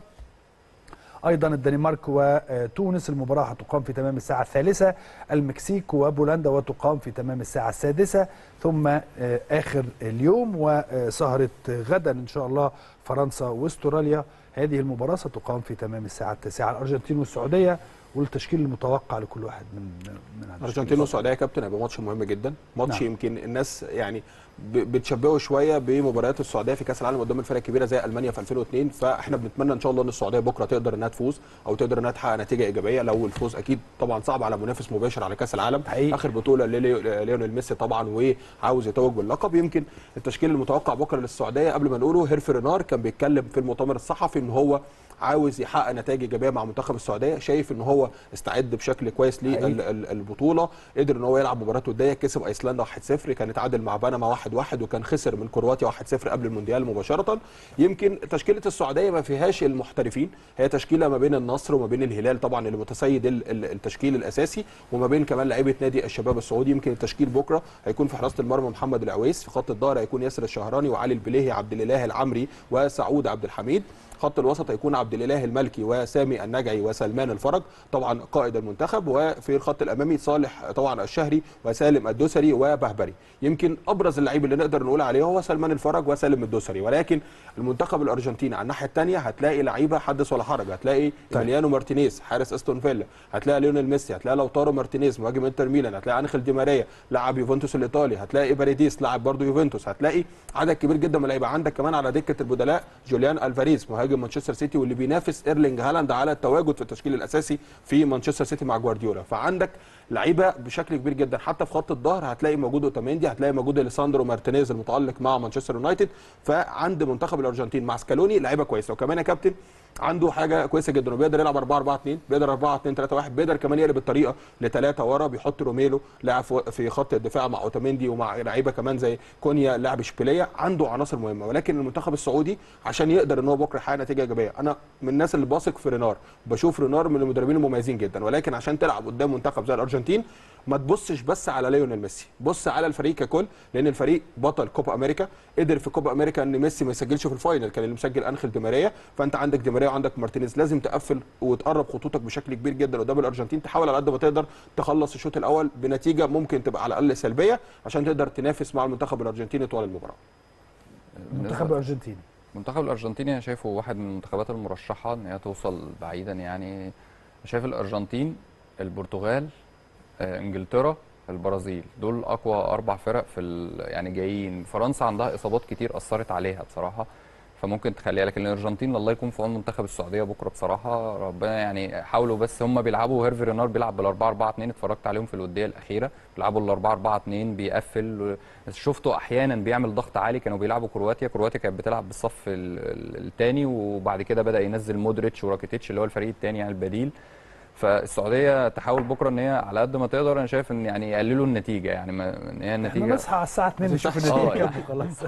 ايضا الدنمارك وتونس المباراه هتقام في تمام الساعه الثالثه المكسيك وبولندا وتقام في تمام الساعه السادسه ثم آه، اخر اليوم وسهره غدا ان شاء الله فرنسا واستراليا هذه المباراه ستقام في تمام الساعه التاسعه الارجنتين والسعوديه والتشكيل المتوقع لكل واحد من من هذا الارجنتين والسعوديه يا كابتن هيبقى ماتش مهم جدا ماتش نعم. يمكن الناس يعني ب- بتشبهه شويه بمباريات السعوديه في كاس العالم قدام الفرق الكبيره زي المانيا في 2002 فاحنا بنتمنى ان شاء الله ان السعوديه بكره تقدر انها تفوز او تقدر انها تحقق نتيجه ايجابيه لو الفوز اكيد طبعا صعب على منافس مباشر على كاس العالم حقيقي. اخر بطوله لليو- ليونيل ميسي طبعا وعاوز يتوج باللقب يمكن التشكيل المتوقع بكره للسعوديه قبل ما نقوله هيرفي رينار كان بيتكلم في المؤتمر الصحفي ان هو عاوز يحقق نتائج ايجابيه مع منتخب السعوديه شايف ان هو استعد بشكل كويس حقيقي. للبطوله قدر ان هو يلعب مباراه وديه كسب ايسلندا 1-0 كان اتعادل مع بنما 1-1 وكان خسر من كرواتيا 1-0 قبل المونديال مباشره يمكن تشكيله السعوديه ما فيهاش المحترفين هي تشكيله ما بين النصر وما بين الهلال طبعا اللي متسيد ال- ال- التشكيل الاساسي وما بين كمان لعيبه نادي الشباب السعودي يمكن التشكيل بكره هيكون في حراسه المرمى محمد العويس في خط الظهر هيكون ياسر الشهراني وعلي البليهي عبد الاله العمري وسعود عبد الحميد خط الوسط هيكون عبد الاله الملكي وسامي النجعي وسلمان الفرج طبعا قائد المنتخب وفي الخط الامامي صالح طبعا الشهري وسالم الدوسري وبهبري يمكن ابرز اللعيب اللي نقدر نقول عليه هو سلمان الفرج وسالم الدوسري ولكن المنتخب الارجنتيني على الناحيه الثانيه هتلاقي لعيبه حدث ولا حرج هتلاقي ايميليانو مارتينيز حارس استون فيلا هتلاقي ليونيل ميسي هتلاقي لوتارو مارتينيز مهاجم انتر ميلان هتلاقي انخيل دي ماريا لاعب يوفنتوس الايطالي هتلاقي باريديس لاعب برضه يوفنتوس هتلاقي عدد كبير جدا من اللعيبه عندك كمان على دكه البدلاء جوليان الفاريز مهاجم مانشستر سيتي واللي بينافس ايرلينج هالاند على التواجد في التشكيل الاساسي في مانشستر سيتي مع جوارديولا فعندك لعيبه بشكل كبير جدا حتى في خط الظهر هتلاقي موجود اوتاميندي هتلاقي موجود اليساندرو مارتينيز المتالق مع مانشستر يونايتد فعند منتخب الارجنتين مع سكالوني لعيبه كويسه وكمان يا كابتن عنده حاجه كويسه جدا انه بيقدر يلعب 4 4 2 بيقدر 4 2 3 1 بيقدر كمان يقلب الطريقه لثلاثه ورا بيحط روميلو لاعب في- في خط الدفاع مع اوتاميندي ومع لعيبه كمان زي كونيا لاعب اشبيليه عنده عناصر مهمه ولكن المنتخب السعودي عشان يقدر ان هو بكره يحقق نتيجه ايجابيه انا من الناس اللي باثق في رينار بشوف رينار من المدربين المميزين جدا ولكن عشان تلعب قدام منتخب زي الارجنتين ما تبصش بس على ليونيل ميسي بص على الفريق ككل لان الفريق بطل كوبا امريكا قدر في كوبا امريكا ان ميسي ما يسجلش في الفاينل كان اللي مسجل انخيل دي ماريا فانت عندك دي ماريا وعندك مارتينيز لازم تقفل وتقرب خطوطك بشكل كبير جدا قدام الارجنتين تحاول على قد ما تقدر تخلص الشوط الاول بنتيجه ممكن تبقى على الاقل سلبيه عشان تقدر تنافس مع المنتخب الارجنتيني طوال المباراه المنتخب الارجنتيني المنتخب الارجنتيني انا شايفه واحد من المنتخبات المرشحه ان هي توصل بعيدا يعني شايف الارجنتين البرتغال آه، انجلترا البرازيل دول اقوى اربع فرق في ال- يعني جايين فرنسا عندها اصابات كتير اثرت عليها بصراحه فممكن تخليها لكن الارجنتين الله يكون في عون منتخب السعوديه بكره بصراحه ربنا يعني حاولوا بس هم بيلعبوا هيرفي رينار بيلعب بال 4 4 2 اتفرجت عليهم في الوديه الاخيره بيلعبوا ال 4 4 2 بيقفل شفته احيانا بيعمل ضغط عالي كانوا بيلعبوا كرواتيا كرواتيا كانت بتلعب بالصف الثاني وبعد كده بدا ينزل مودريتش وراكيتيتش اللي هو الفريق الثاني يعني البديل فالسعوديه تحاول بكره ان هي على قد ما تقدر انا شايف ان يعني يقللوا النتيجه يعني ما ان هي احنا النتيجه نصحى على الساعه 2 نشوف آه، النتيجه يعني. كام وخلاص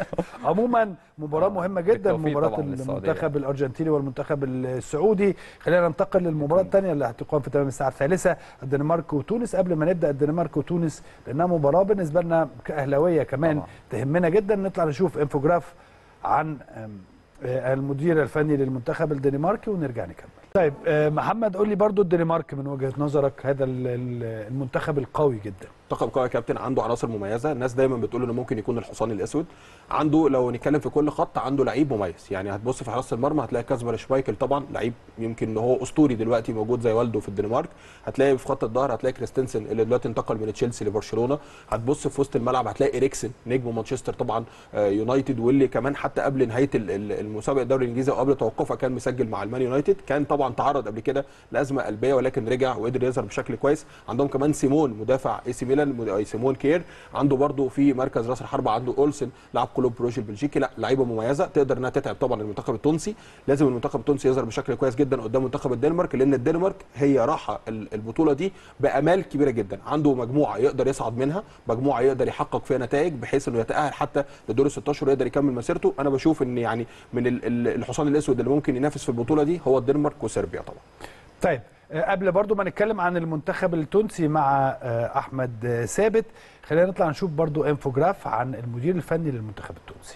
عموما مباراه مهمه جدا بالتوفيق مباراه طبعاً للسعودية. المنتخب الارجنتيني والمنتخب السعودي خلينا ننتقل للمباراه الثانيه اللي هتقام في تمام الساعه الثالثه الدنمارك وتونس قبل ما نبدا الدنمارك وتونس لانها مباراه بالنسبه لنا كاهلاويه كمان طبعاً. تهمنا جدا نطلع نشوف انفوجراف عن أم، آه، المدير الفني للمنتخب الدنماركي ونرجع نكمل طيب آه، محمد قول لي برضو الدنمارك من وجهه نظرك هذا ال- ال- المنتخب القوي جدا منتخب قوي يا كابتن عنده عناصر مميزه الناس دايما بتقول انه ممكن يكون الحصان الاسود عنده لو نتكلم في كل خط عنده لعيب مميز يعني هتبص في حراسه المرمى هتلاقي كاسبر شمايكل طبعا لعيب يمكن ان هو اسطوري دلوقتي موجود زي والده في الدنمارك هتلاقي في خط الظهر هتلاقي كريستنسن اللي دلوقتي انتقل من تشيلسي لبرشلونه هتبص في وسط الملعب هتلاقي اريكسن نجم مانشستر طبعا آه، يونايتد واللي كمان حتى قبل نهايه ال- ال- المسابقه الدوري الانجليزي وقبل توقفها كان مسجل مع المان يونايتد كان طبعا طبعا تعرض قبل كده لازمه قلبيه ولكن رجع وقدر يظهر بشكل كويس عندهم كمان سيمون مدافع اي سي ميلان مد- أي سيمون كير عنده برده في مركز راس الحربه عنده اولسن لاعب كلوب بروج البلجيكي لا لعيبه مميزه تقدر انها تتعب طبعا المنتخب التونسي لازم المنتخب التونسي يظهر بشكل كويس جدا قدام منتخب الدنمارك لان الدنمارك هي راحه ال- البطوله دي بامال كبيره جدا عنده مجموعه يقدر يصعد منها مجموعه يقدر يحقق فيها نتائج بحيث انه يتاهل حتى لدور ال 16 ويقدر يكمل مسيرته انا بشوف ان يعني من ال- ال- الحصان الاسود اللي ممكن ينافس في البطوله دي هو الدنمارك وصربيا طبعا طيب آه، قبل برضو ما نتكلم عن المنتخب التونسي مع آه، احمد آه، ثابت خلينا نطلع نشوف برضو انفوجراف عن المدير الفني للمنتخب التونسي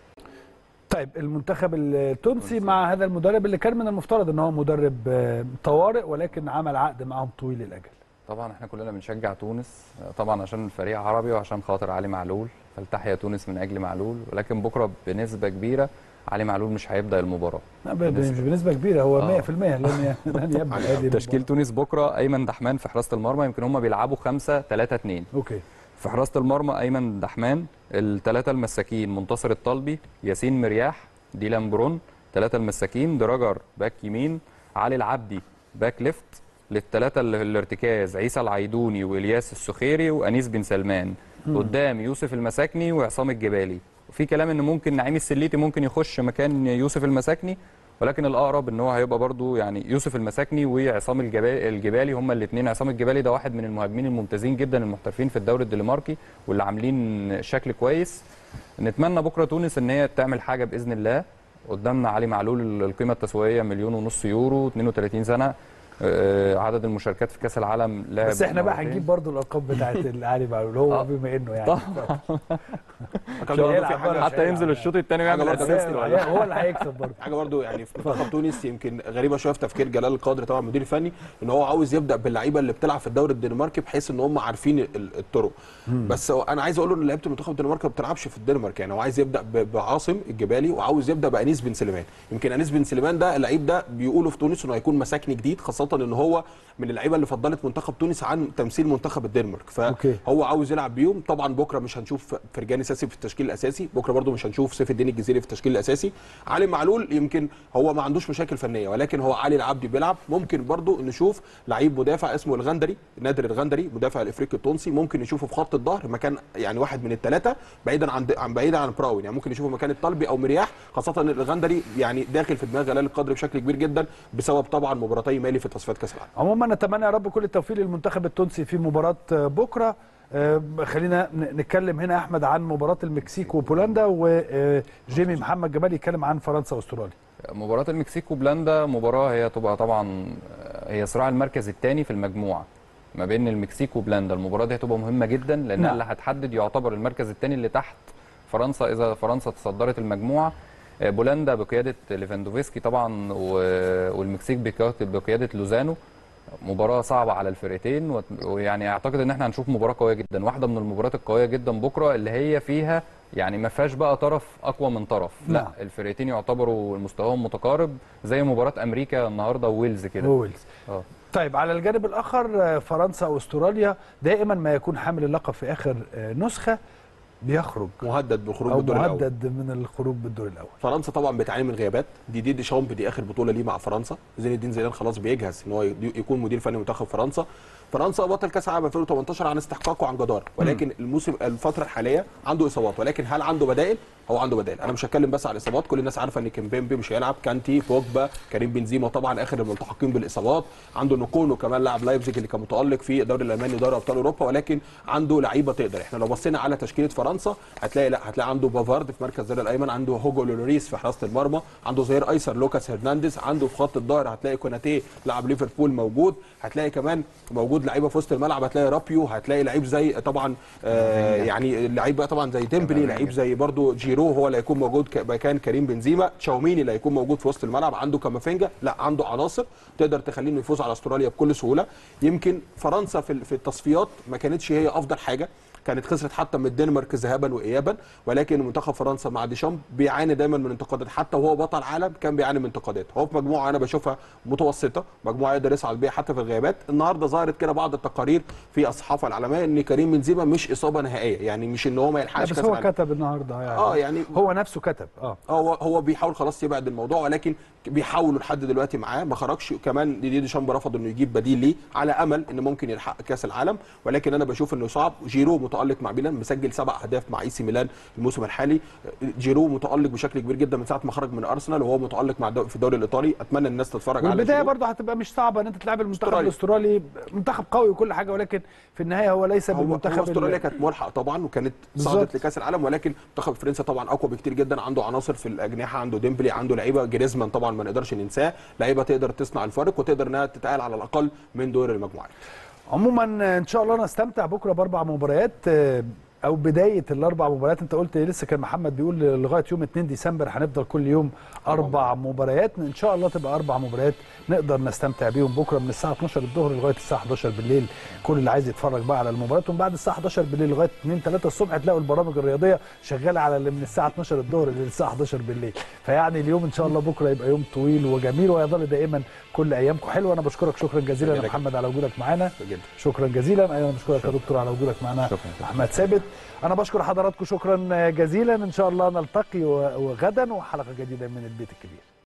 طيب المنتخب التونسي مع هذا المدرب اللي كان من المفترض ان هو مدرب آه، طوارئ ولكن عمل عقد معهم طويل الاجل طبعا احنا كلنا بنشجع تونس طبعا عشان الفريق عربي وعشان خاطر علي معلول فلتحيا تونس من اجل معلول ولكن بكره بنسبه كبيره علي معلول مش هيبدا المباراه لا، ب- ب- مش بنسبه كبيره هو 100% لن ي- لن يبدا هذه تشكيل تونس بكره ايمن دحمان في حراسه المرمى يمكن هم بيلعبوا 5 3 2 اوكي في حراسه المرمى ايمن دحمان الثلاثه المساكين منتصر الطلبي ياسين مرياح ديلان برون ثلاثه المساكين دراجر باك يمين علي العبدي باك ليفت للثلاثه اللي الارتكاز عيسى العيدوني والياس السخيري وانيس بن سلمان مم. قدام يوسف المساكني وعصام الجبالي وفي كلام ان ممكن نعيم السليتي ممكن يخش مكان يوسف المساكني ولكن الاقرب ان هو هيبقى برضو يعني يوسف المساكني وعصام الجبالي, الجبالي هما الاثنين عصام الجبالي ده واحد من المهاجمين الممتازين جدا المحترفين في الدوري الدنماركي واللي عاملين شكل كويس نتمنى بكره تونس ان هي تعمل حاجه باذن الله قدامنا علي معلول القيمه التسويقيه مليون ونص يورو 32 سنه آه، عدد المشاركات في كاس العالم لعب بس احنا بقى مرتين. هنجيب برضو الارقام بتاعت علي معلول هو آه. بما انه يعني طبعا. مش هيلعب برضه، مش حتى هيلعب. ينزل الشوط الثاني حاجة ويعمل برضه اسيست هي- هو اللي هيكسب برضه حاجه برضه يعني في منتخب تونس يمكن غريبه شويه في تفكير جلال القادر طبعا المدير الفني ان هو عاوز يبدا باللعيبه اللي بتلعب في الدوري الدنماركي بحيث ان هم عارفين ال- الطرق مم. بس هو انا عايز اقول له ان لعيبه المنتخب الدنماركي ما بتلعبش في الدنمارك يعني هو عايز يبدا ب- بعاصم الجبالي وعاوز يبدا بانيس بن سليمان يمكن انيس بن سليمان ده اللعيب ده بيقولوا في تونس انه هيكون مساكني جديد خاصه ان هو من اللعيبه اللي فضلت منتخب تونس عن تمثيل منتخب الدنمارك فهو عاوز يلعب بيهم طبعا بكره مش هنشوف فرجاني ساسي في التشكيل الاساسي بكره برده مش هنشوف سيف الدين الجزيري في التشكيل الاساسي علي معلول يمكن هو ما عندوش مشاكل فنيه ولكن هو علي العبدي بيلعب ممكن برده نشوف لعيب مدافع اسمه الغندري نادر الغندري مدافع الافريقي التونسي ممكن نشوفه في خط الظهر مكان يعني واحد من الثلاثه بعيدا عن عن بعيدا عن براون يعني ممكن نشوفه مكان الطلبي او مرياح خاصه ان الغندري يعني داخل في دماغ جلال القدر بشكل كبير جدا بسبب طبعا مباراتي مالي في تصفيات كاس العالم عموما نتمنى يا رب كل التوفيق للمنتخب التونسي في مباراه آه، بكره آه، خلينا ن- نتكلم هنا يا احمد عن مباراه المكسيك وبولندا وجيمي محمد جمال يتكلم عن فرنسا واستراليا مباراة المكسيك وبولندا مباراة هي تبقى طبعا هي صراع المركز الثاني في المجموعة ما بين المكسيك وبولندا المباراة دي هتبقى مهمة جدا لأنها نعم. اللي هتحدد يعتبر المركز الثاني اللي تحت فرنسا إذا فرنسا تصدرت المجموعة آه، بولندا بقيادة ليفاندوفسكي طبعا و- والمكسيك بقيادة بقيادة لوزانو مباراة صعبة على الفرقتين وت- ويعني اعتقد ان احنا هنشوف مباراة قوية جدا واحدة من المباريات القوية جدا بكرة اللي هي فيها يعني ما فيهاش بقى طرف اقوى من طرف لا نعم. الفرقتين يعتبروا مستواهم متقارب زي مباراة امريكا النهارده وويلز كده وويلز. اه طيب على الجانب الاخر آه، فرنسا واستراليا دائما ما يكون حامل اللقب في اخر آه، نسخه بيخرج مهدد بالخروج او بالدور الاول مهدد من الخروج بالدور الاول فرنسا طبعا بتعاني من غيابات دي دي ديشامب دي اخر بطوله ليه مع فرنسا زين الدين زيدان خلاص بيجهز ان هو ي- يكون مدير فني منتخب فرنسا فرنسا بطل كاس العالم 2018 عن استحقاقه عن جداره ولكن الموسم الفتره الحاليه عنده اصابات ولكن هل عنده بدائل هو عنده بدائل انا مش هتكلم بس على الاصابات كل الناس عارفه ان كيمبيمبي مش هيلعب كانتي بوجبا كريم بنزيما طبعا اخر الملتحقين بالاصابات عنده نكونو كمان لاعب لايبزيج اللي كان متالق في الدوري الالماني ودوري ابطال اوروبا ولكن عنده لعيبه تقدر احنا لو بصينا على تشكيله فرنسا هتلاقي لا هتلاقي عنده بافارد في مركز الظهير الايمن عنده هوجو لوريس في حراسه المرمى عنده ظهير ايسر لوكاس هرنانديز عنده في خط الظهر هتلاقي كوناتي لاعب ليفربول موجود هتلاقي كمان موجود لعيبه في وسط الملعب هتلاقي رابيو هتلاقي لعيب زي طبعا آه يعني لعيب بقى طبعا زي ديمبلي لعيب زي برضو جيرو هو اللي هيكون موجود ك- مكان كريم بنزيما تشاوميني اللي هيكون موجود في وسط الملعب عنده كامافينجا لا عنده عناصر تقدر تخليه انه يفوز على استراليا بكل سهوله يمكن فرنسا في ال- في التصفيات ما كانتش هي افضل حاجه كانت خسرت حتى من الدنمارك ذهابا وايابا ولكن منتخب فرنسا مع ديشامب بيعاني دايما من انتقادات حتى وهو بطل عالم كان بيعاني من انتقادات هو في مجموعه انا بشوفها متوسطه مجموعه يقدر يصعد بيها حتى في الغيابات النهارده ظهرت كده بعض التقارير في الصحافه العالميه ان كريم بنزيما مش اصابه نهائيه يعني مش ان هو ما لا يلحقش بس كاس هو العالم كتب النهارده يعني اه يعني هو نفسه كتب اه هو هو بيحاول خلاص يبعد الموضوع ولكن بيحاولوا لحد دلوقتي معاه ما خرجش كمان ديدي ديشامب رفض انه يجيب بديل ليه على امل ان ممكن يلحق كاس العالم ولكن انا بشوف انه صعب جيرو متالق مع ميلان مسجل سبع اهداف مع اي سي ميلان الموسم الحالي جيرو متالق بشكل كبير جدا من ساعه ما خرج من ارسنال وهو متالق مع الدو- في الدوري الايطالي اتمنى الناس تتفرج على والبدايه جيرو. برضه هتبقى مش صعبه ان انت تلعب المنتخب أستراليا. الاسترالي منتخب قوي وكل حاجه ولكن في النهايه هو ليس هو هو بالمنتخب استراليا ال- كانت ملحق طبعا وكانت بالظبط. صعدت لكاس العالم ولكن منتخب فرنسا طبعا اقوى بكتير جدا عنده عناصر في الاجنحه عنده ديمبلي عنده لعيبه جريزمان طبعا ما نقدرش ننساه لعيبه تقدر تصنع الفارق وتقدر انها تتقال على الاقل من دور المجموعات عموما ان شاء الله نستمتع بكره باربع مباريات آه، او بدايه الاربع مباريات انت قلت لسه كان محمد بيقول لغايه يوم 2 ديسمبر هنفضل كل يوم اربع مباريات ان شاء الله تبقى اربع مباريات نقدر نستمتع بيهم بكره من الساعه 12 الظهر لغايه الساعه 11 بالليل كل اللي عايز يتفرج بقى على المباريات ومن بعد الساعه 11 بالليل لغايه 2 3 الصبح تلاقوا البرامج الرياضيه شغاله على اللي من الساعه 12 الظهر للساعه 11 بالليل فيعني اليوم ان شاء الله بكره يبقى يوم طويل وجميل ويظل دائما كل ايامكم حلوه انا بشكرك شكرا جزيلا يا شكراً. محمد على وجودك معانا جدا شكرا جزيلا ايضا بشكرك يا دكتور على وجودك معنا شكراً. احمد ثابت انا بشكر حضراتكم شكرا جزيلا ان شاء الله نلتقي وغدا وحلقه جديده من البيت الكبير